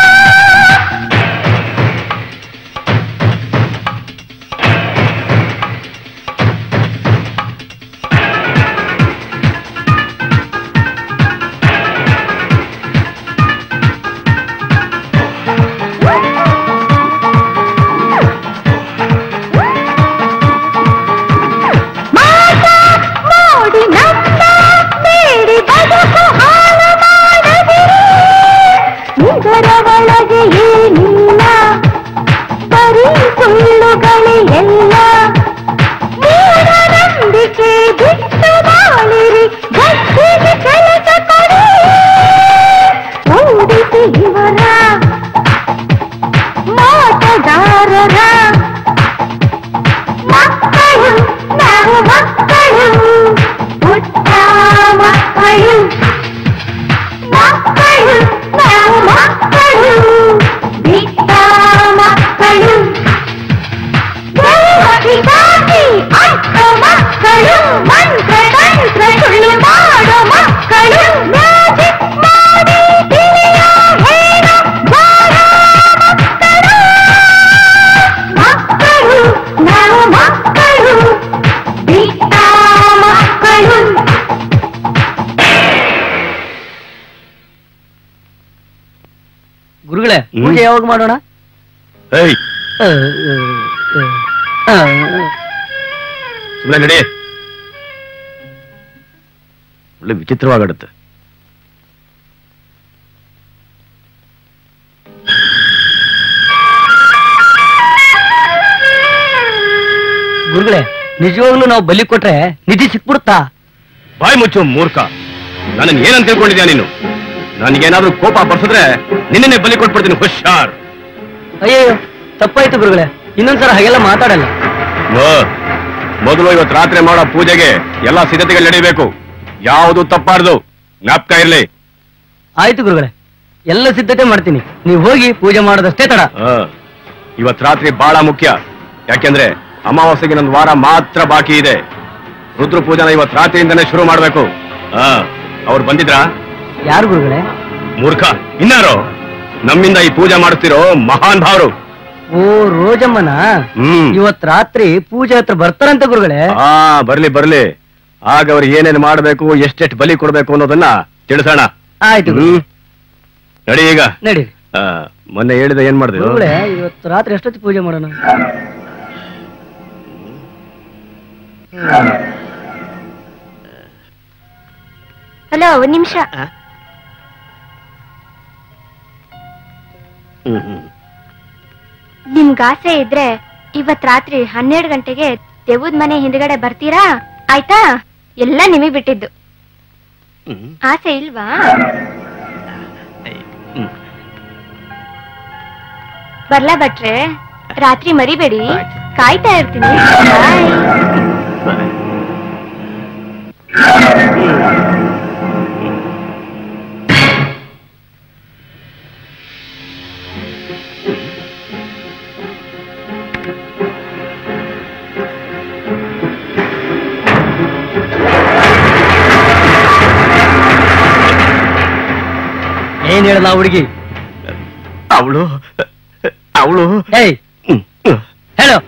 ಮಾತ ನೋಡಿ ನಮ್ಮ ಬೇಡಿ ಬದುಕು ಹಾಳು ಮಾಡದಿರಿ ಇದರ ಒಳಗೆ ಏನಿಲ್ಲ ಬರೀ ಸುಳ್ಳುಗಳೇ ಎಲ್ಲ ಮೂಢನಂಬಿಕೆ ಬಿಟ್ಟು ಬಾಳಿರಿ ಗಟ್ಟಿಗೆ ಕೆಲಸ ಕೊಡಿ ಓಡಿಸಿ ಇವರ ಮಾಟಗಾರರ ಮಕ್ಕಳು ನಾವು ಮಕ್ಕಳು ಪುಟ್ಟ ಮಕ್ಕಳು ಮಕ್ಕಳು ನಾವು ಮಕ್ಕಳು ಗುರುಗಳೇ ಪೂಜೆ ಯಾವಾಗ ಮಾಡೋಣ ಏಯ್ ಆ, ಆ, ಆ, ಸುಮ್ಮನೆ ನಡಿ ಒಳ್ಳೆ ವಿಚಿತ್ರವಾಗಡುತ್ತೆ ಗುರುಗಳೇ ನಿಜವಾಗ್ಲೂ ನಾವು ಬಲಿ ಕೊಟ್ರೆ ನಿಧಿ ಸಿಕ್ಬಿಡುತ್ತಾ ಬಾಯ್ ಮುಚ್ಚು ಮೂರ್ಖ ನನ್ನನ್ನು ಏನಂತ ತಿಳ್ಕೊಂಡಿದ್ಯಾ ನೀನು ನನಗೇನಾದ್ರೂ ಕೋಪ ಬರ್ಸಿದ್ರೆ ನಿನ್ನೆ ಬಲಿ ಕೊಟ್ಬಿಡ್ತೀನಿ ಹುಷಾರ್ ಅಯ್ಯಯ್ಯೋ ತಪ್ಪಾಯ್ತು ಗುರುಗಳೇ ಇನ್ನೊಂದ್ಸಲ ಹಾಗೆಲ್ಲ ಮಾತಾಡಲ್ಲ ನೋ, ಮೊದಲು ಇವತ್ತು ರಾತ್ರಿ ಮಾಡೋ ಪೂಜೆಗೆ ಎಲ್ಲಾ ಸಿದ್ಧತೆಗಳು ನಡೀಬೇಕು ಯಾವುದು ತಪ್ಪಾರ್ದು ಜ್ಞಾಪಕ ಇರ್ಲಿ ಆಯ್ತು ಗುರುಗಳೇ ಎಲ್ಲ ಸಿದ್ಧತೆ ಮಾಡ್ತೀನಿ ನೀವು ಹೋಗಿ ಪೂಜೆ ಮಾಡೋದಷ್ಟೇ ತಡ ಆ, ಇವತ್ ರಾತ್ರಿ ಬಹಳ ಮುಖ್ಯ ಯಾಕೆಂದ್ರೆ ಅಮಾವಾಸ್ಯೆಗೆ ನನ್ನ ವಾರ ಮಾತ್ರ ಬಾಕಿ ಇದೆ ರುದ್ರ ಪೂಜನ ಇವತ್ ರಾತ್ರಿಯಿಂದನೇ ಶುರು ಮಾಡ್ಬೇಕು ಆ ಅವ್ರು ಬಂದಿದ್ರಾ ಯಾರು ಗುರುಗಳೇ ಮೂರ್ಖ ಇನ್ನಾರು ನಮ್ಮಿಂದ ಈ ಪೂಜೆ ಮಾಡುತ್ತಿರೋ ಮಹಾನ್ ಭಾವರು ಓ ರೋಜಮ್ಮನ ಹ್ಮ್ ಇವತ್ ರಾತ್ರಿ ಪೂಜೆ ಹತ್ರ ಬರ್ತಾರಂತೆ ಗುರುಗಳೇ ಆ ಬರ್ಲಿ ಬರ್ಲಿ ಆಗ ಅವ್ರಿಗೆ ಏನೇನ್ ಮಾಡ್ಬೇಕು ಎಷ್ಟೆಷ್ಟು ಬಲಿ ಕೊಡ್ಬೇಕು ಅನ್ನೋದನ್ನ ತಿಳಿಸೋಣ ಆಯ್ತು ಹ್ಮ್ ನಡಿ ಈಗ ನಡಿ ಆ, ಮೊನ್ನೆ ಹೇಳಿದ ಏನ್ ಮಾಡಿದೆ ಗುರುಗಳೇ ಇವತ್ತು ರಾತ್ರಿ ಎಷ್ಟೊತ್ತಿಗೆ ಪೂಜೆ ಮಾಡೋಣ ಹಲೋ ಒಂದ್ ನಿಮಿಷ ಹ್ಮ್ ಹ್ಮ್ ನಿಮ್ಗ್ ಆಸೆ ಇದ್ರೆ ಇವತ್ ರಾತ್ರಿ ಹನ್ನೆರಡು ಗಂಟೆಗೆ ದೆವ್ವದ ಮನೆ ಹಿಂದ್ಗಡೆ ಬರ್ತೀರಾ ಆಯ್ತಾ ಎಲ್ಲ ನಿಮಗ್ ಬಿಟ್ಟಿದ್ದು ಹ್ಮ್ ಆಸೆ ಇಲ್ವಾ ಹ್ಮ್. ಬರ್ಲಾ ಭಟ್ರೆ ರಾತ್ರಿ ಮರಿಬೇಡಿ ಆಯ್ತು. ಕಾಯ್ತಾ ಇರ್ತೀನಿ ಬಾಯ್ ಏನ್ ಹೇಳಲ್ಲ ಹುಡುಗಿ ಅವಳು ಅವಳು ಏಯ್ ಹೇಳು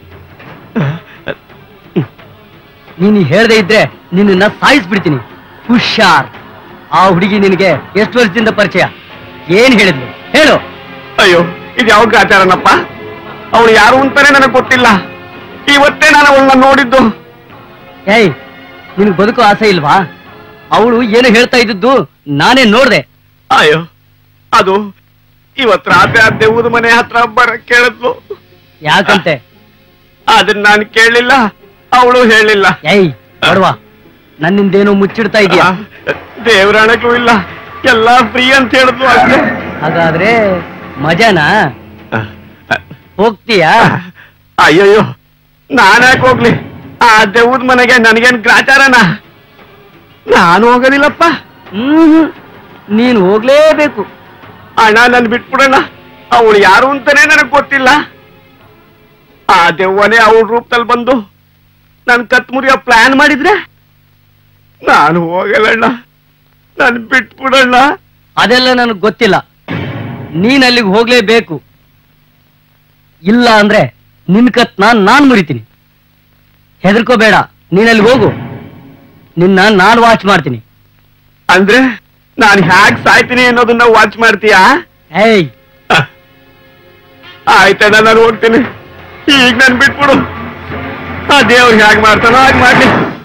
ನೀನು ಹೇಳ್ದೆ ಇದ್ರೆ ನಿನ್ನ ಸಾಯಿಸ್ಬಿಡ್ತೀನಿ ಹುಷಾರ್ ಆ ಹುಡುಗಿ ನಿನಗೆ ಎಷ್ಟು ವರ್ಷದಿಂದ ಪರಿಚಯ ಏನ್ ಹೇಳಿದ್ಲು ಹೇಳು ಅಯ್ಯೋ ಇದು ಯಾವ ಗ್ರಾಚಾರನಪ್ಪ ಅವಳು ಯಾರು ಅಂತಾನೆ ನನಗೆ ಗೊತ್ತಿಲ್ಲ ಇವತ್ತೇ ನಾನು ಅವಳನ್ನ ನೋಡಿದ್ದು ಏಯ್ ನಿನಗ್ ಬದುಕೋ ಆಸೆ ಇಲ್ವಾ ಅವಳು ಏನು ಹೇಳ್ತಾ ಇದ್ದದ್ದು ನಾನೇ ನೋಡ್ದೆ ಅಯ್ಯೋ ಅದು ಇವತ್ ರಾತ್ರಿ ಆ ದೆವ್ವದ ಮನೆ ಹತ್ರ ಬರ ಕೇಳಿದ್ಲು ಯಾಕಂತೆ ಅದನ್ನ ನಾನು ಕೇಳಲಿಲ್ಲ ಅವಳು ಹೇಳಿಲ್ಲ ಏಯ್ ಬಡವಾ ನನ್ನಿಂದೇನೋ ಮುಚ್ಚಿಡ್ತಾ ಇದೀಯಾ ದೇವರಾಣಕ್ಕೂ ಇಲ್ಲ ಎಲ್ಲಾ ಫ್ರೀ ಅಂತ ಹೇಳಿದ್ಲು ಅಷ್ಟೇ ಹಾಗಾದ್ರೆ ಮಜಾನಾ ಹೋಗ್ತೀಯಾ ಅಯ್ಯಯ್ಯೋ ನಾನ್ಯಾಕೆ ಹೋಗ್ಲಿ ಆ ದೆವ್ವದ ಮನೆಗೆ ನನಗೇನ್ ಗ್ರಾಚಾರನ ನಾನು ಹೋಗೋದಿಲ್ಲಪ್ಪ ಹ್ಮ್ ನೀನ್ ಹೋಗ್ಲೇಬೇಕು ಅಣ್ಣ ನನ್ ಬಿಟ್ಬಿಡಣ್ಣ ಅವಳು ಯಾರು ಅಂತಾನೆ ನನಗ್ ಗೊತ್ತಿಲ್ಲ ಆ ದೆವ್ವನೇ ಅವಳ ರೂಪದಲ್ಲಿ ಬಂದು ನನ್ ಕತ್ ಮುರಿಯೋ ಪ್ಲಾನ್ ಮಾಡಿದ್ರೆ ನಾನು ಹೋಗಲ್ಲಣ್ಣ ನನ್ ಬಿಟ್ಬಿಡಣ್ಣ ಅದೆಲ್ಲ ನನಗ್ ಗೊತ್ತಿಲ್ಲ ನೀನ್ ಅಲ್ಲಿಗೆ ಹೋಗ್ಲೇಬೇಕು ಇಲ್ಲ ಅಂದ್ರೆ ನಿನ್ ಕತ್ ನಾನ್ ನಾನ್ ಮುರಿತೀನಿ ಹೆದರ್ಕೋಬೇಡ ನೀನ್ ಅಲ್ಲಿ ಹೋಗು ನಿನ್ನ ನಾನ್ ವಾಚ್ ಮಾಡ್ತೀನಿ ಅಂದ್ರೆ ನಾನ್ ಹ್ಯಾಗ್ ಸಾಯ್ತೀನಿ ಅನ್ನೋದನ್ನ ವಾಚ್ ಮಾಡ್ತೀಯಾ ಏಯ್ ಆಯ್ತಣ್ಣ ನಾನು ಹೋಗ್ತೀನಿ ಈಗ ನನ್ ಬಿಟ್ಬಿಡು ಆ ದೇವ್ರು ಹ್ಯಾಗ್ ಮಾಡ್ತಾನೋ ಹಾಗೆ ಮಾಡ್ಲಿ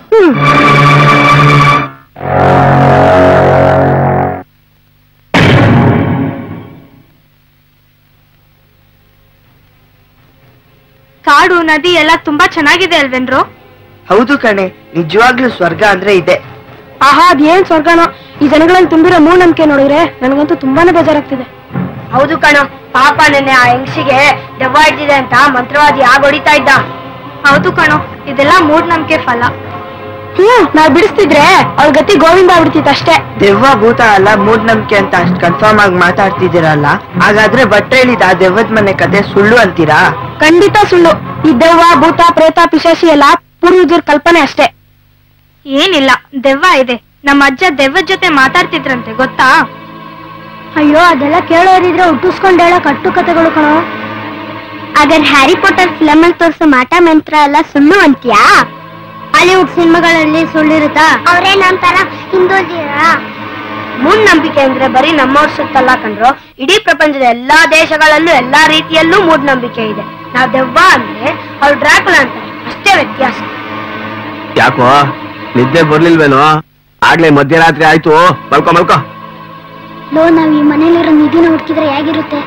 ಕಾಡು ನದಿ ಎಲ್ಲ ತುಂಬಾ ಚೆನ್ನಾಗಿದೆ ಅಲ್ವೇನ್ರು ಹೌದು ಕಣೆ ನಿಜವಾಗ್ಲೂ ಸ್ವರ್ಗ ಅಂದ್ರೆ ಇದೆ ಆಹಾ ಅದೇನ್ ಸ್ವರ್ಗನೋ ಈ ಜನಗಳಲ್ಲಿ ತುಂಬಿರೋ ಮೂಢನಂಬಿಕೆ ನೋಡಿದ್ರೆ ನನಗಂತೂ ತುಂಬಾನೇ ಬೇಜಾರಾಗ್ತಿದೆ ಹೌದು ಕಣೋ ಪಾಪ ನೆನ್ನೆ ಆ ಹೆಂಗ್ಸಿಗೆ ದೆವ್ವ ಹಿಡ್ದಿದೆ ಅಂತ ಮಂತ್ರವಾದಿ ಆಗ ಹೊಡಿತಾ ಇದ್ದ ಹೌದು ಕಣೋ ಇದೆಲ್ಲ ಮೂಢನಂಬಿಕೆ ಫಲ ಹ್ಮ್ ನಾವ್ ಬಿಡಿಸ್ತಿದ್ರೆ ಅವ್ರ ಗತಿ ಗೋವಿಂದ ಆಗ್ಬಿಡ್ತಿತ್ತು ಅಷ್ಟೇ ದೆವ್ವ ಭೂತ ಅಲ್ಲ ಮೂಢನಂಬಿಕೆ ಅಂತ ಅಷ್ಟ್ ಕನ್ಫರ್ಮ್ ಆಗಿ ಮಾತಾಡ್ತಿದ್ದೀರಲ್ಲ ಹಾಗಾದ್ರೆ ಬಟ್ಟೆ ಹೇಳಿದ ಆ ದೆವ್ವದ ಮನೆ ಕತೆ ಸುಳ್ಳು ಅಂತೀರಾ ಖಂಡಿತ ಸುಳ್ಳು ಈ ದೆವ್ವ ಭೂತ ಪ್ರೇತ ಪಿಶಾಚಿ ಎಲ್ಲ ಪೂರ್ವಜರ ಕಲ್ಪನೆ ಅಷ್ಟೇ ಏನಿಲ್ಲ ದೆವ್ವ ಇದೆ ನಮ್ಮ ಅಜ್ಜ ದೆವ್ವದ ಜೊತೆ ಮಾತಾಡ್ತಿದ್ರಂತೆ ಗೊತ್ತಾ ಅಯ್ಯೋ ಅದೆಲ್ಲ ಕೇಳೋರಿದ್ರೆ ಹುಟ್ಟಿಸ್ಕೊಂಡ್ ಹೇಳೋ ಕಟ್ಟು ಕತೆಗಳು ಕಣೋ ಹಾಗಾದ್ರೆ ಹ್ಯಾರಿ ಪಾಟರ್ ಫಿಲಮ್ ಅಲ್ಲಿ ತೋರಿಸೋ ಮಾಟ ಮಂತ್ರ ಎಲ್ಲ ಸುಳ್ಳು ಅಂತ್ಯಾ ಹಾಲಿವುಡ್ ಸಿನಿಮಾಗಳಲ್ಲಿ ಸುಳ್ಳಿರುತ್ತಾ ಅವ್ರೇ ನಮ್ ತರ ಹಿಂದೂದಿರಾ ಮೂಢನಂಬಿಕೆ ಅಂದ್ರೆ ಬರೀ ನಮ್ಮವ್ರ ಸುತ್ತಲ್ಲ ಕಂಡ್ರು ಇಡೀ ಪ್ರಪಂಚದ ಎಲ್ಲಾ ದೇಶಗಳಲ್ಲೂ ಎಲ್ಲಾ ರೀತಿಯಲ್ಲೂ ಮೂಢನಂಬಿಕೆ ಇದೆ ನಾವ್ ದೆವ್ವ ಅಂದ್ರೆ ಅವ್ರು ಡ್ರಾಕುಲ ಅಂತಾರೆ ಅಷ್ಟೇ ವ್ಯತ್ಯಾಸ ಯಾಕೋ ನಿದ್ದೆ ಬರ್ಲಿಲ್ವೇನೋ ಆಗ್ಲೇ ಮಧ್ಯರಾತ್ರಿ ಆಯ್ತು ಮಲ್ಕೋ ಮಲ್ಕೋ ಲೋ ನಾವ್ ಈ ಮನೇಲಿರೋ ನಿಧಿನ ಹುಡುಕಿದ್ರೆ ಹೇಗಿರುತ್ತೆ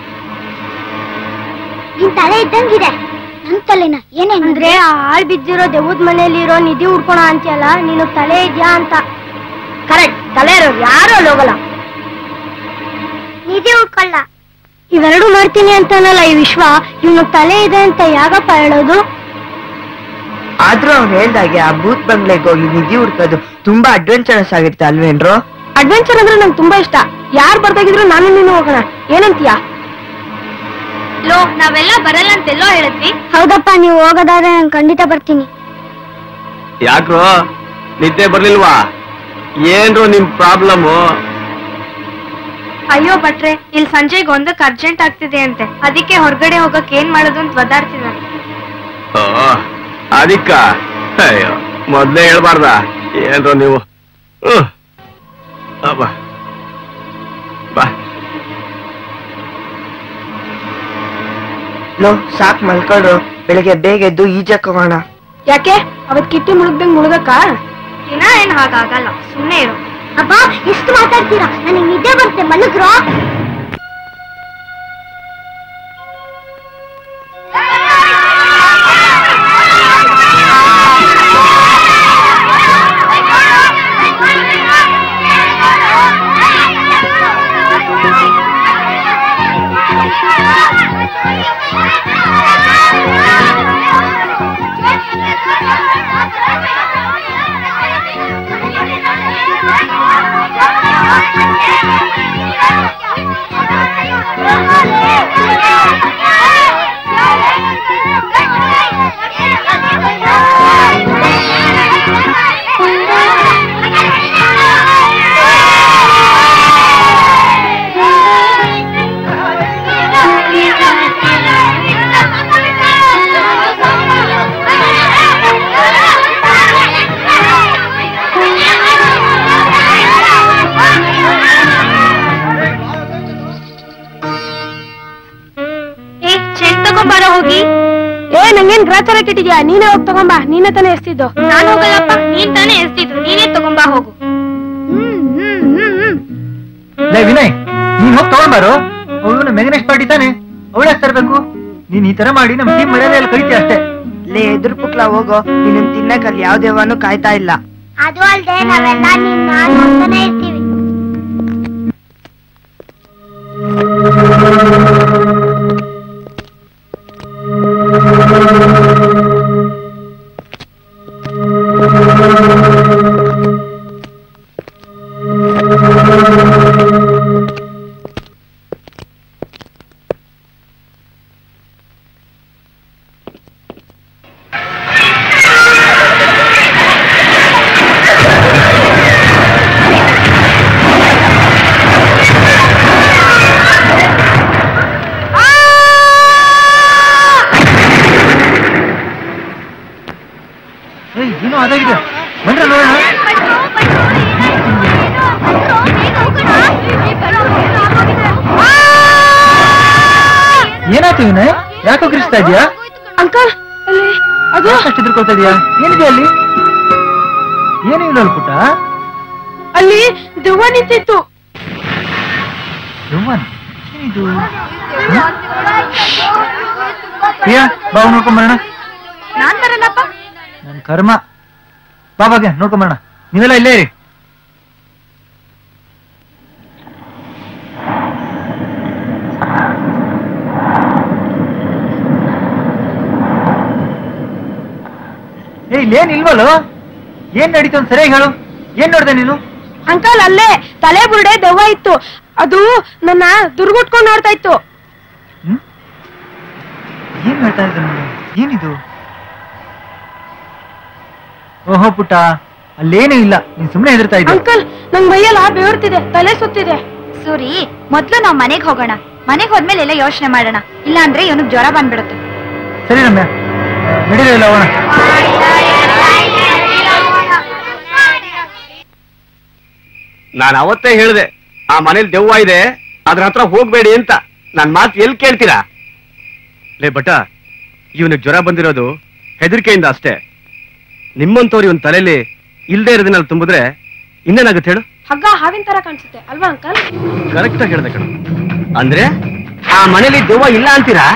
ನಿನ್ ತಲೆ ಇದ್ದಂಗಿದೆ ನನ್ ತಲೆನ ಏನೇ ಅಂದ್ರೆ ಆ ಆಳ್ ಬಿದ್ದಿರೋ ದೆವ್ವದ ಮನೇಲಿರೋ ನಿಧಿ ಹುಡ್ಕೋಣ ಅಂತೀಯಲ್ಲ ನೀನು ತಲೆ ಇದ್ಯಾ ಅಂತ ಕರೆಕ್ಟ್ ತಲೆ ಇರೋರು ಯಾರು ಅಲ್ಲಿ ಹೋಗಲ್ಲ ನಿಧಿ ಹುಡ್ಕೊಳ್ಳ ಇವೆರಡು ಮಾಡ್ತೀನಿ ಅಂತಾನಲ್ಲ ಈ ವಿಶ್ವ ಇವನು ತಲೆ ಇದೆ ಅಂತ ಯಾಗಪ್ಪ ಹೇಳೋದು ಆದ್ರೂ ಅವ್ನು ಹೇಳ್ದಾಗೆ ಆ ಬೂತ್ ಬಂಗ್ಲೆಗೆ ಹೋಗಿ ನಿಧಿ ಹುಡ್ಕೋದು ತುಂಬಾ ಅಡ್ವೆಂಚರಸ್ ಆಗಿರುತ್ತೆ ಅಲ್ವೇನ್ರು ಅಡ್ವೆಂಚರ್ ಅಂದ್ರೆ ನಂಗೆ ತುಂಬಾ ಇಷ್ಟ ಯಾರು ಬರ್ದಾಗಿದ್ರು ನಾನು ನೀನು ಹೋಗೋಣ ಏನಂತೀಯ ಲೋ ನಾವೆಲ್ಲ ಬರಲ್ಲ ಅಂತೆಲ್ಲೋ ಹೇಳಿದ್ವಿ ಹೌದಪ್ಪ ನೀವು ಹೋಗೋದಾದ್ರೆ ನಾನು ಖಂಡಿತ ಬರ್ತೀನಿ ಯಾಕ್ರೋ ನಿದ್ದೆ ಬರ್ಲಿಲ್ವಾ ಏನ್ರು ನಿಮ್ ಪ್ರಾಬ್ಲಮ್ ಅಯ್ಯೋ ಭಟ್ರೆ ಇಲ್ಲಿ ಸಂಜೆಗೆ ಒಂದಕ್ಕೆ ಅರ್ಜೆಂಟ್ ಆಗ್ತಿದೆ ಅಂತೆ ಅದಕ್ಕೆ ಹೊರಗಡೆ ಹೋಗಕ್ ಏನ್ ಮಾಡೋದು ಅಂತ ಒದಾಡ್ತಿದ್ದಾರೆ ಅದಕ್ಕ ಅಯ್ಯೋ ಮೊದ್ಲೇ ಹೇಳ್ಬಾರ್ದ ಏನ್ರು ನೀವು ಹ್ಮ್. ಆ, ಬಾ ಬಾ ಲೋ ಸಾಕ್ ಮಲ್ಕೊಂಡು ಬೆಳಿಗ್ಗೆ ಬೇಗ ಎದ್ದು ಈಜಕ್ ಹೋಗೋಣ ಯಾಕೆ ಅವತ್ ಕಿಟ್ಟಿ ಮುಳುಗ್ದಂಗ್ ಮುಳುಗಕ್ಕ ದಿನ ಏನ್ ಹಾಗಾಗಲ್ಲ ಸುಮ್ನೆ ಇರು ಅಪ್ಪ ಎಷ್ಟು ಮಾತಾಡ್ತೀರಾ ನನಗೆ ನಿದ್ದೆ ಬರುತ್ತೆ ಮಲಗ್ರೋ ಏ ಚೆಂಡ್ ತಗೊಂಬಾರ ಹೋಗಿ ಏ ನಂಗೇನ್ ಗ್ರಾಚಾರ ಕೆಟ್ಟಿದ್ಯಾ ನೀನೇ ಹೋಗ್ ತಗೊಂಬಾ ನೀನೇ ತಾನೇ ಎಸ್ತಿದ್ದು ನಾನು ಹೋಗಲ್ಲಪ್ಪ ನೀನ್ ತಾನೇ ಎಸ್ತಿದ್ರು ನೀನೇ ತಗೊಂಬಾ ಹೋಗು ಲೇ ವಿನಯ್ ನೀನ್ ಹೋಗಿ ತಗೊಂಡ್ಬಾರು ಅವಳು ಮೆಗನೇಶ್ ಪಾರ್ಟಿ ತಾನೆ ಅವಳೇ ತರ್ಬೇಕು ನೀನ್ ಈ ತರ ಮಾಡಿ ನಮ್ ಟೀಮ್ ಮರ್ಯಾದೆ ಎಲ್ಲ ಕಳಿತೀಯ ಅಷ್ಟೇ ಲೇ ಎದುರು ಪುಕ್ಲ ಹೋಗೋ ನಿನ್ನ ತಿನ್ನಕ್ ಅಲ್ಲಿ ಯಾವ ದೇವನು ಕಾಯ್ತಾ ಇಲ್ಲ ಅದು ಅಲ್ದೆ ನಾವೆಲ್ಲ ನಿನ್ನ ನೋಡ್ತಾನೆ ಇರ್ತೀವಿ ಏಯ್ ಏನೋ ಅದಾಗಿದೆ ಬಂದ್ರೆ ನೋಡೋಣ ಏನಾಯ್ತು ವಿನಯ್ ಯಾಕೋ ಕಿರಿಸ್ತಾ ಇದೀಯಾ ಅಂಕಲ್ ಅಲ್ಲಿ ಅದು ಅಷ್ಟು ಹೆದರ್ಕೊಳ್ತಾ ಇದೀಯಾ ಏನಿದೆ ಅಲ್ಲಿ ಏನು ಇಲ್ಲ ಅಲ್ಲ್ ಪುಟ್ಟ ಅಲ್ಲಿ ದೆವ್ವ ನಿಂತಿತ್ತು ಯವ್ವನ್ ಏನಿದು ಪ್ರಿಯಾ ಬಾವು ನೋಡ್ಕೊಂಬರೋಣ ನಾನ್ ಬರಲ್ಲಪ್ಪ ನನ್ ಕರ್ಮ ಬಾಬಾಗೆ ನೋಡ್ಕೊಂಬರೋಣ ನೀವೆಲ್ಲ ಇಲ್ಲೇ ಇರಿ ಏ ಇಲ್ಲೇನ್ ಇಲ್ವಲ್ಲೋ ಏನ್ ನಡೀತು ಅಂತ ಸರಿಯಾಗಿ ಹೇಳು ಏನ್ ನೋಡ್ದೆ ನೀನು ಅಂಕಲ್ ಅಲ್ಲೇ ತಲೆ ಬುರುಡೆ ದೆವ್ವ ಇತ್ತು ಅದು ನನ್ನ ದುರ್ಗುಟ್ಕೊಂಡ್ ನೋಡ್ತಾ ಇತ್ತು ಹ್ಮ್ ಏನ್ ಹೇಳ್ತಾ ಇದ್ದ ನೀನು ಏನಿದು ಓಹೋ ಪುಟ್ಟ ಅಲ್ಲೇನೂ ಇಲ್ಲ ನೀನ್ ಸುಮ್ನೆ ಹೆದರ್ತಾ ಇದ್ದ ಅಂಕಲ್ ನಂಗ್ ಮೈಯೆಲ್ಲ ಬೆವರ್ತಿದೆ ತಲೆ ಸುತ್ತಿದೆ ಸೂರಿ ಮೊದ್ಲು ನಾವ್ ಮನೆಗ್ ಹೋಗೋಣ ಮನೆಗ್ ಹೋದ್ಮೇಲೆ ಎಲ್ಲ ಯೋಚನೆ ಮಾಡೋಣ ಇಲ್ಲ ಅಂದ್ರೆ ಇವನಿಗೆ ಜ್ವರ ಬಂದ್ಬಿಡುತ್ತೆ ಸರಿ ರಮ್ಯಾ ನಡೀಲಿಲ್ಲ ಹೋಗೋಣ ನಾನು ಅವತ್ತೇ ಹೇಳಿದೆ ಆ ಮನೇಲಿ ದೆವ್ವ ಇದೆ ಅದ್ರ ಹತ್ರ ಹೋಗ್ಬೇಡಿ ಅಂತ ನನ್ ಮಾತು ಎಲ್ಲಿ ಕೇಳ್ತೀರಾ ಲೇ ಬಟ ಇವನಿಗೆ ಜ್ವರ ಬಂದಿರೋದು ಹೆದರಿಕೆಯಿಂದ ಅಷ್ಟೇ ನಿಮ್ಮಂತವ್ರು ಇವನ್ ತಲೆಯಲ್ಲಿ ಇಲ್ದೇ ಇರೋದನ್ನೆಲ್ಲ ತುಂಬಿದ್ರೆ ಇನ್ನೇನಾಗುತ್ತೆ ಹೇಳು ಹಗ್ಗ ಹಾವಿನ ತರ ಕಾಣಿಸುತ್ತೆ ಅಲ್ವಾ ಅಂಕಲ್ ಕರೆಕ್ಟ್ ಆಗಿ ಹೇಳ್ದೆ ಕಣ ಅಂದ್ರೆ ಆ ಮನೇಲಿ ದೆವ್ವ ಇಲ್ಲ ಅಂತೀರಾ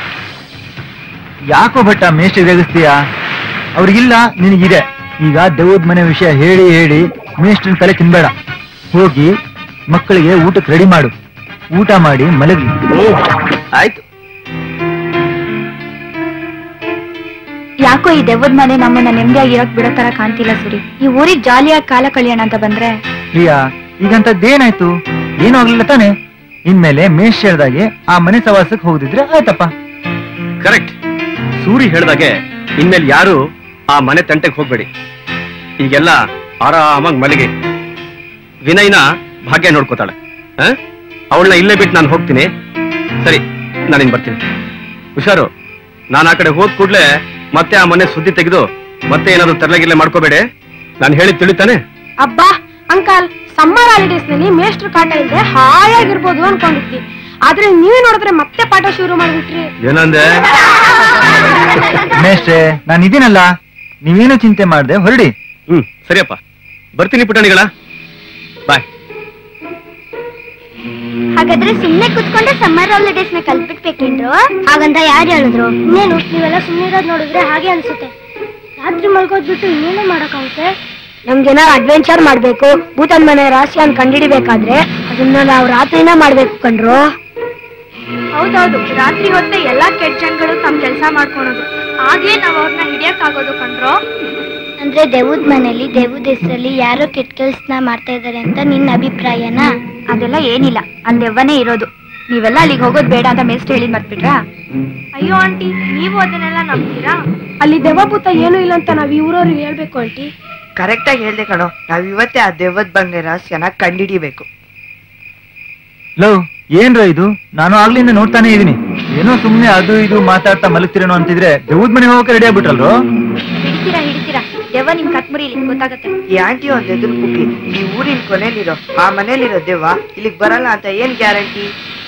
ಯಾಕೋ ಭಟ್ಟ ಮೇಷ್ಟ್ರಿ ರೇಗಿಸ್ತೀಯಾ ಅವ್ರಿಗಿಲ್ಲ ನಿನಗಿದೆ ಈಗ ದೆವ್ವದ ಮನೆ ವಿಷಯ ಹೇಳಿ ಹೇಳಿ ಮೇಷ್ಟ್ರನ್ ತಲೆ ತಿನ್ಬೇಡ ಹೋಗಿ ಮಕ್ಕಳಿಗೆ ಊಟಕ್ಕೆ ರೆಡಿ ಮಾಡು ಊಟ ಮಾಡಿ ಮಲಗಿ ಆಯ್ತು ಯಾಕೋ ಈ ದೆವ್ವದ ಮನೆ ನಮ್ಮನ್ನ ನೆಮ್ಮದಿಯಾಗಿರಕ್ ಬಿಡೋ ತರ ಕಾಣ್ತಿಲ್ಲ ಸುರಿ ಈ ಊರಿಗೆ ಜಾಲಿಯಾಗಿ ಕಾಲ ಕಳಿಯೋಣ ಅಂತ ಬಂದ್ರೆ ಪ್ರಿಯಾ ಈಗಂತದ್ದೇನಾಯ್ತು ಏನೂ ಆಗ್ಲಿಲ್ಲ ತಾನೆ ಇನ್ಮೇಲೆ ಮೇಷ್ ಹೇಳ್ದಾಗೆ ಆ ಮನೆ ಸವಾಸಕ್ಕೆ ಹೋಗುದಿದ್ರೆ ಆಯ್ತಪ್ಪ ಕರೆಕ್ಟ್ ಸೂರಿ ಹೇಳ್ದಾಗೆ ಇನ್ಮೇಲೆ ಯಾರು ಆ ಮನೆ ತಂಟೆಗೆ ಹೋಗ್ಬೇಡಿ ಈಗೆಲ್ಲ ಆರಾಮಾಗಿ ಮಲಗಿ ವಿನಯ್ನ ಭಾಗ್ಯ ನೋಡ್ಕೋತಾಳೆ ಅವಳನ್ನ ಇಲ್ಲೇ ಬಿಟ್ಟು ನಾನು ಹೋಗ್ತೀನಿ ಸರಿ ನಾನಿನ್ ಬರ್ತೀನಿ ಹುಷಾರು ನಾನು ಆ ಕಡೆ ಹೋದ್ ಕೂಡ್ಲೆ ಮತ್ತೆ ಆ ಮನೆ ಸುದ್ದಿ ತೆಗೆದು ಮತ್ತೆ ಏನಾದ್ರು ತರಲೆಗಿಲ್ಲೆ ಮಾಡ್ಕೋಬೇಡಿ ನಾನು ಹೇಳಿ ತಿಳಿತಾನೆ ಅಬ್ಬಾ ಅಂಕಲ್ ಸಮ್ಮರ್ ಹಾಲಿಡೇಸ್ ನಲ್ಲಿ ಮೇಷ್ಟ್ರ ಕಾಟ ಇಲ್ಲದೆ ಹಾಯಾಗಿರ್ಬೋದು ಅನ್ಕೊಂಡಿದ್ವಿ ಆದ್ರೆ ನೀವೇ ನೋಡಿದ್ರೆ ಮತ್ತೆ ಪಾಠ ಶುರು ಮಾಡ್ಬಿಟ್ರಿ ಏನಂದೆ ಮೇಷ್ಟ್ರೆ ನಾನು ಇದೀನಲ್ಲ ನೀವೇನು ಚಿಂತೆ ಮಾಡ್ದೆ ಹೊರಡಿ ಹ್ಮ್ ಸರಿಯಪ್ಪ ಬರ್ತೀನಿ ಪುಟಾಣಿಗಳ ಬಾಯ್ ಹಾಗಾದ್ರೆ ಸುಮ್ನೆ ಕುತ್ಕೊಂಡೆ ಸಮ್ಮರ್ ಹಾಲಿಡೇಸ್ ನ ಕಲ್ಪಿಟ್ಬೇಕೇನ್ರು ಹಾಗಂತ ಯಾರು ಹೇಳಿದ್ರು ಇನ್ನೇನು ನೀವೆಲ್ಲ ಸುಮ್ಮನೆ ಇರೋದ್ ನೋಡಿದ್ರೆ ಹಾಗೆ ಅನ್ಸುತ್ತೆ ರಾತ್ರಿ ಮಲ್ಗೋದ್ ಬಿಟ್ಟು ಇನ್ನೇನು ಮಾಡಕ್ಕಾಗುತ್ತೆ ನಮ್ಗೇನ ಅಡ್ವೆಂಚರ್ ಮಾಡ್ಬೇಕು ಭೂತನ್ ಮನೆ ರಹಸ್ಯನ್ ಕಂಡಿಡಿಬೇಕಾದ್ರೆ ಅದನ್ನ ನಾವು ರಾತ್ರಿನ ಮಾಡ್ಬೇಕು ಕಣ್ರು ಹೌದೌದು ರಾತ್ರಿ ಹೊತ್ತೆ ಎಲ್ಲಾ ಕೆಟ್ಟ ಜನಗಳು ತಮ್ಮ ಕೆಲಸ ಮಾಡ್ಕೊಳೋದು ಆಗ್ಲೇ ನಾವ್ ಅವ್ರನ್ನ ಹಿಡಿಯಕ್ ಆಗೋದು ಕಣ್ರೋ ಅಂದ್ರೆ ದೆವ್ವದ ಮನೇಲಿ ದೆವ್ವದ ಹೆಸರಲ್ಲಿ ಯಾರೋ ಕೆಟ್ಟ ಕೆಲ್ಸನ ಮಾಡ್ತಾ ಇದಾರೆ ಅಂತ ನಿನ್ನ ಅಭಿಪ್ರಾಯನಾ ಅದೆಲ್ಲ ಏನಿಲ್ಲ ಅಲ್ಲಿ ದೆವ್ವನೇ ಇರೋದು ನೀವೆಲ್ಲ ಅಲ್ಲಿಗೆ ಹೋಗೋದ್ ಬೇಡ ಅಂತ ಮೇಸ್ಟ್ ಹೇಳಿದ್ ಮರ್ತ್ಬಿಟ್ರಾ ಅಯ್ಯೋ ಆಂಟಿ ನೀವು ಅದನ್ನೆಲ್ಲ ನಂಬ್ತೀರಾ ಅಲ್ಲಿ ದೆವ್ವ ಭೂತ ಏನೂ ಇಲ್ಲ ಅಂತ ನಾವ್ ಇವ್ರವ್ರಿಗೆ ಹೇಳ್ಬೇಕು ಆಂಟಿ ಕರೆಕ್ಟ್ ಆಗಿ ಹೇಳ್ದೆ ಕಣೋ ನಾವ್ ಇವತ್ತೇ ಆ ದೆವ್ವದ ಬಂಗ್ಲೆ ರಹಸ್ಯನ ಕಂಡಿಡಿಬೇಕು ಲವ್ ಏನ್ರ ಇದು ನಾನು ಆಗ್ಲಿಂದ ನೋಡ್ತಾನೆ ಇದೀನಿ ಏನೋ ಸುಮ್ನೆ ಅದು ಇದು ಮಾತಾಡ್ತಾ ಮಲಗ್ತಿರೇನೋ ಅಂತಿದ್ರೆ ದೆವ್ವದ ಮನೆ ಹೋಗಕ್ಕೆ ರೆಡಿ ಆಗ್ಬಿಟ್ರಲ್ರು ಹಿಡಿತೀರಾ ಹಿಡಿತೀರಾ ದೆವ್ವ ನಿಮ್ ಕತ್ಮುರಿಲಿ ಗೊತ್ತಾಗತ್ತೆ ಈ ಆಂಟಿ ಒಂದ್ ಎದುರು ಕುಕ್ಕಿ ಈ ಊರಿನ ಕೊನೆಲಿರೋ ಆ ಮನೇಲಿರೋ ದೆವ್ವ ಇಲ್ಲಿಗ್ ಬರಲ್ಲ ಅಂತ ಏನ್ ಗ್ಯಾರಂಟಿ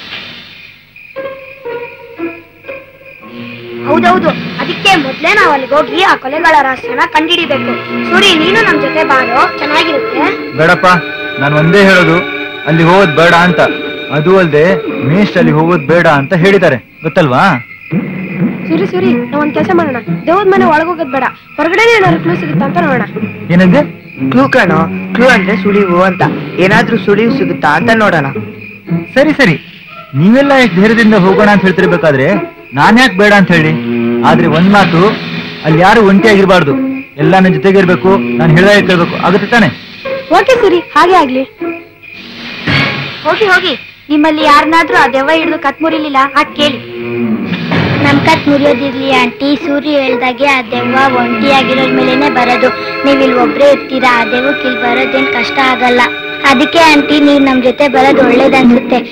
ಹೌದೌದು ಅದಕ್ಕೆ ಮೊದ್ಲೇ ನಾವ್ ಅಲ್ಲಿಗೆ ಹೋಗಿ ಆ ಕೊಲೆಗಳ ರಹಸ್ಯನ ಕಂಡಿಡಿಬೇಕು ಸೂರಿ ನೀನು ನಮ್ ಜೊತೆ ಬಾರೋ ಚೆನ್ನಾಗಿರುತ್ತೆ ಬೇಡಪ್ಪ ನಾನು ಒಂದೇ ಹೇಳೋದು ಅಲ್ಲಿ ಹೋಗೋದ್ ಬೇಡ ಅಂತ ಅದು ಅಲ್ದೆ ಮೇಷ್ಟ್ ಅಲ್ಲಿ ಹೋಗೋದ್ ಬೇಡ ಅಂತ ಹೇಳಿದ್ದಾರೆ ಗೊತ್ತಲ್ವಾ ಸೂರಿ ಸೂರಿ ನಾವ್ ಒಂದ್ ಕೆಲಸ ಮಾಡೋಣ ದೇವ್ದ ಮನೆ ಒಳಗೋಗೋದ್ ಬೇಡ ಹೊರಗಡೆ ಏನಾದ್ರು ಕ್ಲೂ ಸಿಗುತ್ತಾ ಅಂತ ನೋಡೋಣ ಏನಂದೆ ಕ್ಲೂ ಕಣೋ ಕ್ಲೂ ಅಂದ್ರೆ ಸುಳಿವು ಅಂತ ಏನಾದ್ರೂ ಸುಳಿವು ಸಿಗುತ್ತಾ ಅಂತ ನೋಡೋಣ ಸರಿ ಸರಿ ನೀವೆಲ್ಲ ಎಷ್ಟು ಧೈರ್ಯದಿಂದ ಹೋಗೋಣ ಅಂತ ಹೇಳ್ತಿರ್ಬೇಕಾದ್ರೆ ನಾನ್ ಯಾಕೆ ಬೇಡ ಅಂತ ಹೇಳಿ ಆದ್ರೆ ಒಂದ್ ಮಾತು ಅಲ್ಲಿ ಯಾರು ಒಂಟಿಯಾಗಿರ್ಬಾರ್ದು ಎಲ್ಲ ನನ್ನ ಜೊತೆಗೆ ಇರ್ಬೇಕು ನಾನು ಹೇಳಿದಾಗ ಕೇಳ್ಬೇಕು ಆಗುತ್ತೆ ತಾನೆ ಓಕೆ ಸೂರಿ ಹಾಗೆ ಆಗ್ಲಿ ಹೋಗಿ ಹೋಗಿ ನಿಮ್ಮಲ್ಲಿ ಯಾರನ್ನಾದ್ರೂ ಆ ದೆವ್ವ ಹಿಡಿದು ಕತ್ಮುರಿಲಿಲ್ಲ ಅದ್ ಕೇಳಿ ನಮ್ ಕತ್ ಮುರಿಯೋದಿರ್ಲಿ ಆಂಟಿ ಸೂರ್ಯ ಹೇಳ್ದಾಗೆ ಆ ದೆವ್ವ ಒಂಟಿಯಾಗಿರೋದ್ ಮೇಲೆನೆ ಬರೋದು ನೀವ್ ಇಲ್ಲಿ ಒಬ್ರೇ ಇರ್ತೀರಾ ಆ ದೆವ್ವಕ್ಕೆ ಇಲ್ಲಿ ಬರೋದೇನ್ ಕಷ್ಟ ಆಗಲ್ಲ ಅದಕ್ಕೆ ಆಂಟಿ ನೀವ್ ನಮ್ ಜೊತೆ ಬರೋದು ಒಳ್ಳೇದನ್ಸುತ್ತೆ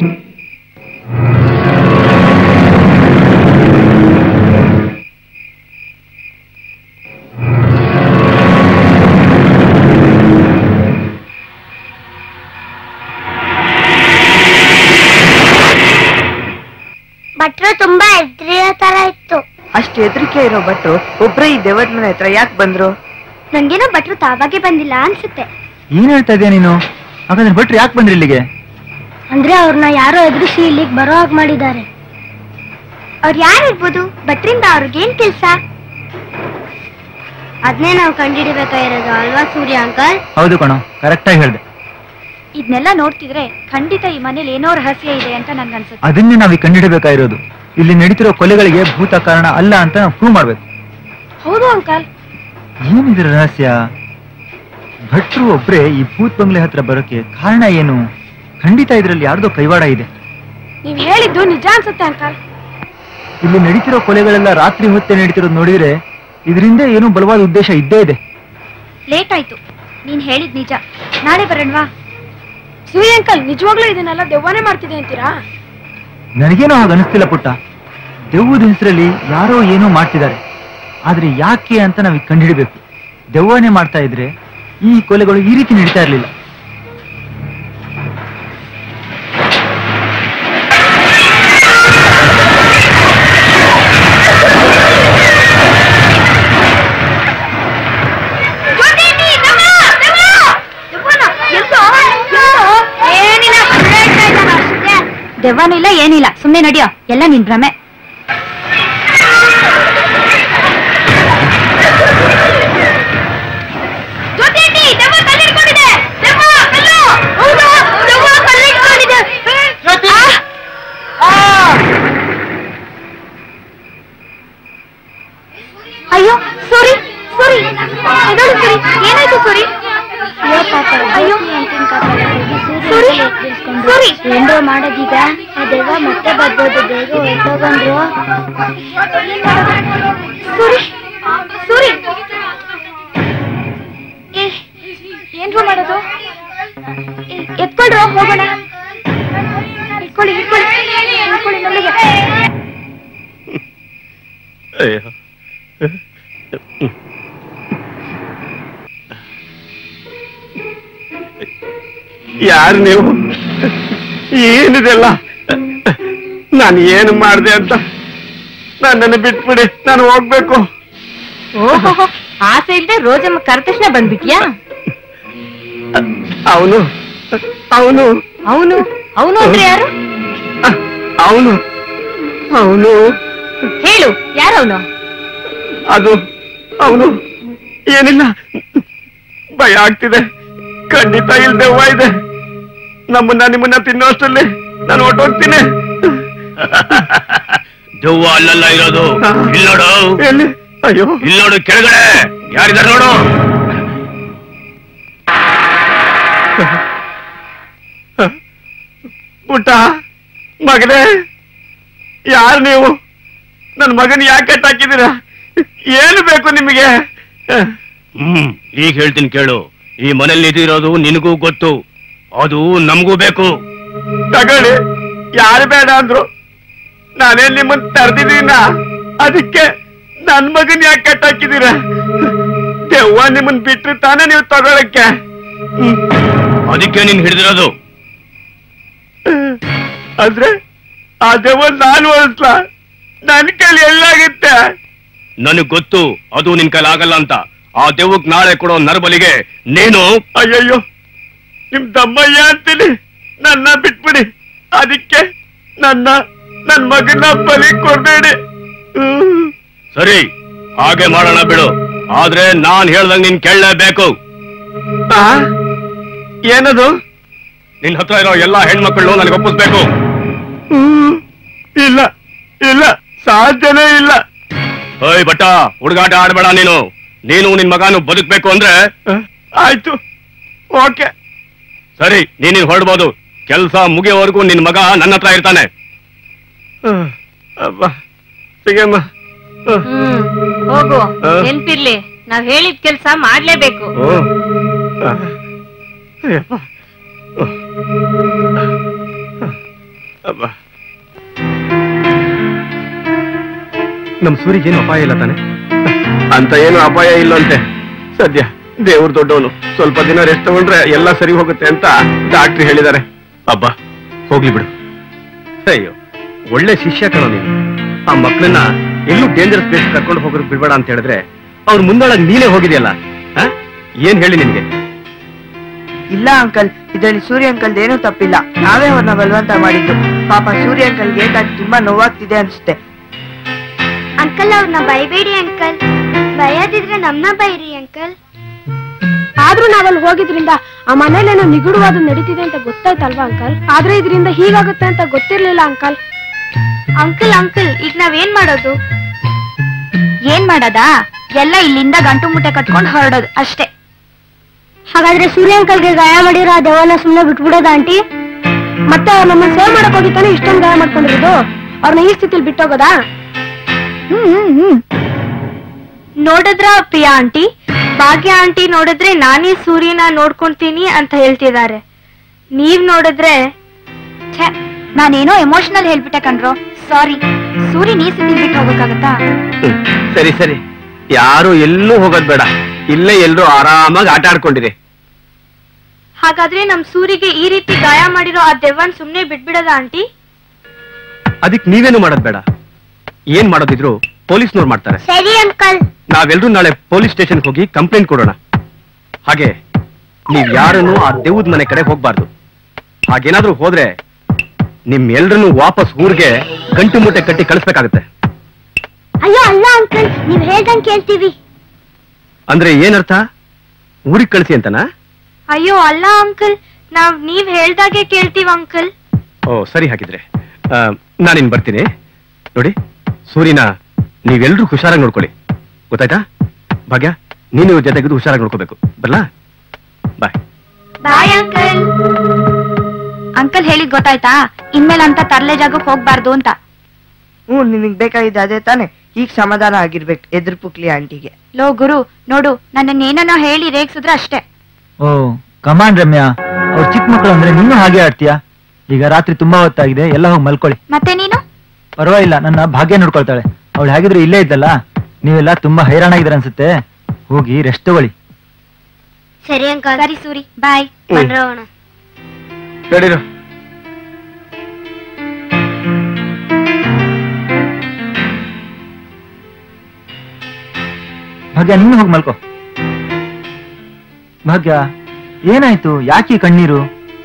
ಭಟ್ರು ತುಂಬಾ ಎದ್ರಿರೋ ತರ ಇತ್ತು ಅಷ್ಟ್ ಹೆದರಿಕೆ ಇರೋ ಭಟ್ರು ಒಬ್ರೇ ಈ ದೆವ್ವದ ಮನೆ ಹತ್ರ ಯಾಕೆ ಬಂದ್ರು ನಂಗೇನೋ ಭಟ್ರು ತಾವಾಗೆ ಬಂದಿಲ್ಲ ಅನ್ಸುತ್ತೆ ಏನ್ ಹೇಳ್ತಾ ಇದೆಯಾ ನೀನು ಹಾಗಾದ್ರೆ ಭಟ್ರು ಯಾಕೆ ಬಂದ್ರಿ ಇಲ್ಲಿಗೆ ಅಂದ್ರೆ ಅವ್ರನ್ನ ಯಾರೋ ಎದುರಿಸಿ ಇಲ್ಲಿಗೆ ಬರೋ ಹಾಗೆ ಮಾಡಿದ್ದಾರೆ ಅವ್ರು ಯಾರಿರ್ಬೋದು ಭಟ್ರಿಂದ ಅವ್ರಿಗೇನ್ ಕೆಲ್ಸ ಅದನ್ನೇ ನಾವು ಕಂಡಿಡಿಬೇಕಾಗಿರೋದು ಅಲ್ವಾ ಸೂರ್ಯ ಅಂಕಲ್ ಹೌದು ಕಣೋ ಕರೆಕ್ಟ್ ಆಗಿ ಹೇಳ್ದೆ ಇದನ್ನೆಲ್ಲ ನೋಡ್ತಿದ್ರೆ ಖಂಡಿತ ಈ ಮನೇಲಿ ಏನೋ ರಹಸ್ಯ ಇದೆ ಅಂತ ನನ್ಗನ್ಸುತ್ತೆ ಅದನ್ನೇ ನಾವು ಕಂಡುಹಿಡಬೇಕಾಗಿರೋದು ಇಲ್ಲಿ ನಡೀತಿರೋ ಕೊಲೆಗಳಿಗೆ ಭೂತ ಕಾರಣ ಅಲ್ಲ ಅಂತ ನಾವು ಪ್ರೂವ್ ಮಾಡ್ಬೇಕು ಹೌದು ಅಂಕಲ್ ಏನಿದ್ರ ರಹಸ್ಯ ಭಟ್ರು ಒಬ್ರೇ ಈ ಭೂತ್ ಬಂಗ್ಲೆ ಹತ್ರ ಬರೋಕೆ ಕಾರಣ ಏನು ಖಂಡಿತ ಇದ್ರಲ್ಲಿ ಯಾರ್ದೋ ಕೈವಾಡ ಇದೆ ನೀವ್ ಹೇಳಿದ್ದು ನಿಜ ಅನ್ಸುತ್ತೆ ಅಂಕಲ್ ಇಲ್ಲಿ ನಡೀತಿರೋ ಕೊಲೆಗಳೆಲ್ಲ ರಾತ್ರಿ ಹೊತ್ತೆ ನಡೀತಿರೋದು ನೋಡಿದ್ರೆ ಇದರಿಂದ ಏನೋ ಬಲವಾದ ಉದ್ದೇಶ ಇದ್ದೇ ಇದೆ ಲೇಟ್ ಆಯ್ತು ನೀನ್ ಹೇಳಿದ್ ನಿಜ ನಾಳೆ ಬರೋಣವಾ ಸೂರ್ಯ ಅಂಕಲ್ ನಿಜವಾಗ್ಲೂ ಇದನ್ನೆಲ್ಲ ದೆವ್ವನೇ ಮಾಡ್ತಿದೆ ಅಂತೀರಾ ನನಗೇನೋ ಹಾಗೆ ಅನಿಸ್ತಿಲ್ಲ ಪುಟ್ಟ ದೆವ್ವದ ಹೆಸರಲ್ಲಿ ಯಾರೋ ಏನೋ ಮಾಡ್ತಿದ್ದಾರೆ ಆದ್ರೆ ಯಾಕೆ ಅಂತ ನಾವೀಗ ಕಂಡುಹಿಡಬೇಕು ದೆವ್ವನೇ ಮಾಡ್ತಾ ಇದ್ರೆ ಈ ಕೊಲೆಗಳು ಈ ರೀತಿ ನಡೀತಾ ಇರ್ಲಿಲ್ಲ ದೆವ್ವನೂ ಇಲ್ಲ ಏನಿಲ್ಲ ಸುಮ್ನೆ ನಡಿಯೋ ಎಲ್ಲ ನಿನ್ ಭ್ರಮೆ ಅಯ್ಯೋ ಸಾರಿ ಸಾರಿ ಎದಳು ಸರಿ ಏನಾಯ್ತು ಸಾರಿ ಅಯ್ಯೋ ಸಾರಿ ಸಾರಿ ಏನ್ರೋ ಮಾಡೋದೀಗ ಆ ದೆವ್ವ ಮತ್ತೆ ಬರ್ಬೋದು ಬೇಗ ಹೊರಟೋಗಂದ್ರು ಸಾರಿ ಸಾರಿ ಏನ್ರೋ ಮಾಡೋದು ಎ- ಎತ್ಕೊಳ್ರೋ ಹೋಗೋಣ ಇಟ್ಕೊಳ್ಳಿ ಇಟ್ಕೊಳ್ಳಿ ಇಟ್ಕೊಳ್ಳಿ ನಮಗೆ ಅಯ್ಯೋ ಯಾರು ನೀವು ಏನಿದೆಲ್ಲ ನಾನು ಏನು ಮಾಡಿದೆ ಅಂತ ನನ್ನನ್ನು ಬಿಟ್ಬಿಡಿ ನಾನು ಹೋಗ್ಬೇಕು ಓಹೋ ಆಸೆ ಇಲ್ದೆ ರೋಜಮ್ಮ ಕರೆದ ತಕ್ಷಣ ಬಂದ್ಬಿಟ್ಯಾ ಅವನು ಅವನು ಅವನು ಅವನು ಅಂದ್ರೆ ಯಾರು ಅವನು ಅವನು ಹೇಳು ಯಾರವನು ಅದು ಅವನು ಏನಿಲ್ಲ ಭಯ ಆಗ್ತಿದೆ ಖಂಡಿತ ಇಲ್ದೆ ಹೂವ ಇದೆ ನಮ್ಮನ್ನ ನಿಮ್ಮನ್ನ ತಿನ್ನೋಷ್ಟರಲ್ಲಿ ನಾನು ಹೊಟ್ಟೋಗ್ತೀನಿ ದೆವ್ವ ಅಲ್ಲೆಲ್ಲ ಇರೋದು ಇಲ್ಲಿ ನೋಡು ಎಲ್ಲಿ ಅಯ್ಯೋ ಇಲ್ಲಿ ನೋಡು ಕೆಳಗಡೆ ಯಾರಿದ್ದಾರೆ ನೋಡು ಊಟ ಮಗನೇ ಯಾರು ನೀವು ನನ್ನ ಮಗನ್ ಯಾಕೆ ಕಟ್ಟಾಕಿದ್ದೀರ ಏನು ಬೇಕು ನಿಮಗೆ ಹ್ಮ್ ಈಗ ಹೇಳ್ತೀನಿ ಕೇಳು ಈ ಮನೇಲಿ ಇದಿರೋದು ನಿನಗೂ ಗೊತ್ತು ಅದು ನಮಗೂ ಬೇಕು ತಗೊಳ್ಳಿ ಯಾರು ಬೇಡ ಅಂದ್ರು ನಾನೇನ್ ನಿಮ್ಮನ್ ತರ್ದಿದ್ದೀನ ಅದಕ್ಕೆ ನನ್ ಮಗನ್ ಯಾಕೆ ಕಟ್ಟಾಕಿದ್ದೀರ ದೆವ್ವ ನಿಮ್ಮನ್ ಬಿಟ್ರು ತಾನೇ ನೀವು ತಗೊಳಕ್ಕೆ ಅದಕ್ಕೆ ನೀನ್ ಹಿಡಿದಿರೋದು ಆದ್ರೆ ಆ ದೆವ್ವ ನಾನು ಓಡಿಸ್ಲಾ ನನ್ ಕೈಲಿ ಎಲ್ಲಾಗುತ್ತೆ ನನಗ್ ಗೊತ್ತು ಅದು ನಿನ್ ಕೈಲಿ ಆಗಲ್ಲ ಅಂತ ಆ ದೆವ್ವಕ್ ನಾಳೆ ಕೊಡೋ ನರಬಲಿಗೆ ನೀನು ಅಯ್ಯಯ್ಯೋ ನಿಮ್ ದಮ್ಮಯ್ಯ ಅಂತೀನಿ ನನ್ನ ಬಿಟ್ಬಿಡಿ ಅದಕ್ಕೆ ನನ್ನ ನನ್ ಮಗನ ಬಲಿ ಕೊಡ್ಬೇಡಿ ಹ್ಮ್. ಸರಿ ಹಾಗೆ ಮಾಡೋಣ ಬಿಡು ಆದ್ರೆ ನಾನ್ ಹೇಳ್ದಂಗ್ ನೀನ್ ಕೇಳಲೇಬೇಕು ಆ? ಏನದು ನಿನ್ ಹತ್ರ ಇರೋ ಎಲ್ಲಾ ಹೆಣ್ಮಕ್ಳು ನನಗೆ ಒಪ್ಪಿಸ್ಬೇಕು ಹ್ಮ್. ಇಲ್ಲ ಇಲ್ಲ ಸಾಧ್ಯನೇ ಇಲ್ಲ ಓಯ್ ಬಟ್ಟ ಹುಡುಗಾಟ ಆಡ್ಬೇಡ ನೀನು ನೀನು ನಿನ್ ಮಗನು ಬದುಕ್ಬೇಕು ಅಂದ್ರೆ ಆಯ್ತು ಓಕೆ ಸರಿ ನೀನ್ ಹೊರಡ್ಬೋದು ಕೆಲ್ಸ ಮುಗಿಯೋವರೆಗೂ ನಿನ್ ಮಗ ನನ್ನ ಹತ್ರ ಇರ್ತಾನೆ ಅಬ್ಬ ಸಿಗಮ್ಮ ಹ್ಮ್ ಹೋಗು ಆ? ನೆನ್ಪಿರ್ಲಿ ನಾವ್ ಹೇಳಿದ ಕೆಲ್ಸ ಮಾಡ್ಲೇಬೇಕು ಓ ಆ. ಅಯ್ಯಪ್ಪ ಓ. ಅಬ್ಬ ನಮ್ ಸೂರಿಗೇನು ಅಪಾಯ ಇಲ್ಲ ತಾನೆ ಅಂತ ಏನು ಅಪಾಯ ಇಲ್ಲಂತೆ ಸದ್ಯ ದೇವ್ರು ದೊಡ್ಡವನು ಸ್ವಲ್ಪ ದಿನ ರೆಸ್ಟ್ ತಗೊಂಡ್ರೆ ಎಲ್ಲ ಸರಿ ಹೋಗುತ್ತೆ ಅಂತ ಡಾಕ್ಟ್ರಿ ಹೇಳಿದ್ದಾರೆ ಅಬ್ಬ ಹೋಗ್ಲಿ ಬಿಡು ಅಯ್ಯೋ ಒಳ್ಳೆ ಶಿಷ್ಯ ಕಣೋ ನೀನು ಆ ಮಕ್ಕಳನ್ನ ಎಲ್ಲೂ ಡೇಂಜರಸ್ ಪ್ಲೇಸ್ ಕರ್ಕೊಂಡು ಹೋಗೋದಕ್ಕೆ ಬಿಡ್ಬೇಡ ಅಂತ ಹೇಳಿದ್ರೆ ಅವ್ರ ಮುಂದೊಳಗ್ ನೀನೇ ಹೋಗಿದೆಯಲ್ಲ ಆ? ಏನ್ ಹೇಳಿ ನಿನ್ಗೆ ಇಲ್ಲ ಅಂಕಲ್ ಇದರಲ್ಲಿ ಸೂರ್ಯ ಅಂಕಲ್ ಏನೂ ತಪ್ಪಿಲ್ಲ ನಾವೇ ಅವ್ರನ್ನ ಬಲವಂತ ಮಾಡಿದ್ದು ಪಾಪ ಸೂರ್ಯ ಅಂಕಲ್ಗೆ ಏಟಾಗಿ ತುಂಬಾ ನೋವಾಗ್ತಿದೆ ಅನ್ಸುತ್ತೆ ಅಂಕಲ್ ಅವ್ರನ್ನ ಬೈಬೇಡಿ ಅಂಕಲ್ ಬೈಯೋದಿದ್ರೆ ನಮ್ನ ಬೈರಿ ಅಂಕಲ್ ಆದ್ರೂ ನಾವಲ್ಲಿ ಹೋಗಿದ್ರಿಂದ ಆ ಮನೇಲೇನೋ ನಿಗೂಢವಾದ ನಡೀತಿದೆ ಅಂತ ಗೊತ್ತಾಯ್ತಲ್ವಾ ಅಂಕಲ್ ಆದ್ರೆ ಇದರಿಂದ ಹೀಗಾಗುತ್ತೆ ಅಂತ ಗೊತ್ತಿರ್ಲಿಲ್ಲ ಅಂಕಲ್ ಅಂಕಲ್ ಅಂಕಲ್ ಈಗ ನಾವೇನ್ ಮಾಡೋದು ಏನ್ ಮಾಡದ ಎಲ್ಲ ಇಲ್ಲಿಂದ ಗಂಟು ಮುಟ್ಟೆ ಕಟ್ಕೊಂಡು ಹೊರಡೋದು ಅಷ್ಟೇ ಹಾಗಾದ್ರೆ ಸೂರ್ಯ ಅಂಕಲ್ಗೆ ಗಾಯ ಮಾಡಿರೋ ಆ ದೆವ್ವನ ಸುಮ್ಮನೆ ಬಿಟ್ಬಿಡೋದ ಆಂಟಿ ಮತ್ತೆ ಅವ್ರು ನಮ್ಮನ್ನ ಸೇವ್ ಮಾಡಕ್ ಹೋಗಿತ್ತಾನೆ ಇಷ್ಟೊಂದು ಗಾಯ ಮಾಡ್ಕೊಂಡಿರೋದು ಅವ್ರನ್ನ ಈ ಸ್ಥಿತಿಲಿ ಬಿಟ್ಟೋಗೋದಾ ಹ್ಮ್ ಹ್ಮ್ ಹ್ಮ್ ನೋಡಿದ್ರ ಪ್ರಿಯಾ ಆಂಟಿ ಭಾಗ್ಯ ಆಂಟಿ ನೋಡಿದ್ರೆ ನಾನೇ ಸೂರ್ಯನ ನೋಡ್ಕೊಂತೀನಿ ಅಂತ ಹೇಳ್ತಿದ್ದಾರೆ ನೀವ್ ನೋಡಿದ್ರೆ ಛೆ ನಾನೇನೋ ಎಮೋಷನಲ್ ಹೇಳ್ಬಿಟ್ಟೆ ಕಣ್ರೋ ಸಾರಿ ಸೂರ್ಯ ನೀ ಸ್ಥಿತಿ ಬಿಟ್ಟು ಹೋಗಕ್ಕಾಗತ್ತಾ ಹ್ಮ್. ಸರಿ ಸರಿ ಯಾರು ಎಲ್ಲೂ ಹೋಗೋದ್ ಬೇಡ ಇಲ್ಲೇ ಎಲ್ರು ಆರಾಮಾಗಿ ಆಟ ಆಡ್ಕೊಂಡಿರಿ ಹಾಗಾದ್ರೆ ನಮ್ ಸೂರಿಗೆ ಈ ರೀತಿ ಗಾಯ ಮಾಡಿರೋ ಆ ದೆವ್ವನ್ ಸುಮ್ನೆ ಬಿಟ್ಬಿಡದ ಆಂಟಿ ಅದಕ್ ನೀವೇನು ಮಾಡೋದ್ ಬೇಡ ಏನ್ ಮಾಡೋದಿದ್ರು ಪೊಲೀಸ್ನವ್ರು ಮಾಡ್ತಾರೆ ಸರಿ ಅಂಕಲ್ ನಾವೆಲ್ಲರೂ ನಾಳೆ ಪೊಲೀಸ್ ಸ್ಟೇಷನ್ ಹೋಗಿ ಕಂಪ್ಲೇಂಟ್ ಕೊಡೋಣ ಹಾಗೆ ನೀವ್ ಯಾರನ್ನು ಆ ದೆವ್ವದ ಮನೆ ಕಡೆ ಹೋಗ್ಬಾರ್ದು ಹಾಗೇನಾದ್ರೂ ಹೋದ್ರೆ ನಿಮ್ ಎಲ್ರನ್ನೂ ವಾಪಸ್ ಊರಿಗೆ ಗಂಟು ಮೂಟೆ ಕಟ್ಟಿ ಕಳಿಸ್ಬೇಕಾಗತ್ತೆ ಅಯ್ಯೋ ಅಲ್ಲ ಅಂಕಲ್ ನೀವ್ ಹೇಳ್ದಂಗ್ ಕೇಳ್ತೀವಿ ಅಂದ್ರೆ ಏನರ್ಥ ಊರಿಗೆ ಕಳಿಸಿ ಅಂತನಾ ಅಯ್ಯೋ ಅಲ್ಲ ಅಂಕಲ್ ನಾವ್ ನೀವ್ ಹೇಳ್ದಾಗೆ ಕೇಳ್ತೀವಿ ಅಂಕಲ್ ಓ ಸರಿ ಹಾಗಿದ್ರೆ ಆ, ನಾನಿನ್ ಬರ್ತೀನಿ ನೋಡಿ ಸೂರಿನ ನೀವೆಲ್ರೂ ಹುಷಾರಾಗಿ ನೋಡ್ಕೊಳ್ಳಿ ಗೊತ್ತಾಯ್ತಾ ಭಾಗ್ಯ ನೀನು ಜೊತೆಗಿದ್ದು ಹುಷಾರಾಗಿ ನೋಡ್ಕೋಬೇಕು ಬರ್ಲಾ ಬಾಯ್ ಬಾಯ್ ಅಂಕಲ್ ಅಂಕಲ್ ಹೇಳಿದ್ ಗೊತ್ತಾಯ್ತಾ ಇನ್ಮೇಲೆ ಅಂತ ತರ್ಲೆ ಜಾಗಕ್ಕೆ ಹೋಗ್ಬಾರ್ದು ಅಂತ ಹ್ಞೂ ನಿನಗ್ ಬೇಕಾಗಿದ್ದ ಅದೇ ತಾನೆ ಈಗ ಸಮಾಧಾನ ಆಗಿರ್ಬೇಕು ಎದುರು ಪುಕ್ಲಿ ಆಂಟಿಗೆ ಲೋ ಗುರು ನೋಡು ನನ್ನ ಏನನ್ನ ಹೇಳಿ ರೇಗ್ಸಿದ್ರೆ ಅಷ್ಟೇ ಓ ಕಮಾನ್ ರಮ್ಯಾ ಅವ್ರ ಚಿಕ್ಕ ಮಕ್ಕಳು ಅಂದ್ರೆ ನೀನು ಹಾಗೆ ಆಡ್ತೀಯಾ ಈಗ ರಾತ್ರಿ ತುಂಬಾ ಹೊತ್ತಾಗಿದೆ ಎಲ್ಲ ಹೋಗಿ ಮಲ್ಕೊಳ್ಳಿ ಮತ್ತೆ ನೀನು ಪರವಾಗಿಲ್ಲ ನನ್ನ ಭಾಗ್ಯ ನೋಡ್ಕೊಳ್ತಾಳೆ ಅವಳು ಹೇಗಿದ್ರು ಇಲ್ಲೇ ಇದ್ದಲ್ಲ ನೀವೆಲ್ಲ ತುಂಬಾ ಹೈರಾಣ ಆಗಿದ್ರೆ ಅನ್ಸುತ್ತೆ ಹೋಗಿ ರೆಸ್ಟ್ ತಗೊಳ್ಳಿ ಸರಿ ಅಂಕಲ್ ಸರಿ ಸೂರಿ ಬಾಯ್ ಬಂದ್ರೋಣ ನಡೀರು ಭಾಗ್ಯ ನೀನು ಹೋಗಿ ಮಲ್ಕೋ ಭಾಗ್ಯ ಏನಾಯ್ತು ಯಾಕೆ ಈ ಕಣ್ಣೀರು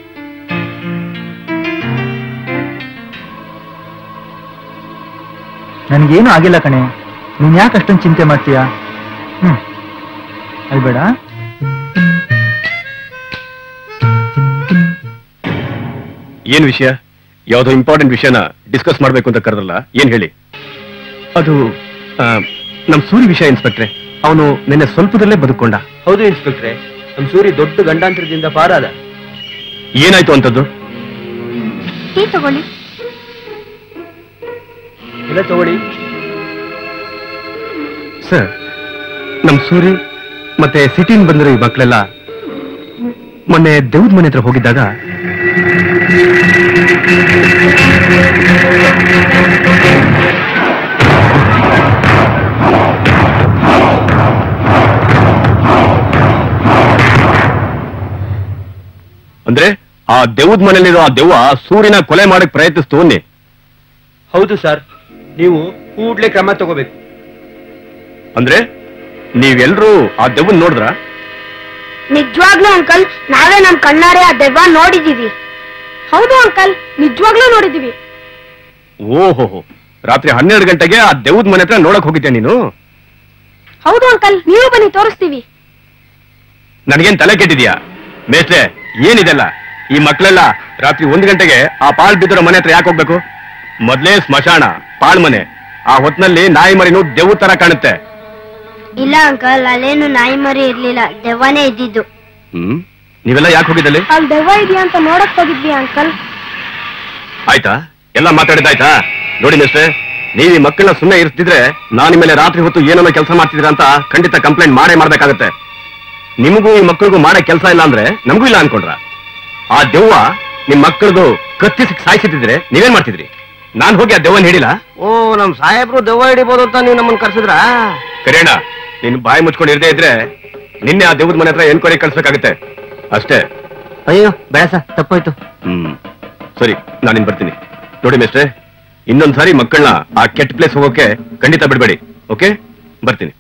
ನನ್ಗೇನು ಆಗಿಲ್ಲ ಕಣೆ ನೀನ್ ಯಾಕೆ ಅಷ್ಟೊಂದು ಚಿಂತೆ ಮಾಡ್ತೀಯಾ ಹ್ಮ್ ಅಲ್ಬೇಡ ಏನ್ ವಿಷಯ ಯಾವ್ದೋ ಇಂಪಾರ್ಟೆಂಟ್ ವಿಷಯನ ಡಿಸ್ಕಸ್ ಮಾಡ್ಬೇಕು ಅಂತ ಕರೆದಲ್ಲ ಏನ್ ಹೇಳಿ ಅದು ಆ, ನಮ್ ಸೂರಿ ವಿಷಯ ಇನ್ಸ್ಪೆಕ್ಟ್ರೆ ಅವನು ನಿನ್ನೆ ಸ್ವಲ್ಪದಲ್ಲೇ ಬದುಕೊಂಡ ಹೌದು ಇನ್ಸ್ಪೆಕ್ಟ್ರೆ ನಮ್ ಸೂರಿ ದೊಡ್ಡ ಗಂಡಾಂತರದಿಂದ ಪಾರಾದ ಏನಾಯ್ತು ಅಂತದ್ದು ಟೀ ತಗೊಳ್ಳಿ ಇಲ್ಲ ತಗೊಳ್ಳಿ ಸರ್ ನಮ್ ಸೂರಿ ಮತ್ತೆ ಸಿಟಿನ್ ಬಂದಿರೋ ಈ ಮಕ್ಕಳೆಲ್ಲ ಮೊನ್ನೆ ದೇವ್ದ ಮನೆ ಹತ್ರ ಹೋಗಿದ್ದಾಗ ಅಂದ್ರೆ ಆ ದೆವ್ವದ ಮನೇಲಿರೋ ಆ ದೆವ್ವ ಸೂರ್ಯನ ಕೊಲೆ ಮಾಡಕ್ ಪ್ರಯತ್ನಿಸ್ತು ಅನ್ನಿ ಹೌದು ಸರ್ ನೀವು ಕೂಡ್ಲೆ ಕ್ರಮ ತಗೋಬೇಕು ಅಂದ್ರೆ ನೀವೆಲ್ರೂ ಆ ದೆವ್ವನ್ ನೋಡಿದ್ರ ನಿಜವಾಗ್ಲೂ ಅಂಕಲ್ ನಾವೇ ನಮ್ ಕಣ್ಣಾರೆ ಆ ದೆವ್ವ ನೋಡಿದೀವಿ ಹೌದು ಅಂಕಲ್ ನಿಜವಾಗ್ಲೂ ನೋಡಿದೀವಿ ಓಹೋ ರಾತ್ರಿ ಹನ್ನೆರಡು ಗಂಟೆಗೆ ಆ ದೆವ್ವದ ಮನೆ ಹತ್ರ ನೋಡಕ್ ಹೋಗಿದ್ದೆ ನೀನು ಹೌದು ಅಂಕಲ್ ನೀವು ಬನ್ನಿ ತೋರಿಸ್ತೀವಿ ನನಗೇನ್ ತಲೆ ಕೆಟ್ಟಿದ್ಯಾ ಮೇಸ್ಟ್ರೆ ಏನಿದೆಲ್ಲ ಈ ಮಕ್ಕಳೆಲ್ಲ ರಾತ್ರಿ ಒಂದು ಗಂಟೆಗೆ ಆ ಪಾಳ್ ಬಿದ್ದಿರೋ ಮನೆ ಹತ್ರ ಯಾಕೆ ಹೋಗ್ಬೇಕು ಮೊದ್ಲೇ ಸ್ಮಶಾನ ಪಾಳ್ ಮನೆ ಆ ಹೊತ್ನಲ್ಲಿ ನಾಯಿ ಮರಿನು ದೆವ್ವ ತರ ಕಾಣುತ್ತೆ ಇಲ್ಲ ಅಂಕಲ್ ಅಲ್ಲೇನು ನಾಯಿ ಮರಿ ಇರ್ಲಿಲ್ಲ ದೆವ್ವನೇ ಇದ್ದಿದ್ದು ಹ್ಮ್ ನೀವೆಲ್ಲ ಯಾಕೆ ಹೋಗಿದ್ದಲ್ಲಿ ಅಲ್ಲಿ ದೆವ್ವ ಇದೆಯಾ ಅಂತ ನೋಡಕ್ ಹೋಗಿದ್ವಿ ಅಂಕಲ್ ಆಯ್ತಾ ಎಲ್ಲ ಮಾತಾಡಿದಾಯ್ತಾ ನೋಡಿ ಮಿಸ್ಟ್ರೆ ನೀವು ಈ ಮಕ್ಕಳನ್ನ ಸುಮ್ಮನೆ ಇರ್ತಿದ್ರೆ ನಾನು ನಿಮ್ಮೇಲೆ ರಾತ್ರಿ ಹೊತ್ತು ಏನೋ ಕೆಲಸ ಮಾಡ್ತಿದ್ದೀರಾ ಅಂತ ಖಂಡಿತ ಕಂಪ್ಲೇಂಟ್ ಮಾಡೇ ಮಾಡ್ಬೇಕಾಗತ್ತೆ ನಿಮಗೂ ಈ ಮಕ್ಕಳಿಗೂ ಮಾಡೋ ಕೆಲಸ ಇಲ್ಲ ಅಂದ್ರೆ ನಮಗೂ ಇಲ್ಲ ಅನ್ಕೊಂಡ್ರ ಆ ದೆವ್ವ ನಿಮ್ ಮಕ್ಕಳದು ಕತ್ತಿ ಸಿಕ್ ಸಾಯಿಸಿದ್ರೆ ನೀವೇನ್ ಮಾಡ್ತಿದ್ರಿ ನಾನ್ ಹೋಗಿ ಆ ದೆವ್ವನ್ ಹಿಡಿಲ್ಲ ಓ ನಮ್ ಸಾಹೇಬ್ರು ದೆವ್ವ ಹಿಡಿಬೋದು ಅಂತ ನೀವು ನಮ್ಮನ್ನ ಕರ್ಸಿದ್ರಾ ಕರೇಣ ನಿನ್ ಬಾಯಿ ಮುಚ್ಕೊಂಡು ಇರದೇ ಇದ್ರೆ ನಿನ್ನೆ ಆ ದೆವ್ವದ ಮನೆ ಹತ್ರ ಎನ್ಕ್ವೈರಿ ಕಳ್ಸ್ಬೇಕಾಗತ್ತೆ ಅಷ್ಟೇ ಅಯ್ಯೋ ಬೇಸ ತಪ್ಪಾಯ್ತು ಹ್ಮ್ ಸರಿ ನಾನಿನ್ ಬರ್ತೀನಿ ನೋಡಿ ಮಿಸ್ಟ್ರೆ ಇನ್ನೊಂದ್ಸಾರಿ ಮಕ್ಕಳನ್ನ ಆ ಕೆಟ್ಟ ಪ್ಲೇಸ್ ಹೋಗೋಕೆ ಖಂಡಿತ ಬಿಡ್ಬೇಡಿ ಓಕೆ ಬರ್ತೀನಿ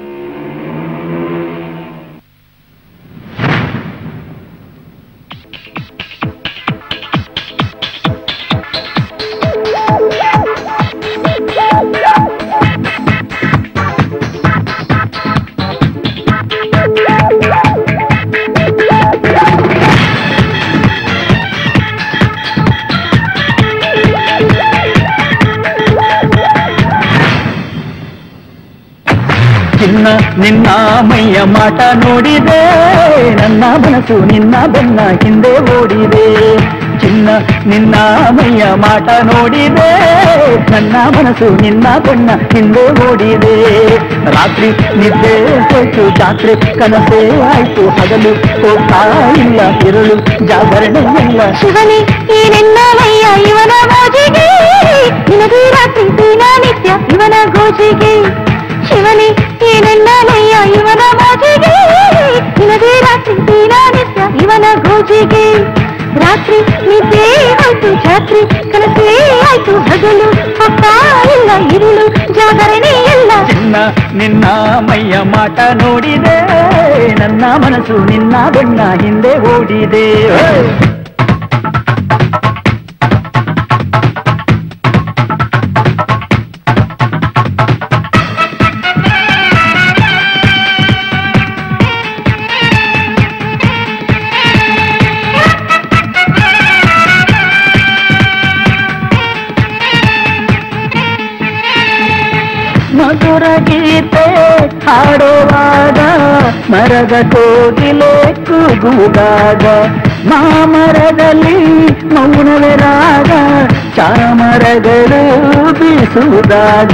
ಚಿನ್ನ ನಿನ್ನ ಮೈಯ ಮಾಟ ನೋಡಿದೆ ನನ್ನ ಮನಸ್ಸು ನಿನ್ನ ಬೆನ್ನ ಹಿಂದೆ ಓಡಿದೆ ಚಿನ್ನ ನಿನ್ನ ಮೈಯ ಮಾಟ ನೋಡಿದೆ ನನ್ನ ಮನಸ್ಸು ನಿನ್ನ ಬೆನ್ನ ಹಿಂದೆ ಓಡಿದೆ ರಾತ್ರಿ ನಿದ್ದೆ ಹೋಯ್ತು ಜಾತ್ರೆ ಕನಸೇ ಆಯ್ತು ಹಗಲು ಹೋಗ್ತಾ ಇಲ್ಲ ಇರಳು ಜಾಗರಣೆ ಇಲ್ಲ ಶಿವನೇ ಈ ನಿನ್ನಲಯ್ಯ ಇವನ ಮೋಜಿಗೆ ನಿನಗೆ ರಾತ್ರಿ ದಿನ ನಿತ್ಯ ಇವನ ಗೋಜಿಗೆ ಶಿವನೇ ಈ ನಿನ್ನಲಯ್ಯ ಇವನ ಮೋಜಿಗೆ ನಿನಗೆ ರಾತ್ರಿ ದಿನ ನಿತ್ಯ ಇವನ ಗೋಜಿಗೆ ರಾತ್ರಿ ನಿದ್ದೆ ಆಯ್ತು ಜಾತ್ರೆ ಕನಸೇ ಆಯ್ತು ಹಗಲು ಹೋಗ್ತಾ ಇಲ್ಲ ಇರುಳು ಜಾಗರಣೆ ಇಲ್ಲ ಚಿನ್ನ ನಿನ್ನ ಮೈಯ ಮಾಟ ನೋಡಿದೆ ನನ್ನ ಮನಸ್ಸು ನಿನ್ನ ಬೆನ್ನ ಹಿಂದೆ ಓಡಿದೆ ಹಾಡುವಾಗ ಮರದ ಕೋಗಿಲೆ ಕೂಗುವಾಗ ಮಾಮರದಲ್ಲಿ ಮೌನವೇ ರಾಗ ಚಾಮರಗಳು ಬೀಸುವುದಾಗ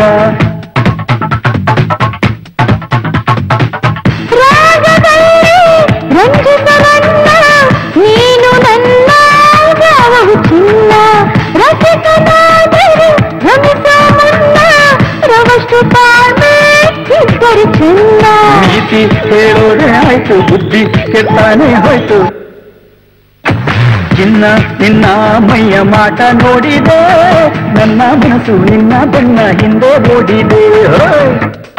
ರಂಜಿತವನ್ನ ನೀನು ನನ್ನ ಭಾವವು ಚಿನ್ನ ರಸಿಕನಾದರೆ ರಮಿಸ ಮುನ್ನ ರವಷ್ಟು ತಾಳ್ಮೆ ಇದ್ದರೆ ಚಿನ್ನ ನೀತಿ ಹೇಳೋದೇ ಆಯ್ತು ಬುದ್ಧಿ ಕೆಟ್ಟಾನೆ ಹೋಯ್ತು ಚಿನ್ನ ನಿನ್ನ ಮೈಯ ಮಾಟ ನೋಡಿದೆ ನನ್ನ ಮನಸ್ಸು ನಿನ್ನ ಬಣ್ಣ ಹಿಂದೆ ಓಡಿದೆ ಹೋಯ್.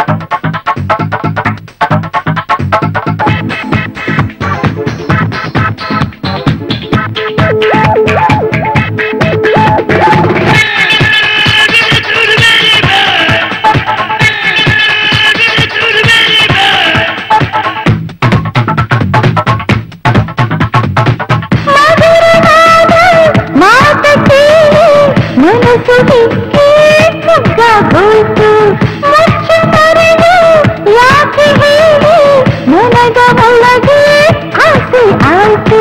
ಮಧುರವಾದ ಮಾತ ಕೇಳಿ ಮನಸ್ಸು ಹಿಕ್ಕಿ ಕುಗ್ಗಗೋಯ್ತು ಮುಚ್ಚು ಮರೆದು ಯಾಕೆ ಹೇಳಿ ನನಗ ಒಳಗೆ ಆಸೆ ಆಯ್ತು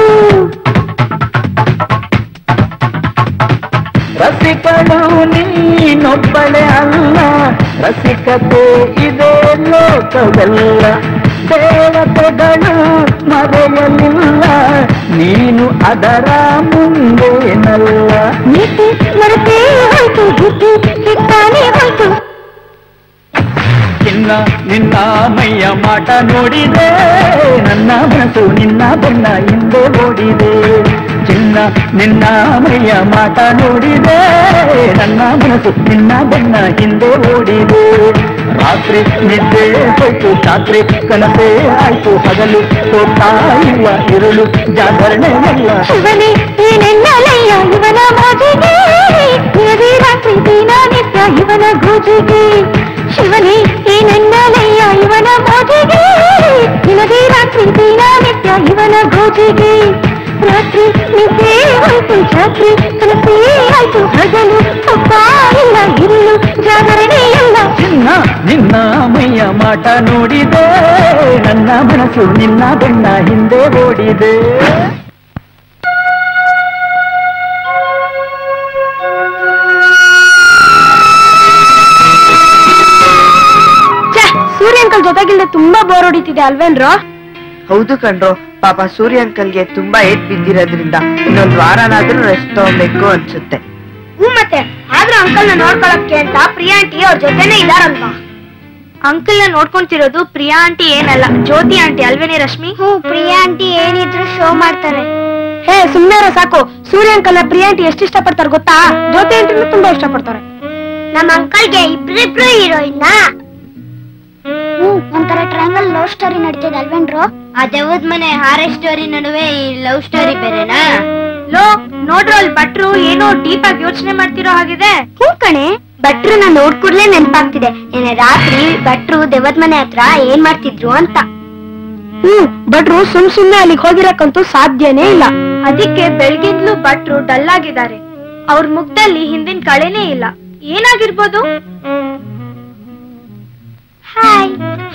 ರಸಿಕಳು ನೀನೊಬ್ಬಳೆ ಅಲ್ಲ ರಸಿಕತೆ ಇದೆ ಲೋಕವೆಲ್ಲ ದೇವತೆಗಳು ಮರೆಯಲಿಲ್ಲ ನೀನು ಅದರ ಮುಂದೇನಲ್ಲ ನೀತಿ ಮರೆತೇ ಹೋಯ್ತು ಬುದ್ಧಿ ಸಿಕ್ಕಾನೆ ಹೋಯ್ತು ಚಿನ್ನ ನಿನ್ನ ಮೈಯ ಮಾಟ ನೋಡಿದೆ ನನ್ನ ಮನಸ್ಸು ನಿನ್ನ ಬಣ್ಣ ಹಿಂದೆ ಓಡಿದೆ ಚಿನ್ನ ನಿನ್ನ ಮೈಯ ಮಾಟ ನೋಡಿದೆ ನನ್ನ ಮನಸ್ಸು ನಿನ್ನ ಬಣ್ಣ ಹಿಂದೆ ಓಡಿದೆ ರಾತ್ರಿ ನಿದ್ದೆ ಹೋಯ್ತು ರಾತ್ರಿ ಕನಸೇ ಆಯ್ತು ಹಗಲು ಹೋಗ್ತಾ ಇಲ್ಲ ಇರುಳು ಜಾಗರಣೆ ಇಲ್ಲ ಶಿವನೇ ಏನೆನ್ನಲಯ್ಯ ಇವನ ಮೋಜಿಗೆ ನಿನಗೆ ರಾತ್ರಿ ದಿನ ನಿತ್ಯ ಇವನ ಗೋಜಿಗೆ ಶಿವನೇ ಏನೆನ್ನಲಯ್ಯ ಇವನ ಮೋಜಿಗೆ ನಿನಗೆ ರಾತ್ರಿ ದಿನ ನಿತ್ಯ ಇವನ ಗೋಜಿಗೆ ರಾತ್ರಿ ನಿದ್ದೆ ಹೋಯ್ತು ಜಾತ್ರಿ ಕನಸೇ ಆಯ್ತು ಹಗಲು ಹೋಗ್ತಾ ಇಲ್ಲ ಇರುಳು ಜಾಗರಣೆ ಇಲ್ಲ ಚಿನ್ನ ನಿನ್ನ ಮೈಯ ಮಾಟ ನೋಡಿದೆ ನನ್ನ ಮನಸ್ಸು ನಿನ್ನ ಬಣ್ಣ ಹಿಂದೆ ಓಡಿದೆ ಸೂರ್ಯ ಅಂಕಲ್ ಜೊತೆಗಿಲ್ದೆ ತುಂಬಾ ಬೋರ್ ಹೊಡಿತಿದೆ ಅಲ್ವೇನ್ರೋ ಹೌದು ಕಣ್ರೋ ಪಾಪ ಸೂರ್ಯ ಅಂಕಲ್ಗೆ ತುಂಬಾ ಏಟ್ ಬಿದ್ದಿರೋದ್ರಿಂದ ಇನ್ನೊಂದ್ ವಾರನಾದ್ರೂ ರೆಸ್ಟ್ ತಗೊಬೇಕು ಅನ್ಸುತ್ತೆ ಹ್ಞೂ ಮತ್ತೆ ಆದ್ರೂ ಅಂಕಲ್ ನ ನೋಡ್ಕೊಳಕ್ಕೆ ಅಂತ ಪ್ರಿಯಾ ಆಂಟಿ ಅವ್ರ ಜೊತೆನೆ ಇದಾರಲ್ವಾ ಅಂಕಲ್ ನ ನೋಡ್ಕೊಂತಿರೋದು ಪ್ರಿಯಾ ಆಂಟಿ ಏನಲ್ಲ ಜ್ಯೋತಿ ಆಂಟಿ ಅಲ್ವೇನೆ ರಶ್ಮಿ ಹ್ಞೂ ಪ್ರಿಯಾ ಆಂಟಿ ಏನಿದ್ರು ಶೋ ಮಾಡ್ತಾರೆ ಹೇ ಸುಮ್ನೆ ಇರೋ ಸಾಕು ಸೂರ್ಯ ಅಂಕಲ್ ನ ಪ್ರಿಯಾ ಆಂಟಿ ಎಷ್ಟು ಇಷ್ಟಪಡ್ತಾರೆ ಗೊತ್ತಾ ಜ್ಯೋತಿ ಆಂಟಿನೂ ತುಂಬಾ ಇಷ್ಟಪಡ್ತಾರೆ ನಮ್ಮ ಅಂಕಲ್ಗೆ ಇಬ್ರಿಬ್ರು ಹೀರೋಯಿನ್ನ ಹ್ಮ್ ಒಂಥರ ಟ್ರಯಾಂಗಲ್ ಲವ್ ಸ್ಟೋರಿ ನಡೀತದೆ ಅಲ್ವೇನ್ರು ಆ ದೇವದ ಮನೆ ಹಾರೆ ಸ್ಟೋರಿ ನಡುವೆ ಈ ಲವ್ ಸ್ಟೋರಿ ಬೇರೆನಾ ಲೋ ನೋಡ್ರು ಅಲ್ಲಿ ಭಟ್ರು ಏನೋ ಡೀಪ್ ಆಗಿ ಯೋಚನೆ ಮಾಡ್ತಿರೋ ಹಾಗಿದೆ ಹ್ಞೂ ಕಣೆ ಭಟ್ರನ್ನ ನೋಡ್ಕೂಡ್ಲೆ ನೆನ್ಪಾಗ್ತಿದೆ ನಿನ್ನೆ ರಾತ್ರಿ ಭಟ್ರು ದೇವದ ಮನೆ ಹತ್ರ ಏನ್ ಮಾಡ್ತಿದ್ರು ಅಂತ ಹ್ಮ್ ಭಟ್ರು ಸುಮ್ ಸುಮ್ನೆ ಅಲ್ಲಿಗೆ ಹೋಗಿರಕ್ಕಂತೂ ಸಾಧ್ಯನೇ ಇಲ್ಲ ಅದಕ್ಕೆ ಬೆಳಗಿಂದ್ಲು ಭಟ್ರು ಡಲ್ ಆಗಿದ್ದಾರೆ ಅವ್ರ ಮುಖದಲ್ಲಿ ಹಿಂದಿನ ಕಳೆನೇ ಇಲ್ಲ ಏನಾಗಿರ್ಬೋದು ಹಾಯ್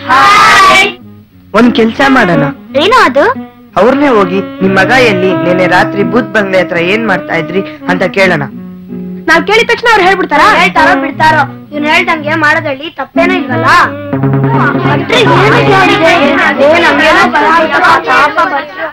ಒಂದ್ ಕೆಲ್ಸ ಮಾಡೋಣ ಏನೋ ಅದು ಅವ್ರನ್ನೇ ಹೋಗಿ ನಿಮ್ ಮಗ ಎಲ್ಲಿ ನೆನ್ನೆ ರಾತ್ರಿ ಬೂತ್ ಬಂಗ್ಲೆ ಹತ್ರ ಏನ್ ಮಾಡ್ತಾ ಇದ್ರಿ ಅಂತ ಕೇಳೋಣ ನಾವ್ ಕೇಳಿದ ತಕ್ಷಣ ಅವ್ರು ಹೇಳ್ಬಿಡ್ತಾರ ಹೇಳ್ತಾರೋ ಬಿಡ್ತಾರೋ ಇವ್ನು ಹೇಳ್ದಂಗೆ ಮಾಡೋದ್ರಲ್ಲಿ ತಪ್ಪೇನೂ ಇಲ್ವಲ್ಲ ಭಟ್ರಿಗೆ ಏನಕ್ಕೆ ಆಗಿದೆ? ಏ, ನಮ್ಗೇನೋ ಬರ ಆಯ್ತಪ್ಪ, ಪಾಪ ಭಟ್ರು.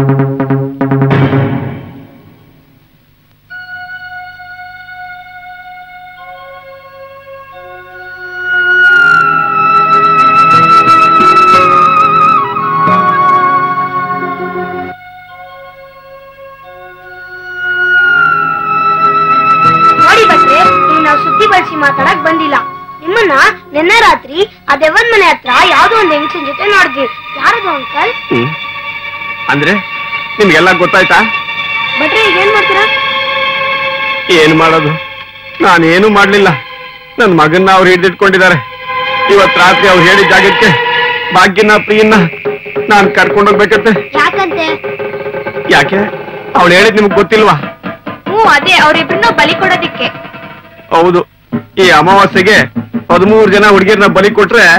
ನೋಡಿ ಭಟ್ರೆ ನೀವು ನಾವು ಸುದ್ದಿ ಬಳಸಿ ಮಾತಾಡಕ್ ಬಂದಿಲ್ಲ ನಿಮ್ಮನ್ನ ನಿನ್ನೆ ರಾತ್ರಿ ಆ ದೆವ್ವನ್ ಮನೆ ಹತ್ರ ಯಾವ್ದೋ ಒಂದ್ ಹೆಂಗಸಿನ ಜೊತೆ ನೋಡಿದ್ವಿ ಯಾರದು ಅಂಕಲ್ ಹ್ಮ್. ಅಂದ್ರೆ ನಿಮ್ಗೆಲ್ಲ ಗೊತ್ತಾಯ್ತಾ ಭಟ್ರೆ ಈಗ ಏನ್ ಮಾಡ್ತೀರಾ ಏನ್ ಮಾಡೋದು ನಾನೇನು ಮಾಡ್ಲಿಲ್ಲ ನನ್ ಮಗನ್ನ ಅವ್ರು ಹಿಡಿದಿಟ್ಕೊಂಡಿದ್ದಾರೆ ಇವತ್ ರಾತ್ರಿ ಅವ್ರು ಹೇಳಿದ ಜಾಗಕ್ಕೆ ಭಾಗ್ಯನ ಪ್ರಿಯನ್ನ ನಾನ್ ಕರ್ಕೊಂಡೋಗ್ಬೇಕತ್ತೆ ಯಾಕಂತೆ ಯಾಕೆ ಅವಳು ಹೇಳಿದ್ ನಿಮ್ಗೆ ಗೊತ್ತಿಲ್ವಾ ಹ್ಞೂ ಅದೇ ಅವ್ರಿಬ್ರನ್ನ ಬಲಿ ಕೊಡೋದಿಕ್ಕೆ ಹೌದು ಈ ಅಮಾವಾಸ್ಯೆಗೆ ಹದಿಮೂರು ಜನ ಹುಡುಗಿರ್ನ ಬಲಿ ಕೊಟ್ರೆ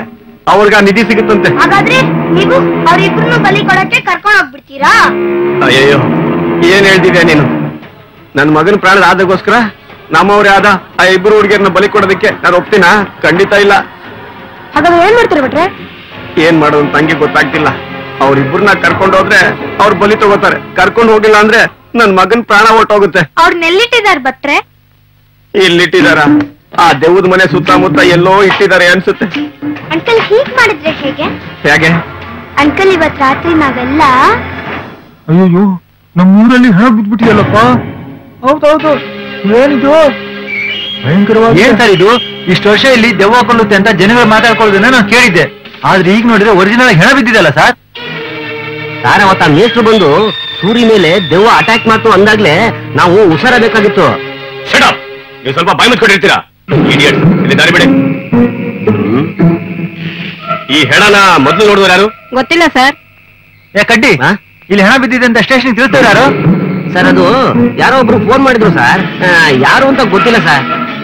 ಅವ್ರಿಗ ನಿಧಿ ಸಿಗುತ್ತಂತೆ ಹಾಗಾದ್ರೆ ನೀವು ಅವ್ರಿಬ್ರನ್ನು ಬಲಿ ಕೊಡಕ್ಕೆ ಕರ್ಕೊಂಡು ಹೋಗ್ಬಿಡ್ತೀರಾ ಅಯ್ಯಯ್ಯೋ ಏನ್ ಹೇಳ್ತಿದ್ಯಾ ನೀನು ನನ್ ಮಗನ ಪ್ರಾಣದ ಆದಗೋಸ್ಕರ ನಮ್ಮವ್ರೇ ಆದ ಆ ಇಬ್ರು ಹುಡುಗಿಯರನ್ನ ಬಲಿ ಕೊಡೋದಕ್ಕೆ ನಾನು ಒಪ್ತೀನಾ ಖಂಡಿತ ಇಲ್ಲ ಹಾಗಾದ್ರೆ ಏನ್ ಮಾಡ್ತೀರಾ ಬಿಟ್ರೆ ಏನ್ ಮಾಡೋದು ಅಂತ ತಂಗಿ ಗೊತ್ತಾಗ್ತಿಲ್ಲ ಅವ್ರಿಬ್ರನ್ನ ಕರ್ಕೊಂಡು ಹೋದ್ರೆ ಅವ್ರು ಬಲಿ ತಗೋತಾರೆ ಕರ್ಕೊಂಡು ಹೋಗಿಲ್ಲ ಅಂದ್ರೆ ನನ್ ಮಗನ್ ಪ್ರಾಣ ಹೊರ್ಟೋಗುತ್ತೆ ಅವ್ರನ್ನೆಲ್ಲಿಟ್ಟಿದ್ದಾರೆ ಬಟ್ರೆ ಇಲ್ಲಿಟ್ಟಿದಾರ ಆ ದೆವ್ವದ ಮನೆ ಸುತ್ತಮುತ್ತ ಎಲ್ಲೋ ಇಟ್ಟಿದ್ದಾರೆ ಅನ್ಸುತ್ತೆ ಅಂಕಲ್ ಹೀಗ್ ಮಾಡಿದ್ರೆ ಹೇಗೆ ಹೇಗೆ ಅಂಕಲ್ ಇವತ್ ರಾತ್ರಿ ನಾವೆಲ್ಲ ಅಯ್ಯೋ ನಮ್ಮ ಊರಲ್ಲಿ ಹಣ ಬಿದ್ಬಿಟ್ಟಿಯಲ್ಲಪ್ಪ ಹೌದೌದು ಏನಿದು ಭಯಂಕರವಾಗಿ ಏನ್ ಸರ್ ಇದು ಇಷ್ಟು ವರ್ಷ ಇಲ್ಲಿ ದೆವ್ವ ಕೊಲ್ಲುತ್ತೆ ಅಂತ ಜನಗಳು ಮಾತಾಡ್ಕೊಳ್ಳೋದನ್ನ ನಾನು ಕೇಳಿದ್ದೆ ಆದ್ರೆ ಈಗ ನೋಡಿದ್ರೆ ಒರಿಜಿನಲ್ ಹೆಣ ಬಿದ್ದಿದೆಯಲ್ಲ ಸರ್ ಸಾರ ಅವತ್ತ ಮೇಷ್ಟ್ರು ಬಂದು ಸೂರಿ ಮೇಲೆ ದೆವ್ವ ಅಟ್ಯಾಕ್ ಮಾಡ್ತು ಅಂದಾಗ್ಲೇ ನಾವು ಹುಷಾರಬೇಕಾಗಿತ್ತು ಶಟಪ್ ನೀವು ಸ್ವಲ್ಪ ಬಾಯಿ ಮುಚ್ಕೊಂಡಿರ್ತೀರಾ ಇಡಿಯಟ್ ಇಲ್ಲಿ ದಾರಿ ಬಿಡಿ ಹ್ಮ್. ಈ ಹೆಣನ ಮೊದಲು ನೋಡಿದ್ರು ಯಾರು ಗೊತ್ತಿಲ್ಲ ಸರ್ ಏ ಕಡ್ಡಿ ಹಾ? ಇಲ್ಲಿ ಹಣ ಬಿದ್ದಿದೆ ಅಂತ ಸ್ಟೇಷನ್ ತಿಳಿಸ್ತಾರೆ ಯಾರು ಸರ್ ಅದು ಯಾರೋ ಒಬ್ರು ಫೋನ್ ಮಾಡಿದ್ರು ಸರ್ ಆ, ಯಾರು ಅಂತ ಗೊತ್ತಿಲ್ಲ ಸರ್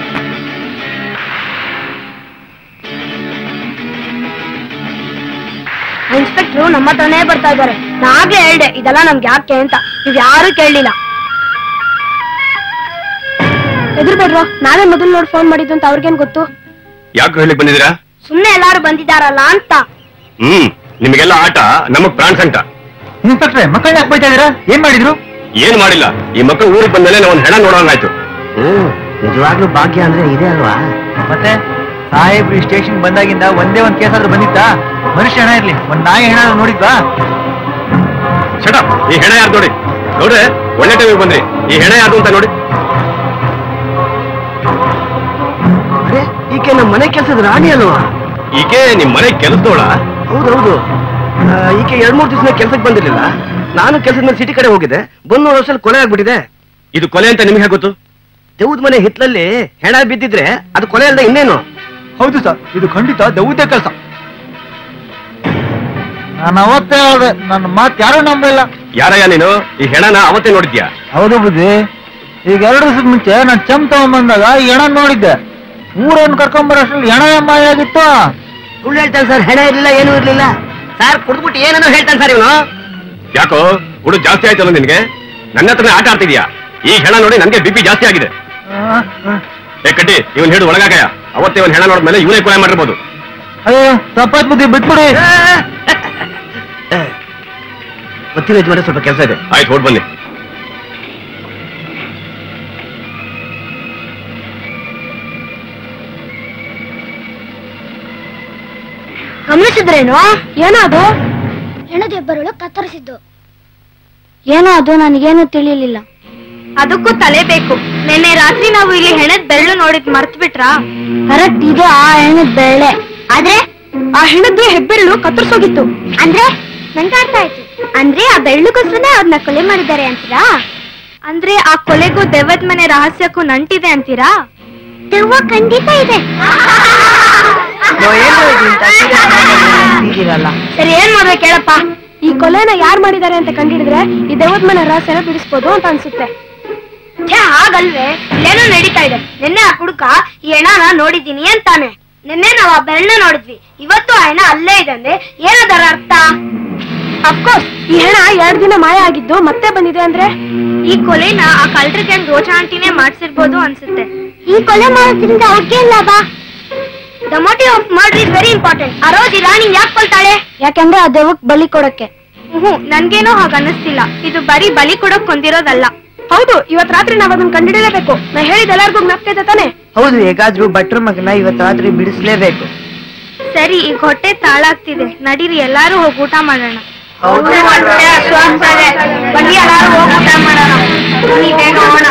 ಇನ್ಸ್ಪೆಕ್ಟ್ರು ನಮ್ಮ ಹತ್ರನೇ ಬರ್ತಾ ಇದ್ದಾರೆ ನಾಗೆ ಹೇಳ್ದೆ ಇದೆಲ್ಲ ನಮ್ಗೆ ಯಾಕೆ ಅಂತ ನೀವ್ ಯಾರು ಕೇಳಲಿಲ್ಲ ಎದುರ್ಬೇಡ್ರು ನಾವೇ ಮೊದಲು ನೋಡಿ ಫೋನ್ ಮಾಡಿದ್ದು ಅಂತ ಅವ್ರಿಗೇನ್ ಗೊತ್ತು ಯಾಕೆ ಹೇಳಿಕ್ ಬಂದಿದ್ದೀರಾ ಸುಮ್ನೆ ಎಲ್ಲಾರು ಬಂದಿದಾರಲ್ಲ ಅಂತ ಹ್ಮ್ ನಿಮಗೆಲ್ಲ ಆಟ ನಮಗ್ ಪ್ರಾಣ ಸಂಕಟ ಇನ್ಸ್ಪೆಕ್ಟ್ರೆ ಮಕ್ಕಳನ್ನ ಯಾಕೆ ಬೈತಾ ಇದೀರಾ ಏನ್ ಮಾಡಿದ್ರು ಏನ್ ಮಾಡಿಲ್ಲ ಈ ಮಕ್ಕಳು ಊರಿಗೆ ಬಂದ್ಮೇಲೆ ನಾವು ಒಂದ್ ಹೆಣ ನೋಡೋಂಗಾಯ್ತು ಹ್ಮ್ ನಿಜವಾಗ್ಲೂ ಭಾಗ್ಯ ಅಂದ್ರೆ ಇದೆ ಅಲ್ವಾ ಮತ್ತೆ ಸಾಹೇಬ್ರು ಈ ಸ್ಟೇಷನ್ ಬಂದಾಗಿಂದ ಒಂದೇ ಒಂದ್ ಕೇಸ್ ಆದ್ರೂ ಬಂದಿತ್ತಾ ಮನುಷ್ಯ ಹೆಣ ಇರ್ಲಿ ಒಂದ್ ನಾಯಿ ಹೆಣ ನೋಡಿದ್ವಾ ಶಟಪ್ ಈ ಹೆಣ ಯಾರು ನೋಡಿ ನೋಡ್ರೆ ಒಳ್ಳೆ ಟೈಮಿಗೆ ಬಂದ್ರಿ ಈ ಹೆಣ ಯಾರ್ದು ಅಂತ ನೋಡಿ ಅರೆ ಈಕೆ ನಮ್ಮ ಮನೆ ಕೆಲಸದ ರಾಣಿ ಅಲ್ವಾ ಈಕೆ ನಿಮ್ ಮನೆ ಕೆಲಸದೋಳ ಹೌದೌದು ಆ, ಈಕೆ ಎರಡ್ ಮೂರ್ ದಿವಸ ಕೆಲ್ಸಕ್ಕೆ ಬಂದಿರ್ಲಿಲ್ಲ ನಾನು ಕೆಲಸದ ಮೇಲೆ ಸಿಟಿ ಕಡೆ ಹೋಗಿದ್ದೆ ಬಂದು ವರ್ಷದಲ್ಲಿ ಕೊಲೆ ಆಗ್ಬಿಟ್ಟಿದೆ ಇದು ಕೊಲೆ ಅಂತ ನಿಮ್ಗೆ ಗೊತ್ತು ದೆವ್ವದ ಮನೆ ಹಿತ್ಲಲ್ಲಿ ಹೆಣ ಬಿದ್ದಿದ್ರೆ ಅದು ಕೊಲೆ ಅಲ್ಲದೆ ಇನ್ನೇನು ಹೌದು ಸರ್ ಇದು ಖಂಡಿತ ದೌತ್ಯ ಕೆಲಸ ನಾನು ಅವತ್ತೇ ಹೇಳ್ದೆ ನನ್ನ ಮಾತು ಯಾರು ನಂಬಿಲ್ಲ ಯಾರಯ್ಯ ನೀನು ಈ ಹೆಣನ ಅವತ್ತೇ ನೋಡಿದ್ಯಾ ಹೌದು ಬುದ್ಧಿ ಈಗ ಎರಡು ದಿವಸದ ಮುಂಚೆ ನಾನು ಚಮ್ ತಗೊಂಬಂದಾಗ ಈ ಹೆಣ ನೋಡಿದ್ದೆ ಊರನ್ನು ಕರ್ಕೊಂಬರೋಷ್ಟ್ರಲ್ಲಿ ಹೆಣ ಮಾಯ ಆಗಿತ್ತು ಸುಳ್ಳು ಹೇಳ್ತಾನೆ ಸರ್ ಹೆಣ ಇರ್ಲಿಲ್ಲ ಏನೂ ಇರ್ಲಿಲ್ಲ ಸರ್ ಕುಡ್ದ್ಬಿಟ್ಟು ಏನೇನೋ ಹೇಳ್ತಾನೆ ಸರ್ ಇವನು ಯಾಕೋ ಹುಡು ಜಾಸ್ತಿ ಆಯ್ತಲ್ಲ ನಿನ್ಗೆ ನನ್ನ ಹತ್ರನೇ ಆಟ ಆಡ್ತಿದ್ಯಾ ಈ ಹೆಣ ನೋಡಿ ನನ್ಗೆ ಬಿಪಿ ಜಾಸ್ತಿ ಆಗಿದೆ ಏ ಕಟ್ಟಿ ಇವನ್ ಹಿಡಿದು ಒಳಗಾಕಯ್ಯ ಅವತ್ತೇ ಇವನ್ ಹೆಣ ನೋಡಿದ್ಮೇಲೆ ಇವನೇ ಕೊಲೆ ಮಾಡಿರ್ಬೋದು ಅಯ್ಯೋ ತಪ್ಪಾಯ್ತು ಬುದ್ಧಿ ಬಿಟ್ಬಿಡಿ ಗೊತ್ತಿಲ್ಲ ಯಜಮಾನ ಸ್ವಲ್ಪ ಕೆಲಸ ಇದೆ ಆಯ್ತು ಹೊಡ್ ಬನ್ನಿ ಗಮನಿಸಿದ್ರೇನು ಏನೋ ಅದು ಹೆಣದೆಬ್ಬರಳು ಕತ್ತರಿಸಿದ್ದು ಏನೋ ಅದು ನನಗೇನು ತಿಳಿಯಲಿಲ್ಲ ಅದಕ್ಕೂ ತಲೆ ಬೇಕು ನಿನ್ನೆ ರಾತ್ರಿ ನಾವು ಇಲ್ಲಿ ಹೆಣದ ಬೆರಳು ನೋಡಿದ್ ಮರ್ತ್ ಬಿಟ್ರಾ ಕರೆಕ್ಟ್ ಇದು ಆ ಹೆಣದ ಬೆರಳೆ ಆದ್ರೆ ಆ ಹೆಣದ್ದು ಹೆಬ್ಬೆರಳು ಕತ್ತರಿಸೋಗಿತ್ತು ಅಂದ್ರೆ ನಂಗೆ ಅರ್ಥ ಆಯ್ತು ಅಂದ್ರೆ ಆ ಬೆರಳುಗೋಸ್ಕರನೇ ಅವ್ರನ್ನ ಕೊಲೆ ಮಾಡಿದ್ದಾರೆ ಅಂತೀರಾ ಅಂದ್ರೆ ಆ ಕೊಲೆಗೂ ದೆವ್ವದ ಮನೆ ರಹಸ್ಯಕ್ಕೂ ನಂಟಿದೆ ಅಂತೀರಾ ದೆವ್ವ ಖಂಡಿತ ಇದೆ ಸರಿ ಏನ್ ಮಾಡ್ಬೇಕು ಹೇಳಪ್ಪ ಈ ಕೊಲೆನ ಯಾರ್ ಮಾಡಿದ್ದಾರೆ ಅಂತ ಕಂಡಿಡಿದ್ರೆ ಈ ದೆವ್ವದ ಮನೆ ರಹಸ್ಯನ ಬಿಡಿಸ್ಬೋದು ಅಂತ ಅನ್ಸುತ್ತೆ ಛೇ ಹಾಗಲ್ವೇ ಏನೋ ನಡೀತಾ ಇದೆ ನಿನ್ನೆ ಆ ಕುಡುಕ ಈ ಹೆಣನ ನೋಡಿದ್ದೀನಿ ಅಂತಾನೆ ನಿನ್ನೆ ನಾವು ಆ ಬೆರಳನ್ನ ನೋಡಿದ್ವಿ ಇವತ್ತು ಆ ಹೆಣ ಅಲ್ಲೇ ಇದೆ ಅಂದ್ರೆ ಏನದರ ಅರ್ಥ ಅಫ್ಕೋರ್ಸ್ ಈ ಹೆಣ ಎರಡ್ ದಿನ ಮಾಯ ಆಗಿದ್ದು ಮತ್ತೆ ಬಂದಿದೆ ಅಂದ್ರೆ ಈ ಕೊಲೆನ ಆ ಕಳ್ರ ಗ್ಯಾಂಗ್ ರೋಜಾ ಆಂಟಿನೇ ಮಾಡ್ಸಿರ್ಬೋದು ಅನ್ಸುತ್ತೆ ಈ ಕೊಲೆ ಮಾಡೋದ್ರಿಂದ ಅವ್ರಿಗೆ ಲಾಭ the motive of murder is very important ಆ ರೋಜ್ ಈ ರಾಣಿ ಯಾಕೆ ಕೊಲ್ತಾಳೆ ಯಾಕಂದ್ರೆ ಆ ದೆವ್ವಕ್ ಬಲಿ ಕೊಡಕ್ಕೆ ಹ್ಮ್ ನನ್ಗೇನೋ ಹಾಗ ಅನ್ನಿಸ್ತಿಲ್ಲ ಇದು ಬರೀ ಬಲಿ ಕೊಡಕ್ ಹೊಂದಿರೋದಲ್ಲ ಹೌದು ಇವತ್ ರಾತ್ರಿ ನಾವ್ ಅದನ್ನ ಕಂಡಿಡಿಲೇಬೇಕು ನಾ ಹೇಳಿದ ಎಲ್ಲರಿಗೂ ಜ್ಞಾಪಕ ತಾನೆ ಹೌದು ಹೇಗಾದ್ರೂ ಭಟ್ರ ಮಗನ ಇವತ್ತು ರಾತ್ರಿ ಬಿಡಿಸ್ಲೇಬೇಕು ಸರಿ ಈಗ ಹೊಟ್ಟೆ ತಾಳಾಗ್ತಿದೆ ನಡೀರಿ ಎಲ್ಲಾರು ಹೋಗಿ ಊಟ ಮಾಡೋಣ ಬನ್ನಿ ಎಲ್ಲಾರು ಹೋಗಿ ಊಟ ಮಾಡೋಣ ಬನ್ನಿ ಬೇಗ ಹೋಗೋಣ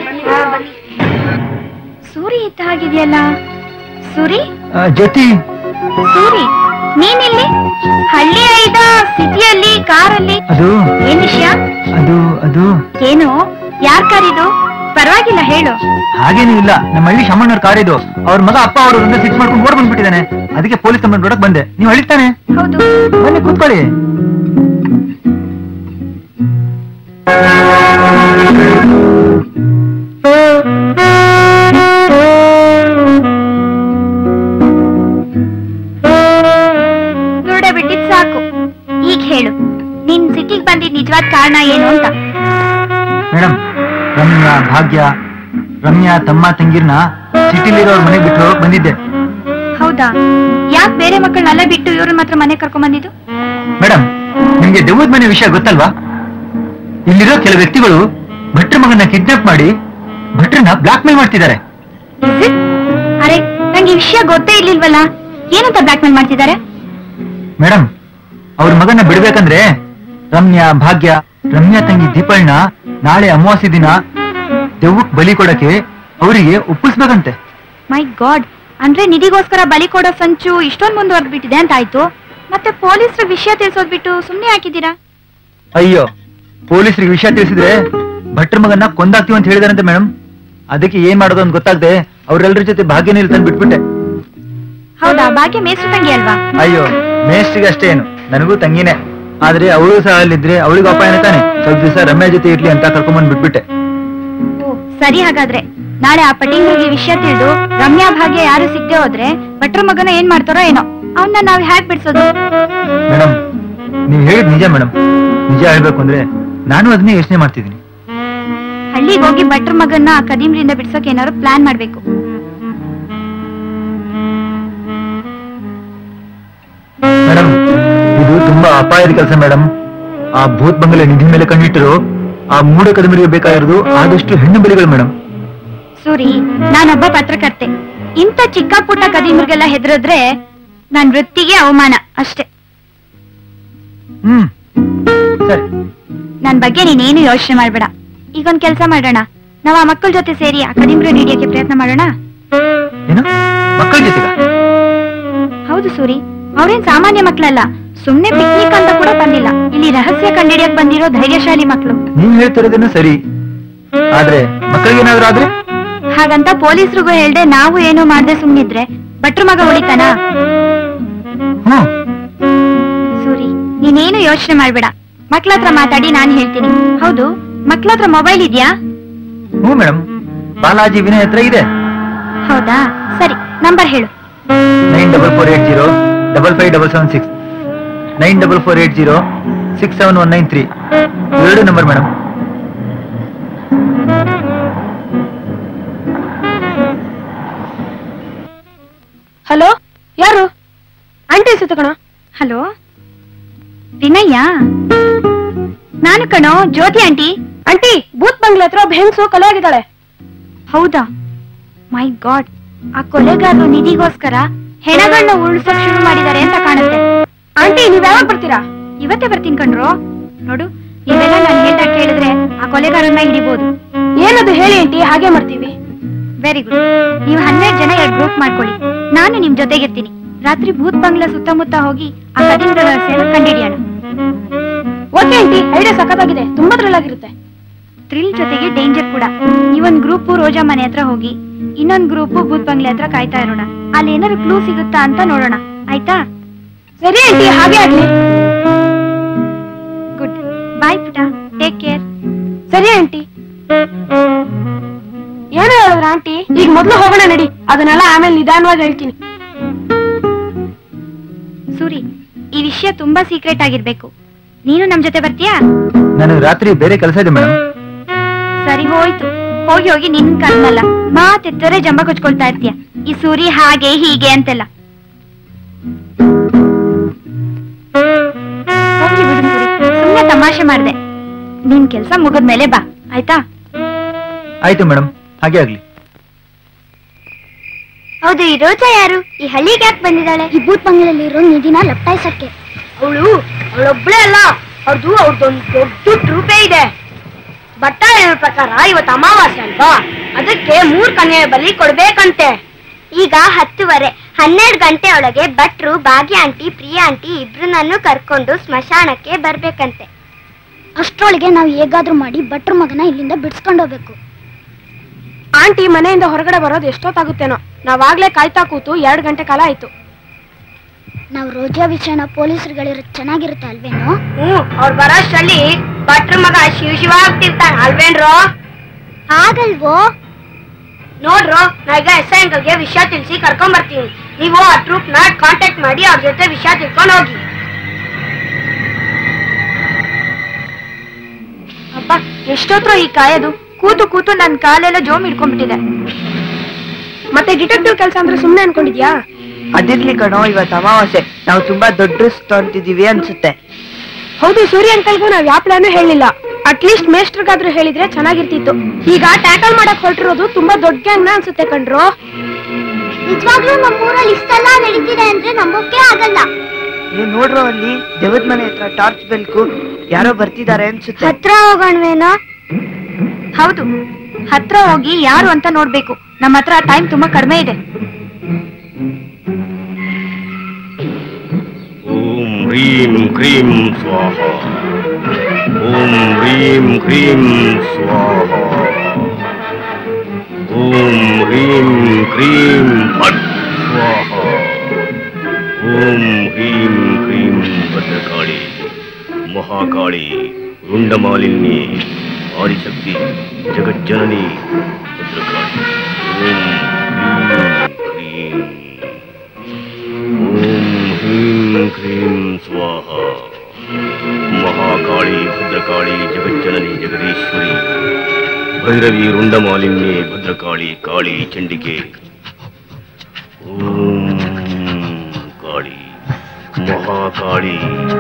ಸೂರಿ ಇದ್ದ ಹಾಗಿದೆಯಲ್ಲ ಸೂರಿ ಜೊತಿ ಸೂರಿ ನೀನಿಲ್ಲಿ ಹಳ್ಳಿ ಐದ ಸಿಟಿಯಲ್ಲಿ ಕಾರಲ್ಲಿ ಅದು ಏನ್ ವಿಷಯ ಅದು ಅದು ಏನು ಯಾರ್ ಕಾರಿದು ಪರವಾಗಿಲ್ಲ ಹೇಳು ಹಾಗೇನೂ ಇಲ್ಲ ನಮ್ಮ ಹಳ್ಳಿ ಶಾಮಣ್ಣವ್ರ ಕಾರ್ ಇದು ಅವ್ರ ಮಗ ಅಪ್ಪ ಅವರು ಒಂದೇ ಸಿಟ್ ಮಾಡ್ಕೊಂಡು ಓಡ್ ಬಂದ್ಬಿಟ್ಟಿದ್ದಾನೆ ಅದಕ್ಕೆ ಪೊಲೀಸ್ ಕಂಪ್ಲೇಂಟ್ ಕೊಡಕ್ ಬಂದೆ ನೀವು ಹಳಿತಾನೆ ಹೌದು ಬನ್ನಿ ಕೂತ್ಕೊಳ್ಳಿ ಕಾರಣ ಏನು ಅಂತ ಮೇಡಮ್ ರಮ್ಯಾ ಭಾಗ್ಯ ರಮ್ಯಾ ತಮ್ಮ ತಂಗಿರ್ನ ಸಿಟಿಲಿರೋರ್ ಮನೆಗೆ ಬಿಟ್ಟು ಹೋಗಕ್ ಬಂದಿದ್ದೆ ಹೌದಾ ಯಾಕೆ ಬೇರೆ ಮಕ್ಕಳನ್ನೆಲ್ಲ ಬಿಟ್ಟು ಇವ್ರನ್ನ ಮಾತ್ರ ಮನೆ ಕರ್ಕೊಂಡ್ ಬಂದಿದ್ದು ಮೇಡಮ್ ನಿಮ್ಗೆ ದೆವ್ವದ ಮನೆ ವಿಷಯ ಗೊತ್ತಲ್ವಾ ಇಲ್ಲಿರೋ ಕೆಲ ವ್ಯಕ್ತಿಗಳು ಭಟ್ರ ಮಗನ ಕಿಡ್ನಾಪ್ ಮಾಡಿ ಭಟ್ರನ್ನ ಬ್ಲಾಕ್ ಮೇಲ್ ಮಾಡ್ತಿದ್ದಾರೆ Is it? ಅರೆ ನಂಗೆ ಈ ವಿಷಯ ಗೊತ್ತೇ ಇರ್ಲಿಲ್ವಲ್ಲ ಏನಂತ ಬ್ಲಾಕ್ ಮೇಲ್ ಮಾಡ್ತಿದ್ದಾರೆ ಮೇಡಮ್ ಅವ್ರ ಮಗನ ಬಿಡ್ಬೇಕಂದ್ರೆ ರಮ್ಯಾ ಭಾಗ್ಯ ರಮ್ಯಾ ತಂಗಿ ದೀಪಳ್ನ ನಾಳೆ ಅಮಾವಾಸ್ಯ ದಿನ ದೆವ್ವಕ್ ಬಲಿ ಕೊಡಕ್ಕೆ ಅವರಿಗೆ ಒಪ್ಪಿಸ್ಬೇಕಂತೆ ಮೈ ಗಾಡ್ ಅಂದ್ರೆ ನಿಧಿಗೋಸ್ಕರ ಬಲಿ ಕೊಡೋ ಸಂಚು ಇಷ್ಟೊಂದು ಮುಂದುವರೆದ್ಬಿಟ್ಟಿದೆ ಅಂತ ಆಯ್ತು ಮತ್ತೆ ಪೊಲೀಸರ ವಿಷಯ ತಿಳಿಸೋದ್ ಬಿಟ್ಟು ಸುಮ್ನೆ ಹಾಕಿದ್ದೀರಾ ಅಯ್ಯೋ ಪೊಲೀಸರಿಗೆ ವಿಷಯ ತಿಳಿಸಿದ್ರೆ ಭಟ್ರ ಮಗನ್ನ ಕೊಂದಾಕ್ತೀವಿ ಅಂತ ಹೇಳಿದಾರಂತೆ ಮೇಡಮ್ ಅದಕ್ಕೆ ಏನ್ ಮಾಡೋದು ಅಂತ ಗೊತ್ತಾಗದೆ ಅವ್ರೆಲ್ರ ಜೊತೆ ಭಾಗ್ಯನ ಇಲ್ಲಿ ತಂದು ಬಿಟ್ಬಿಟ್ಟೆ ಹೌದಾ ಭಾಗ್ಯ ಮೇಸ್ರು ತಂಗಿ ಅಲ್ವಾ ಅಯ್ಯೋ ಮೇಷ್ಟಿಗೆ ಅಷ್ಟೇ ಏನು ನನಗೂ ತಂಗಿನೇ ಆದ್ರೆ ಅವಳು ಸಹ ಅಲ್ಲಿದ್ರೆ ಅವಳಿಗೆ ಅಪಾಯನ ತಾನೆ ಸ್ವಲ್ಪ ದಿವಸ ರಮ್ಯಾ ಜೊತೆ ಇರ್ಲಿ ಅಂತ ಕರ್ಕೊಂಡ್ಬಂದ್ ಬಿಟ್ಬಿಟ್ಟೆ ಓ ಸರಿ ಹಾಗಾದ್ರೆ ನಾಳೆ ಆ ಪಟೇಲ್ರಿಗೆ ವಿಷಯ ತಿಳಿದು ರಮ್ಯಾ ಭಾಗ್ಯ ಯಾರು ಸಿಗದೆ ಹೋದ್ರೆ ಭಟ್ರ ಮಗನ ಏನ್ ಮಾಡ್ತಾರೋ ಏನೋ ಅವನ್ನ ನಾವ್ ಹ್ಯಾಕ್ ಬಿಡ್ಸೋದು ಮೇಡಮ್ ನೀವ್ ಹೇಳಿದ್ ನಿಜ ಮೇಡಮ್ ನಿಜ ಹೇಳ್ಬೇಕು ಅಂದ್ರೆ ನಾನು ಅದನ್ನೇ ಯೋಚನೆ ಮಾಡ್ತಿದ್ದೀನಿ ಹಳ್ಳಿಗೆ ಹೋಗಿ ಭಟ್ರ ಮಗನ್ನ ಆ ಕದೀಮ್ರಿಂದ ಬಿಡ್ಸೋಕೆ ಏನಾದ್ರು ಪ್ಲಾನ್ ಮಾಡ್ಬೇಕು ಮೇಡಮ್ ಇದು ತುಂಬಾ ಅಪಾಯದ ಕೆಲಸ ಮೇಡಮ್ ಆ ಭೂತ್ ಬಂಗಲೆ ನಿಧಿ ಮೇಲೆ ಕಣ್ಣಿಟ್ಟರು ಆ ಮೂಢ ಕದಮರಿಗೆ ಬೇಕಾಗಿರೋದು ಆದಷ್ಟು ಹೆಣ್ಣು ಬಲಿಗಳು ಮೇಡಮ್ ಸೂರಿ ನಾನೊಬ್ಬ ಪತ್ರಕರ್ತೆ ಇಂಥ ಚಿಕ್ಕ ಪುಟ್ಟ ಕದೀಮರಿಗೆಲ್ಲ ಹೆದರಿದ್ರೆ ನನ್ ವೃತ್ತಿಗೆ ಅವಮಾನ ಅಷ್ಟೇ ಹ್ಮ್ ಸರಿ ನನ್ ಬಗ್ಗೆ ನೀನೇನು ಯೋಚನೆ ಮಾಡ್ಬೇಡ ಈಗೊಂದ್ ಕೆಲ್ಸ ಮಾಡೋಣ ನಾವ್ ಆ ಮಕ್ಕಳ ಜೊತೆ ಸೇರಿ ಆ ಕದೀಮ್ರನ್ನ ಹಿಡಿಯಕ್ಕೆ ಪ್ರಯತ್ನ ಮಾಡೋಣ ಏನು ಮಕ್ಕಳ ಜೊತೆಗ ಹೌದು ಸೂರಿ ಅವ್ರೇನ್ ಸಾಮಾನ್ಯ ಮಕ್ಕಳಲ್ಲ ಸುಮ್ನೆ ಪಿಕ್ನಿಕ್ ಅಂತ ಕೂಡ ಬಂದಿಲ್ಲ ಇಲ್ಲಿ ರಹಸ್ಯ ಕಂಡಿಡಿಯಕ್ ಬಂದಿರೋ ಧೈರ್ಯಶಾಲಿ ಮಕ್ಕಳು ನೀವ್ ಹೇಳ್ತಿರೋದೇನು ಸರಿ ಆದ್ರೆ ಮಕ್ಕಳಿಗೇನಾದ್ರೂ ಆದ್ರೆ ಹಾಗಂತ ಪೊಲೀಸ್ರಿಗೂ ಹೇಳ್ದೆ ನಾವು ಏನೋ ಮಾಡ್ದೆ ಸುಮ್ನಿದ್ರೆ ಭಟ್ರ ಮಗ ಉಳಿತಾನ ಹ್ಮ್ ಸೂರಿ ನೀನೇನು ಯೋಚನೆ ಮಾಡ್ಬೇಡ ಮಕ್ಳ ಹತ್ರ ಮಾತಾಡಿ ನಾನ್ ಹೇಳ್ತೀನಿ ಹೌದು ಮಕ್ಳ ಹತ್ರ ಮೊಬೈಲ್ ಇದ್ಯಾ ಹ್ಞೂ ಮೇಡಮ್ ಬಾಲಾಜಿ ವಿನಯ್ ಹತ್ರ ಇದೆ ಹೌದಾ ಸರಿ ನಂಬರ್ ಹೇಳು nine double four eight zero double five double seven six nine double four eight zero six seven one nine three ಎರಡು ನಂಬರ್ ಮೇಡಮ್ ಹಲೋ ಯಾರು ಆಂಟಿ ಸುತ್ತ ಕಣ ಹಲೋ ವಿನಯ್ಯ ನಾನು ಕಣೋ ಜ್ಯೋತಿ ಆಂಟಿ ಆಂಟಿ ಬೂತ್ ಬಂಗ್ಲೆ ಹತ್ರ ಒಬ್ಬ ಹೆಂಗ್ಸು ಕೊಲೆ ಆಗಿದ್ದಾಳೆ ಹೌದಾ ಮೈ ಗಾಡ್ ಆ ಕೊಲೆಗಾರರು ನಿಧಿಗೋಸ್ಕರ ಹೆಣಗಳನ್ನ ಉಳಿಸೋಕ್ ಶುರು ಮಾಡಿದ್ದಾರೆ ಅಂತ ಕಾಣುತ್ತೆ ಆಂಟಿ ನೀವ್ ಯಾವಾಗ ಬರ್ತೀರಾ ಇವತ್ತೇ ಬರ್ತೀನಿ ಕಣ್ರೋ ನೋಡು ನೀವೆಲ್ಲ ನಾನು ಹೇಳ್ದಾಗ ಕೇಳಿದ್ರೆ ಆ ಕೊಲೆಗಾರನ್ನ ಹಿಡಿಬೋದು ಏನದು ಹೇಳಿ ಆಂಟಿ ಹಾಗೆ ಮಾಡ್ತೀವಿ ವೆರಿ ಗುಡ್ ನೀವು ಹನ್ನೆರಡು ಜನ ಎರಡು ಗ್ರೂಪ್ ಮಾಡ್ಕೊಳ್ಳಿ ನಾನು ನಿಮ್ ಜೊತೆಗಿರ್ತೀನಿ ರಾತ್ರಿ ಭೂತ್ ಬಂಗ್ಲಾ ಸುತ್ತಮುತ್ತ ಹೋಗಿ ಆ ಕದಿಂದ್ರ ರಹಸ್ಯನ ಕಂಡಿಡಿಯೋಣ ಓಕೆ ಆಂಟಿ ಐಡಿಯಾ ಸಖತ್ತಾಗಿದೆ ತುಂಬಾ ಥ್ರಿಲ್ ಆಗಿರುತ್ತೆ ಥ್ರಿಲ್ ಜೊತೆಗೆ ಡೇಂಜರ್ ಕೂಡ ನೀವೊಂದ್ ಗ್ರೂಪ್ ರೋಜಾ ಮನೆ ಹತ್ರ ಹೋಗಿ ಇನ್ನೊಂದ್ ಗ್ರೂಪ್ ಭೂತ್ ಬಂಗ್ಲೆ ಹತ್ರ ಕಾಯ್ತಾ ಇರೋಣ ಅಲ್ಲಿ ಏನಾದ್ರು ಕ್ಲೂ ಸಿಗುತ್ತಾ ಅಂತ ನೋಡೋಣ ಆಯ್ತಾ ಸರಿ ಆಂಟಿ ಹಾಗೆ ಆಗ್ಲಿ ಗುಡ್ ಬಾಯ್ ಪುಟ ಟೇಕ್ ಕೇರ್ ಸರಿ ಆಂಟಿ ಏನೋ ಹೇಳಿದ್ರ ಆಂಟಿ ಈಗ ಮೊದ್ಲು ಹೋಗೋಣ ನಡಿ ಅದನ್ನೆಲ್ಲ ಆಮೇಲೆ ನಿಧಾನವಾಗಿ ಹೇಳ್ತೀನಿ ಸೂರಿ ಈ ವಿಷಯ ತುಂಬಾ ಸೀಕ್ರೆಟ್ ಆಗಿರ್ಬೇಕು ನೀನು ನಮ್ ಜೊತೆ ಬರ್ತೀಯಾ ನನಗೆ ರಾತ್ರಿ ಬೇರೆ ಕೆಲಸ ಇದೆ ಮೇಡಮ್ ಸರಿ ಹೋಯ್ತು ಹೋಗಿ ಹೋಗಿ ನಿನ್ ಕರ್ನಲ್ಲ ಮಾತೆತ್ತರೆ ಜಂಬ ಕೊಚ್ಕೊಳ್ತಾ ಇರ್ತೀಯ ಈ ಸೂರಿ ಹಾಗೆ ಹೀಗೆ ಅಂತೆಲ್ಲ ಹೋಗ್ಲಿ ಬಿಡು ಸೂರಿ ಸುಮ್ನೆ ತಮಾಷೆ ಮಾಡ್ದೆ ನಿನ್ ಕೆಲ್ಸ ಮುಗಿದ್ಮೇಲೆ ಬಾ ಆಯ್ತಾ ಆಯ್ತು ಮೇಡಮ್ ಹಾಗೆ ಆಗ್ಲಿ ಹೌದು ಈ ರೋಜಾ ಯಾರು ಈ ಹಳ್ಳಿಗೆ ಯಾಕೆ ಬಂದಿದ್ದಾಳೆ ಈ ಬೂತ್ ಬಂಗ್ಲೆಯಲ್ಲಿ ಇರೋ ನಿಧಿನ ಲಪ್ಟಾಯಿಸಕ್ಕೆ ಅವಳು ಅವಳೊಬ್ಳೆ ಅಲ್ಲ ಅವ್ರದ್ದು ಅವ್ರದ್ದೊಂದು ದೊಡ್ಡ ಟ್ರೂಪೇ ಇದೆ ಭಟ್ಟ ಹೇಳೋ ಪ್ರಕಾರ ಇವತ್ತು ಅಮಾವಾಸ್ಯೆ ಅಲ್ವಾ ಅದಕ್ಕೆ ಮೂರ್ ಕನ್ಯೆ ಬಲಿ ಕೊಡ್ಬೇಕಂತೆ ಈಗ ಹತ್ತುವರೆ ಹನ್ನೆರಡು ಗಂಟೆ ಒಳಗೆ ಭಟ್ರು ಭಾಗ್ಯ ಆಂಟಿ ಪ್ರಿಯಾ ಆಂಟಿ ಇಬ್ರನ್ನೂ ಕರ್ಕೊಂಡು ಸ್ಮಶಾನಕ್ಕೆ ಬರ್ಬೇಕಂತೆ ಅಷ್ಟ್ರೊಳಗೆ ನಾವು ಹೇಗಾದ್ರೂ ಮಾಡಿ ಭಟ್ರ ಮಗನ ಇಲ್ಲಿಂದ ಬಿಡ್ಸ್ಕೊಂಡು ಹೋಗ್ಬೇಕು ಆಂಟಿ ಮನೆಯಿಂದ ಹೊರಗಡೆ ಬರೋದು ಎಷ್ಟೊತ್ತಾಗುತ್ತೇನೋ ನಾವಾಗ್ಲೇ ಕಾಯ್ತಾ ಕೂತು ಎರಡ್ ಗಂಟೆ ಕಾಲ ಆಯ್ತು ನಾವು ರೋಜಾ ವಿಷಯನ ಪೊಲೀಸರುಗಳಿರೋ ಚೆನ್ನಾಗಿರುತ್ತೆ ಅಲ್ವೇನೋ ಹ್ಮ್ ಅವ್ರು ಬರೋಷ್ಟರಲ್ಲಿ ಭಟ್ರ ಮಗ ಶಿವ ಶಿವ ಆಗ್ತಿರ್ತಾನೆ ಅಲ್ವೇನ್ರೋ ಹಾಗಲ್ವೋ ನೋಡ್ರು ನಾ ಈಗ ಎಸ್ ಐ ಅಂಕಲ್ಗೆ ವಿಷಯ ತಿಳಿಸಿ ಕರ್ಕೊಂಡ್ ಬರ್ತೀನಿ ನೀವು ಆ ಟ್ರೂಪ್ ನ ಕಾಂಟ್ಯಾಕ್ಟ್ ಮಾಡಿ ಅವ್ರ ಜೊತೆ ವಿಷಯ ತಿಳ್ಕೊಂಡು ಹೋಗಿ ಎಷ್ಟೊತ್ತೋ ಈ ಕಾಯೋದು ಕೂತು ಕೂತು ನನ್ ಕಾಲೆಲ್ಲ ಜೋಮ್ ಇಟ್ಕೊಂಡ್ಬಿಟ್ಟಿದೆ ಮತ್ತೆ ಡಿಟೆಕ್ಟಿವ್ ಕೆಲಸ ಅಂದ್ರೆ ಸುಮ್ನೆ ಅನ್ಕೊಂಡಿದ್ಯಾ ಅದಿರ್ಲಿ ಕಣೋ ಇವತ್ತು ಅಮಾವಾಸ್ಯೆ ನಾವು ತುಂಬಾ ದೊಡ್ಡ ರಿಸ್ಕ್ ತಗೊಂತಿದೀವಿ ಅನ್ಸುತ್ತೆ ಹೌದು ಸೂರ್ಯ ಅಂಕಲ್ಗೂ ನಾವ್ ಯಾವ ಪ್ಲಾನು ಹೇಳಿಲ್ಲ ಅಟ್ಲೀಸ್ಟ್ ಮೇಸ್ಟ್ರಿಗಾದ್ರೂ ಹೇಳಿದ್ರೆ ಚೆನ್ನಾಗಿರ್ತಿತ್ತು ಈಗ ಟ್ಯಾಕಲ್ ಮಾಡಕ್ ಹೊರಟಿರೋದು ತುಂಬಾ ದೊಡ್ಡ ಗ್ಯಾಂಗ್ ಅನ್ಸುತ್ತೆ ಕಣ್ರು ನಿಜವಾಗ್ಲೂ ನಮ್ಮೂರಲ್ಲಿ ಇಷ್ಟೆಲ್ಲ ನಡೀತಿದೆ ಅಂದ್ರೆ ನಂಬೋಕೆ ಆಗಲ್ಲ ಏ ನೋಡ್ರೋ ಅಲ್ಲಿ ದೇವದ ಮನೆ ಹತ್ರ ಟಾರ್ಚ್ ಬೆಲ್ಕು ಯಾರೋ ಬರ್ತಿದ್ದಾರೆ ಅನ್ಸುತ್ತೆ ಹತ್ರ ಹೋಗೋಣವೇನೋ ಹೌದು ಹತ್ರ ಹೋಗಿ ಯಾರು ಅಂತ ನೋಡ್ಬೇಕು ನಮ್ಮ ಹತ್ರ ಟೈಮ್ ತುಂಬಾ ಕಡಿಮೆ ಇದೆ ಓಂ ಹ್ರೀಂ ಕ್ರೀಂ ಸ್ವಾಹ ಓಂ ಹ್ರೀಂ ಕ್ರೀಂ ಸ್ವಾಹ ಓಂ ಹ್ರೀಂ ಕ್ರೀಂ ಫಟ್ ಸ್ವಾಹ ಓಂ ಹ್ರೀಂ ಕ್ರೀಂ ಭದ್ರಕಾಳಿ ಮಹಾಕಾಳಿ ರುಂಡಮಾಲಿನ್ಯೆ ಆದಿಶಕ್ತಿ ಜಗಜ್ಜನನಿ ಭದ್ರಕಾಳಿ ಓಂ ಹ್ರೀಂ ಕ್ರೀಂ ಓಂ ಹ್ರೀಂ ಕ್ರೀಂ ಸ್ವಾಹ ಮಹಾಕಾಳಿ ಭದ್ರಕಾಳಿ ಜಗಜ್ಜನನಿ ಜಗದೀಶ್ವರಿ ಭೈರವಿ ರುಂಡಮಾಲಿನ್ಯೆ ಭದ್ರಕಾಳಿ ಕಾಳಿ ಚಂಡಿಕೆ ಓಂ ಕಾಳಿ ಮಹಾಕಾಳಿ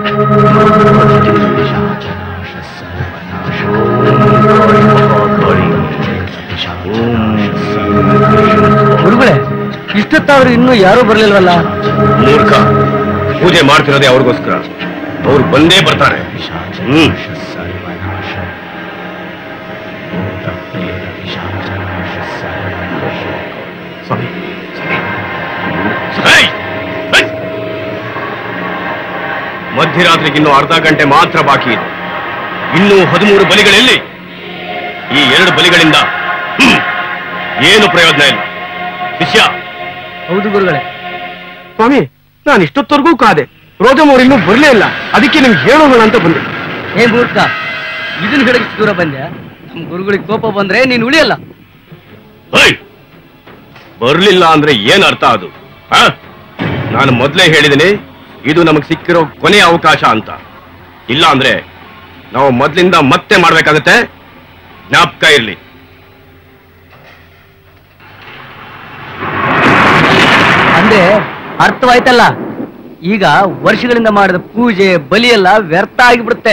ಓಂ ಕಾಳಿ ಮಹಾಕಾಳಿ ಓಂ ಹ್ರೀಂ ಕ್ರೀಂ ಸ್ವಾಹ. ಗುರುಗಳೇ ಇಷ್ಟೊತ್ತಾದ್ರೂ ಇನ್ನೂ ಯಾರೂ ಬರ್ಲಿಲ್ವಲ್ಲ ಮೂರ್ಖ ಪೂಜೆ ಮಾಡ್ತಿರೋದೇ ಅವ್ರಿಗೋಸ್ಕರ ಅವ್ರು ಬಂದೇ ಬರ್ತಾರೆ ಹ್ಮ್ ಏಯ್! ಏಯ್! ಮಧ್ಯರಾತ್ರಿಗೆ ಇನ್ನು ಅರ್ಧ ಗಂಟೆ ಮಾತ್ರ ಬಾಕಿ ಇದೆ ಇನ್ನೂ ಹದಿಮೂರು ಬಲಿಗಳೆಲ್ಲಿ ಈ ಎರಡು ಬಲಿಗಳಿಂದ ಹ್ಮ್, ಏನು ಪ್ರಯೋಜನ ಇಲ್ಲ ಶಿಷ್ಯ ಹೌದು ಗುರುಗಳೇ ಸ್ವಾಮಿ ನಾನು ಇಷ್ಟೊತ್ತವರೆಗೂ ಕಾದೆ ರೋಜಮ್ ಅವ್ರು ಇನ್ನೂ ಬರ್ಲೇ ಇಲ್ಲ ಅದಕ್ಕೆ ನಿಮ್ಗೆ ಹೇಳೋಣ ಅಂತ ಬಂದೆ ಏ ಮೂರ್ಖ ಇದನ್ನ ಹಿಡಗಿಸಿ ದೂರ ಬಂದೆ ನಮ್ ಗುರುಗಳಿಗೆ ಕೋಪ ಬಂದ್ರೆ ನೀನ್ ಉಳಿಯಲ್ಲ ಹೇಯ್! ಬರ್ಲಿಲ್ಲ ಅಂದ್ರೆ ಏನ್ ಅರ್ಥ ಅದು ಆ? ನಾನು ಮೊದ್ಲೇ ಹೇಳಿದ್ದೀನಿ ಇದು ನಮಗ್ ಸಿಕ್ಕಿರೋ ಕೊನೆಯ ಅವಕಾಶ ಅಂತ ಇಲ್ಲ ಅಂದ್ರೆ ನಾವು ಮೊದ್ಲಿಂದ ಮತ್ತೆ ಮಾಡ್ಬೇಕಾಗತ್ತೆ ಜ್ಞಾಪಕ ಇರ್ಲಿ ಅಂದ್ರೆ ಅರ್ಥವಾಯ್ತಲ್ಲ ಈಗ ವರ್ಷಗಳಿಂದ ಮಾಡಿದ ಪೂಜೆ ಬಲಿ ಎಲ್ಲ ವ್ಯರ್ಥ ಆಗಿಬಿಡುತ್ತೆ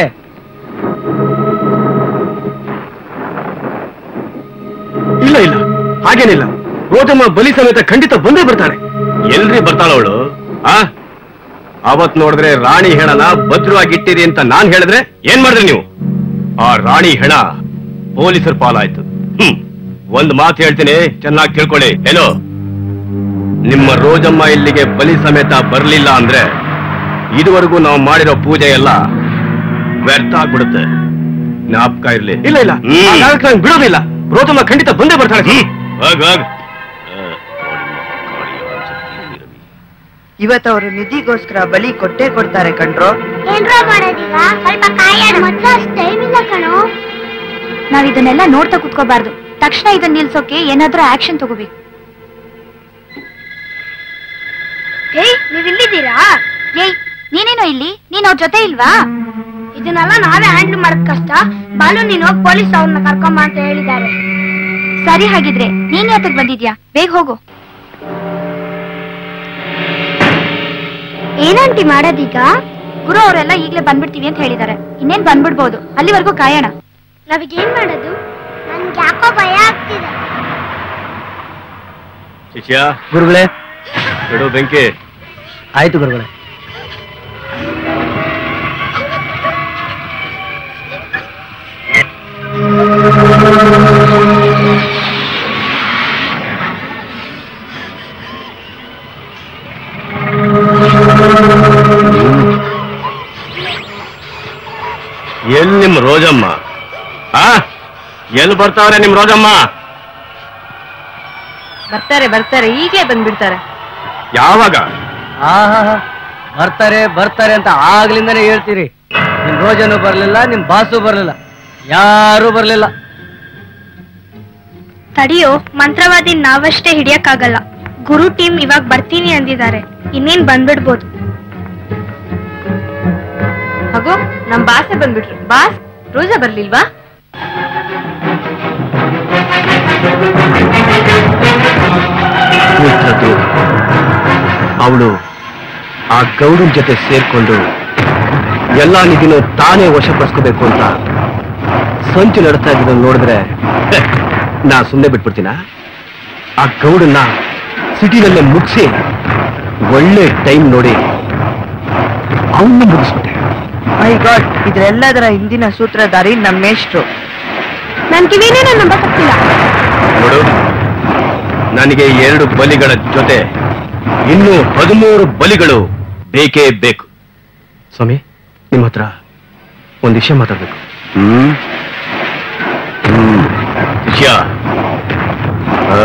ಇಲ್ಲ ಇಲ್ಲ ಹಾಗೇನಿಲ್ಲ ರೋಜಮ್ಮ ಬಲಿ ಸಮೇತ ಖಂಡಿತ ಬಂದೇ ಬರ್ತಾಳೆ ಎಲ್ರಿ ಬರ್ತಾಳವಳು ಆ ಅವತ್ ನೋಡಿದ್ರೆ ರಾಣಿ ಹೆಣನ ಭದ್ರವಾಗಿ ಇಟ್ಟಿರಿ ಅಂತ ನಾನ್ ಹೇಳಿದ್ರೆ ಏನ್ ಮಾಡಿದ್ರಿ ನೀವು ಆ ರಾಣಿ ಹೆಣ ಪೊಲೀಸರ ಪಾಲಾಯ್ತು ಹ್ಮ್ ಒಂದ್ ಮಾತು ಹೇಳ್ತೀನಿ ಚೆನ್ನಾಗಿ ಕೇಳ್ಕೊಳ್ಳಿ ಏನೋ ನಿಮ್ಮ ರೋಜಮ್ಮ ಇಲ್ಲಿಗೆ ಬಲಿ ಸಮೇತ ಬರ್ಲಿಲ್ಲ ಅಂದ್ರೆ ಇದುವರೆಗೂ ನಾವು ಮಾಡಿರೋ ಪೂಜೆ ಎಲ್ಲ ವ್ಯರ್ಥ ಆಗ್ಬಿಡುತ್ತೆ ಜ್ಞಾಪಕ ಇರ್ಲಿ ಇಲ್ಲ ಇಲ್ಲ ಹ್ಮ್. ಹಾಗಾಗಕ್ಕೆ ನಾನು ಬಿಡೋದಿಲ್ಲ ರೋಜಮ್ಮ ಖಂಡಿತ ಬಂದೇ ಬರ್ತಾಳೆ ಹ್ಮ್ ಹೋಗ್ ಹೋಗ್ ಇವತ್ತು ಅವರು ನಿಧಿಗೋಸ್ಕರ ಬಲಿ ಕೊಟ್ಟೇ ಕೊಡ್ತಾರೆ ಕಣ್ರೋ ಏನ್ರೋ ಮಾಡೋದೀಗ ಸ್ವಲ್ಪ ಕಾಯೋಣ ಮೊದ್ಲು ಅಷ್ಟು ಟೈಮ್ ಇಲ್ಲ ಕಣೋ ನಾವ್ ಇದನ್ನೆಲ್ಲ ನೋಡ್ತಾ ಕುತ್ಕೋಬಾರ್ದು ತಕ್ಷಣ ಇದನ್ನ ನಿಲ್ಸೋಕೆ ಏನಾದ್ರೂ ಆಕ್ಷನ್ ತಗೋಬೇಕು ಏಯ್ ನೀವ್ ಇಲ್ಲಿದ್ದೀರಾ ಏಯ್ ನೀನೇನೋ ಇಲ್ಲಿ ನೀನ್ ಅವ್ರ ಜೊತೆ ಇಲ್ವಾ ಇದನ್ನೆಲ್ಲ ನಾವೇ ಹ್ಯಾಂಡಲ್ ಮಾಡೋದ್ ಕಷ್ಟ ಬಾಲು ನೀನ್ ಹೋಗಿ ಪೊಲೀಸ್ ಅವ್ರನ್ನ ಕರ್ಕೊಂಬ ಅಂತ ಹೇಳಿದ್ದಾರೆ ಸರಿ ಹಾಗಿದ್ರೆ ನೀನ್ ಯಾತಕ್ ಬಂದಿದ್ಯಾ ಬೇಗ ಹೋಗು ಏನಂಟಿ ಮಾಡೋದೀಗ ಗುರು ಅವರೆಲ್ಲ ಈಗ್ಲೇ ಬಂದ್ಬಿಡ್ತೀವಿ ಅಂತ ಹೇಳಿದ್ದಾರೆ ಇನ್ನೇನ್ ಬಂದ್ಬಿಡ್ಬೋದು ಅಲ್ಲಿವರೆಗೂ ಕಾಯೋಣ ನಾವೀಗೇನ್ ಮಾಡೋದು ನನ್ಗೆ ಯಾಕೋ ಭಯ ಆಗ್ತಿದೆ ಶಿಷ್ಯ ಗುರುಗಳೇ ಬಿಡು ಬೆಂಕಿ ಆಯ್ತು ಗುರುಗಳೇ ಎಲ್ಲಿ ನಿಮ್ ರೋಜಮ್ಮ ಆ ಎಲ್ಲಿ ಬರ್ತಾವ್ರೆ ನಿಮ್ ರೋಜಮ್ಮ ಬರ್ತಾರೆ ಬರ್ತಾರೆ ಈಗಲೇ ಬಂದ್ಬಿಡ್ತಾರೆ ಯಾವಾಗ ಆಹಾ ಬರ್ತಾರೆ ಬರ್ತಾರೆ ಅಂತ ಆಗ್ಲಿಂದಾನೇ ಹೇಳ್ತೀರಿ ನಿಮ್ ರೋಜನು ಬರ್ಲಿಲ್ಲ ನಿಮ್ ಬಾಸು ಬರ್ಲಿಲ್ಲ ಯಾರು ಬರ್ಲಿಲ್ಲ ತಡಿಯೋ ಮಂತ್ರವಾದಿ ನಾವಷ್ಟೇ ಹಿಡಿಯಕ್ಕಾಗಲ್ಲ ಗುರು ಟೀಮ್ ಇವಾಗ ಬರ್ತೀನಿ ಅಂದಿದ್ದಾರೆ ಇನ್ನೇನ್ ಬಂದ್ಬಿಡ್ಬೋದು ಹಾಗೋ ನಮ್ ಬಾಸೆ ಬಂದ್ಬಿಟ್ರು ಬಾಸ್ ರೋಜಾ ಬರ್ಲಿಲ್ವಾ ಜ್ಯೋತಿ ಅವಳು ಆ ಗೌಡನ್ ಜೊತೆ ಸೇರ್ಕೊಂಡು ಎಲ್ಲಾ ನಿಧಿನೂ ತಾನೇ ವಶಪಡಿಸ್ಕೋಬೇಕು ಅಂತ ಸಂಚು ನಡೆಸ್ತಾ ಇದ್ದದನ್ನ ನೋಡಿದ್ರೆ ಹೆ, ನಾ ಸುಮ್ಮನೆ ಬಿಟ್ಬಿಡ್ತೀನ ಆ ಗೌಡನ್ನ ಸಿಟಿನಲ್ಲೇ ಮುಗಿಸಿ ಒಳ್ಳೆ ಟೈಮ್ ನೋಡಿ ಅವನ್ನ ಮುಗಿಸ್ಬಿಟ್ಟೆ ಮೈ ಗಾಡ್ ಇದ್ರೆಲ್ಲದರ ಹಿಂದಿನ ಸೂತ್ರಧಾರಿ ನಮ್ಮ ಮೇಷ್ಟ್ರು ನನ್ ಕಿವಿನೇ ನಾನು ನಂಬಕ್ಕಾಗ್ತಿಲ್ಲ ನೋಡು ನನಗೆ ಎರಡು ಬಲಿಗಳ ಜೊತೆ ಇನ್ನೂ ಹದಿಮೂರು ಬಲಿಗಳು ಬೇಕೇ ಬೇಕು ಸ್ವಾಮಿ ನಿಮ್ಮ ಹತ್ರ ಒಂದು ವಿಷಯ ಮಾತಾಡ್ಬೇಕು ಹ್ಮ್ ಹ್ಮ್ ವಿಷಯ ಆ.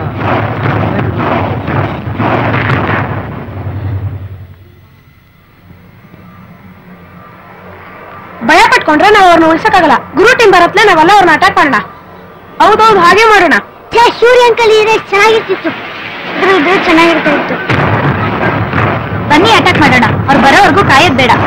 ಭಯ ಪಟ್ಕೊಂಡ್ರೆ ನಾವು ಅವ್ರನ್ನ ಉಳ್ಸಕ್ಕಾಗಲ್ಲ ಗುರು ಟೀಮ್ ಬರತ್ಲೆ ನಾವೆಲ್ಲ ಅವ್ರನ್ನ ಅಟ್ಯಾಕ್ ಮಾಡೋಣ ಹೌದೌದು ಹಾಗೆ ಮಾಡೋಣ ಸೂರ್ಯ ಅಂಕಲ್ ಇದ್ರೆ ಚೆನ್ನಾಗಿರ್ತಿತ್ತು ಇದ್ರ ಇದ್ರೆ ಚೆನ್ನಾಗಿರ್ತಾ ಇತ್ತು ಬನ್ನಿ ಅಟ್ಯಾಕ್ ಮಾಡೋಣ ಅವ್ರು ಬರೋವರೆಗೂ ಕಾಯೋದ್ ಬೇಡ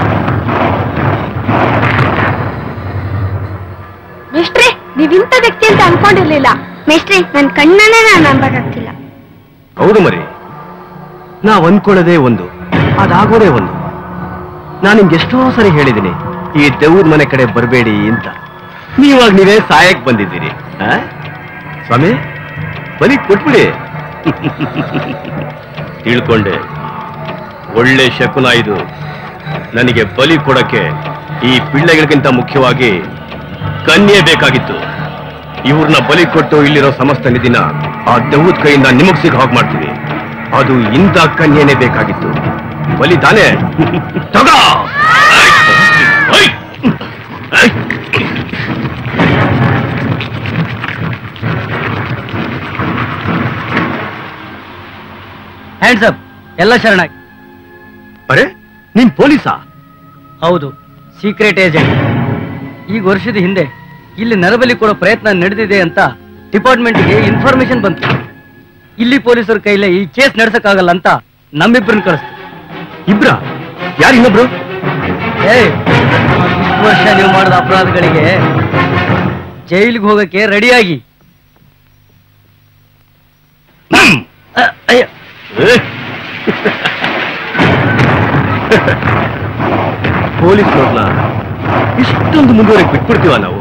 ಮಿಸ್ಟ್ರಿ ನೀವ್ ಇಂಥ ವ್ಯಕ್ತಿ ಅಂತ ಅನ್ಕೊಂಡಿರ್ಲಿಲ್ಲ ಮಿಸ್ಟ್ರಿ ನನ್ ಕಣ್ಣನ್ನೇ ನಾನು ನಂಬಕ್ಕಾಗ್ತಿಲ್ಲ ಹೌದು ಮರಿ ನಾವ್ ಅನ್ಕೊಳ್ಳೋದೇ ಒಂದು ಅದಾಗೋದೇ ಒಂದು ನಾನು ನಿಮ್ಗೆ ಎಷ್ಟೋ ಸರಿ ಹೇಳಿದ್ದೀನಿ ಈ ದೆವ್ವದ ಮನೆ ಕಡೆ ಬರಬೇಡಿ ಅಂತ ನೀವಾಗ ನೀವೇ ಸಾಯಕ್ ಬಂದಿದ್ದೀರಿ ಆ? ಸ್ವಾಮಿ ಬಲಿ ಕೊಟ್ಬಿಡಿ ತಿಳ್ಕೊಂಡೆ ಒಳ್ಳೆ ಶಕುನ ಇದು ನನಗೆ ಬಲಿ ಕೊಡಕ್ಕೆ ಈ ಪಿಳ್ಳೆಗಳಿಗಿಂತ ಮುಖ್ಯವಾಗಿ ಕನ್ಯೆ ಬೇಕಾಗಿತ್ತು ಇವ್ರನ್ನ ಬಲಿ ಕೊಟ್ಟು ಇಲ್ಲಿರೋ ಸಮಸ್ತ ನಿಧಿನ ಆ ದೆವ್ವದ ಕೈಯಿಂದ ನಿಮಗ್ ಸಿಗ ಹಾಗೆ ಮಾಡ್ತೀವಿ ಅದು ಇಂಥ ಕನ್ಯೆನೇ ಬೇಕಾಗಿತ್ತು ಬಲಿ ತಾನೇ ತಗೋ ಐ! ಐ! ಹ್ಯಾಂಡ್ಸ್ ಅಪ್ ಎಲ್ಲ ಶರಣಾಗಿ ಅರೆ ನೀನ್ ಪೊಲೀಸಾ ಹೌದು ಸೀಕ್ರೆಟ್ ಏಜೆಂಟ್ ಈಗ ವರ್ಷದ ಹಿಂದೆ ಇಲ್ಲಿ ನರಬಲಿ ಕೊಡೋ ಪ್ರಯತ್ನ ನಡೆದಿದೆ ಅಂತ ಡಿಪಾರ್ಟ್ಮೆಂಟ್ಗೆ ಇನ್ಫಾರ್ಮೇಶನ್ ಬಂತು ಇಲ್ಲಿ ಪೊಲೀಸರ ಕೈಲೇ ಈ ಕೇಸ್ ನಡೆಸಕ್ಕಾಗಲ್ಲ ಅಂತ ನಮ್ಮಿಬ್ಬರನ್ನ ಕಳಿಸ್ತು ಇಬ್ರ ಯಾರು ಇನ್ನೊಬ್ರು ಏಯ್ ಇಷ್ಟು ವರ್ಷ ನೀವು ಮಾಡಿದ ಅಪರಾಧಗಳಿಗೆ ಜೈಲಿಗೆ ಹೋಗಕ್ಕೆ ರೆಡಿಯಾಗಿ ಅಯ್ಯ ಏ? ಪೊಲೀಸ್ನವ್ರನ್ನ ಇಷ್ಟೊಂದು ಮುಂದುವರೆಗೆ ಬಿಟ್ಬಿಡ್ತೀವ ನಾವು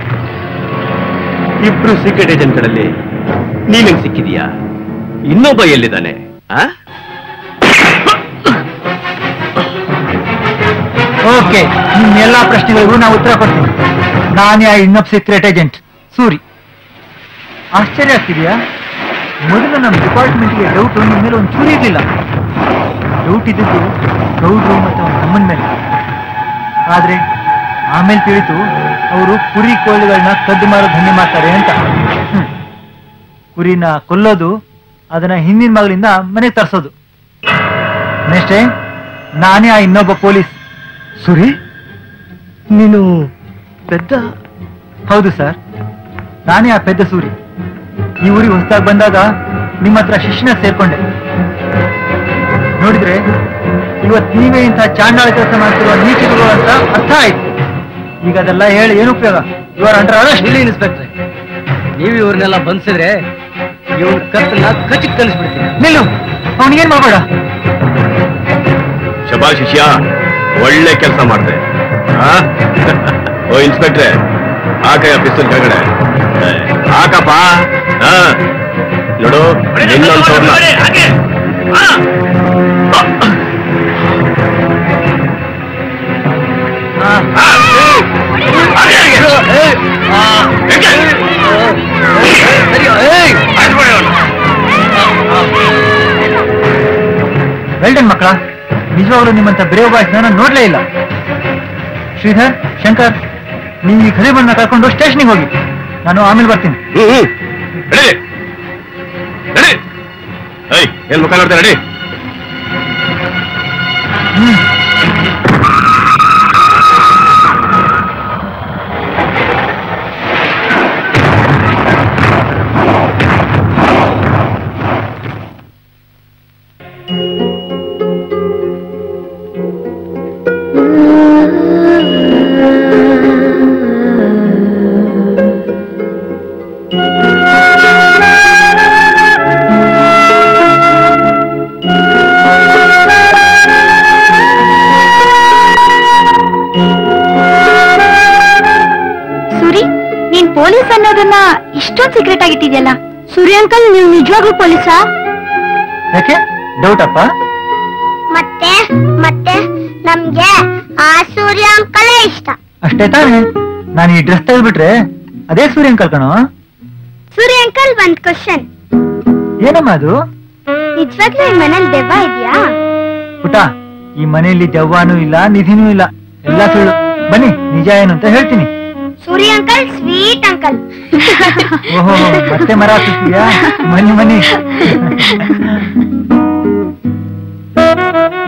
ಇಬ್ರು ಸೀಕ್ರೆಟ್ ಏಜೆಂಟ್ಗಳಲ್ಲಿ ನೀನೇನ್ ಸಿಕ್ಕಿದೀಯಾ ಇನ್ನೊಬ್ಬ ಎಲ್ಲಿದ್ದಾನೆ ಆ ಓಕೆ ನಿಮ್ಮ ಎಲ್ಲಾ ಪ್ರಶ್ನೆಗಳಿಗೂ ನಾವು ಉತ್ತರ ಕೊಡ್ತೀನಿ ನಾನೇ ಆ ಇನ್ನೊಬ್ಬ ಸೀಕ್ರೆಟ್ ಏಜೆಂಟ್ ಸೂರಿ ಆಶ್ಚರ್ಯ ಆಗ್ತಿದ್ಯಾ ಮೊದಲು ನಮ್ಮ ಡಿಪಾರ್ಟ್ಮೆಂಟ್ಗೆ ಡೌಟ್ ನಿಮ್ಮ ಮೇಲೆ ಒಂದು ಚೂರಿ ಇರಲಿಲ್ಲ ಡೌಟ್ ಇದ್ದಿದ್ದು ಗೌಡ್ರು ಮತ್ತು ಅವ್ರ ತಮ್ಮನ ಮೇಲೆ ಆದ್ರೆ ಆಮೇಲೆ ತಿಳಿತು ಅವರು ಕುರಿ ಕೋಳಿಗಳನ್ನ ಕದ್ದು ಮಾರೋ ಧನ್ಯ ಮಾಡ್ತಾರೆ ಅಂತ ಹ್ಮ್. ಕುರಿನ ಕೊಲ್ಲೋದು ಅದನ್ನ ಹಿಂದಿನ ಮಗಳಿಂದ ಮನೆಗೆ ತರಿಸೋದು ನೆಕ್ಸ್ಟೇ ನಾನೇ ಆ ಇನ್ನೊಬ್ಬ ಪೊಲೀಸ್ ಸುರಿ ನೀನು ಪೆದ್ದ ಹೌದು ಸರ್ ನಾನೇ ಆ ಪೆದ್ದ ಸೂರಿ ಈ ಊರಿಗೆ ಹೊಸದಾಗಿ ಬಂದಾಗ ನಿಮ್ಮ ಹತ್ರ ಶಿಷ್ಯನ ಸೇರ್ಕೊಂಡೆ ನೋಡಿದ್ರೆ ಇವತ್ ನೀವೇ ಇಂಥ ಚಾಂಡಾಳ ಕೆಲಸ ಮಾಡ್ತಿರುವ ನೀತಿಗಳು ಅಂತ ಅರ್ಥ ಆಯ್ತು ಈಗ ಅದೆಲ್ಲ ಹೇಳಿ ಏನು ಉಪಯೋಗ ಇವರ ಅಂಡರ್ ಅರೆಸ್ಟ್ ಇಲ್ಲಿ ಇನ್ಸ್ಪೆಕ್ಟ್ರೆ ನೀವು ಇವ್ರನ್ನೆಲ್ಲ ಬಂಧಿಸಿದ್ರೆ ಇವ್ರ ಕತ್ತನ್ನ ಕಚ್ಚಿಗೆ ಕಲಿಸ್ಬಿಡ್ತೀನಿ ನಿಲ್ಲು ಅವನಿಗೇನ್ ಮಾಡಬೇಡ ಶಬಾ ಶಿಷ್ಯ ಒಳ್ಳೆ ಕೆಲಸ ಮಾಡಿದೆ ಓ ಇನ್ಸ್ಪೆಕ್ಟ್ರೆ ಹಾಕಯ್ಯ ಪಿಸ್ತೂಲ್ ಕೆಳಗಡೆ ಏ, ಹಾಕಪ್ಪ ಆ, ನೋಡು ನಿನ್ನಂತವ್ರನ್ನ ವೆಲ್ಡನ್ ಮಕ್ಕಳ ನಿಜವಾಗ್ಲೂ ನಿಮ್ಮಂತ ಬ್ರೇವ್ ಬಾಯ್ಸ್ ನಾನು ನೋಡ್ಲೇ ಇಲ್ಲ ಶ್ರೀಧರ್ ಶಂಕರ್ ನೀವು ಈ ಖರೀಬನ್ನ ಕರ್ಕೊಂಡು ಸ್ಟೇಷನ್ಗೆ ಹೋಗಿ ನಾನು ಆಮೇಲೆ ಬರ್ತೀನಿ ಹ್ಮ್ ಹ್ಮ್ ರೆಡಿ ರೆಡಿ ಐ ಏನ್ ಮುಖ ನೋಡ್ತಾ ರೆಡಿ ಹ್ಮ್ ಆ ಪೊಲೀಸ್ ಅನ್ನೋದನ್ನ ಇಷ್ಟೊಂದು ಸೀಕ್ರೆಟ್ ಆಗಿಟ್ಟಿದ್ಯಲ್ಲ ಸೂರ್ಯ ಅಂಕಲ್ ನೀವು ನಿಜವಾಗ್ಲೂ ಪೊಲೀಸಾ ಯಾಕೆ ಡೌಟಪ್ಪ ಮತ್ತೆ ಮತ್ತೆ ನಮ್ಗೆ ಆ ಸೂರ್ಯ ಅಂಕಲೇ ಇಷ್ಟ ಅಷ್ಟೇ ತಾನೇ ನಾನು ಈ ಡ್ರೆಸ್ ತೆಗೆದ್ಬಿಟ್ರೆ ಅದೇ ಸೂರ್ಯ ಅಂಕಲ್ ಕಣೋ ಸೂರ್ಯ ಅಂಕಲ್ ಒಂದ್ ಕ್ವಶನ್ ಏನಮ್ಮ ಅದು ನಿಜವಾಗ್ಲೂ ಈ ಮನೇಲಿ ದೆವ್ವ ಇದೆಯಾ ಪುಟ ಈ ಮನೆಯಲ್ಲಿ ದೆವ್ವಾನೂ ಇಲ್ಲ ನಿಧಿನೂ ಇಲ್ಲ ಎಲ್ಲ ಸುಳ್ಳು ಬನ್ನಿ ನಿಜ ಏನು ಅಂತ ಹೇಳ್ತೀನಿ ಸೂರ್ಯ ಅಂಕಲ್ ಸ್ವೀಟ್ ಅಂಕಲ್ ಓಹೋ ಮತ್ತೆ ಮರ ಹತ್ತಿದ್ಯಾ ಬನ್ನಿ ಬನ್ನಿ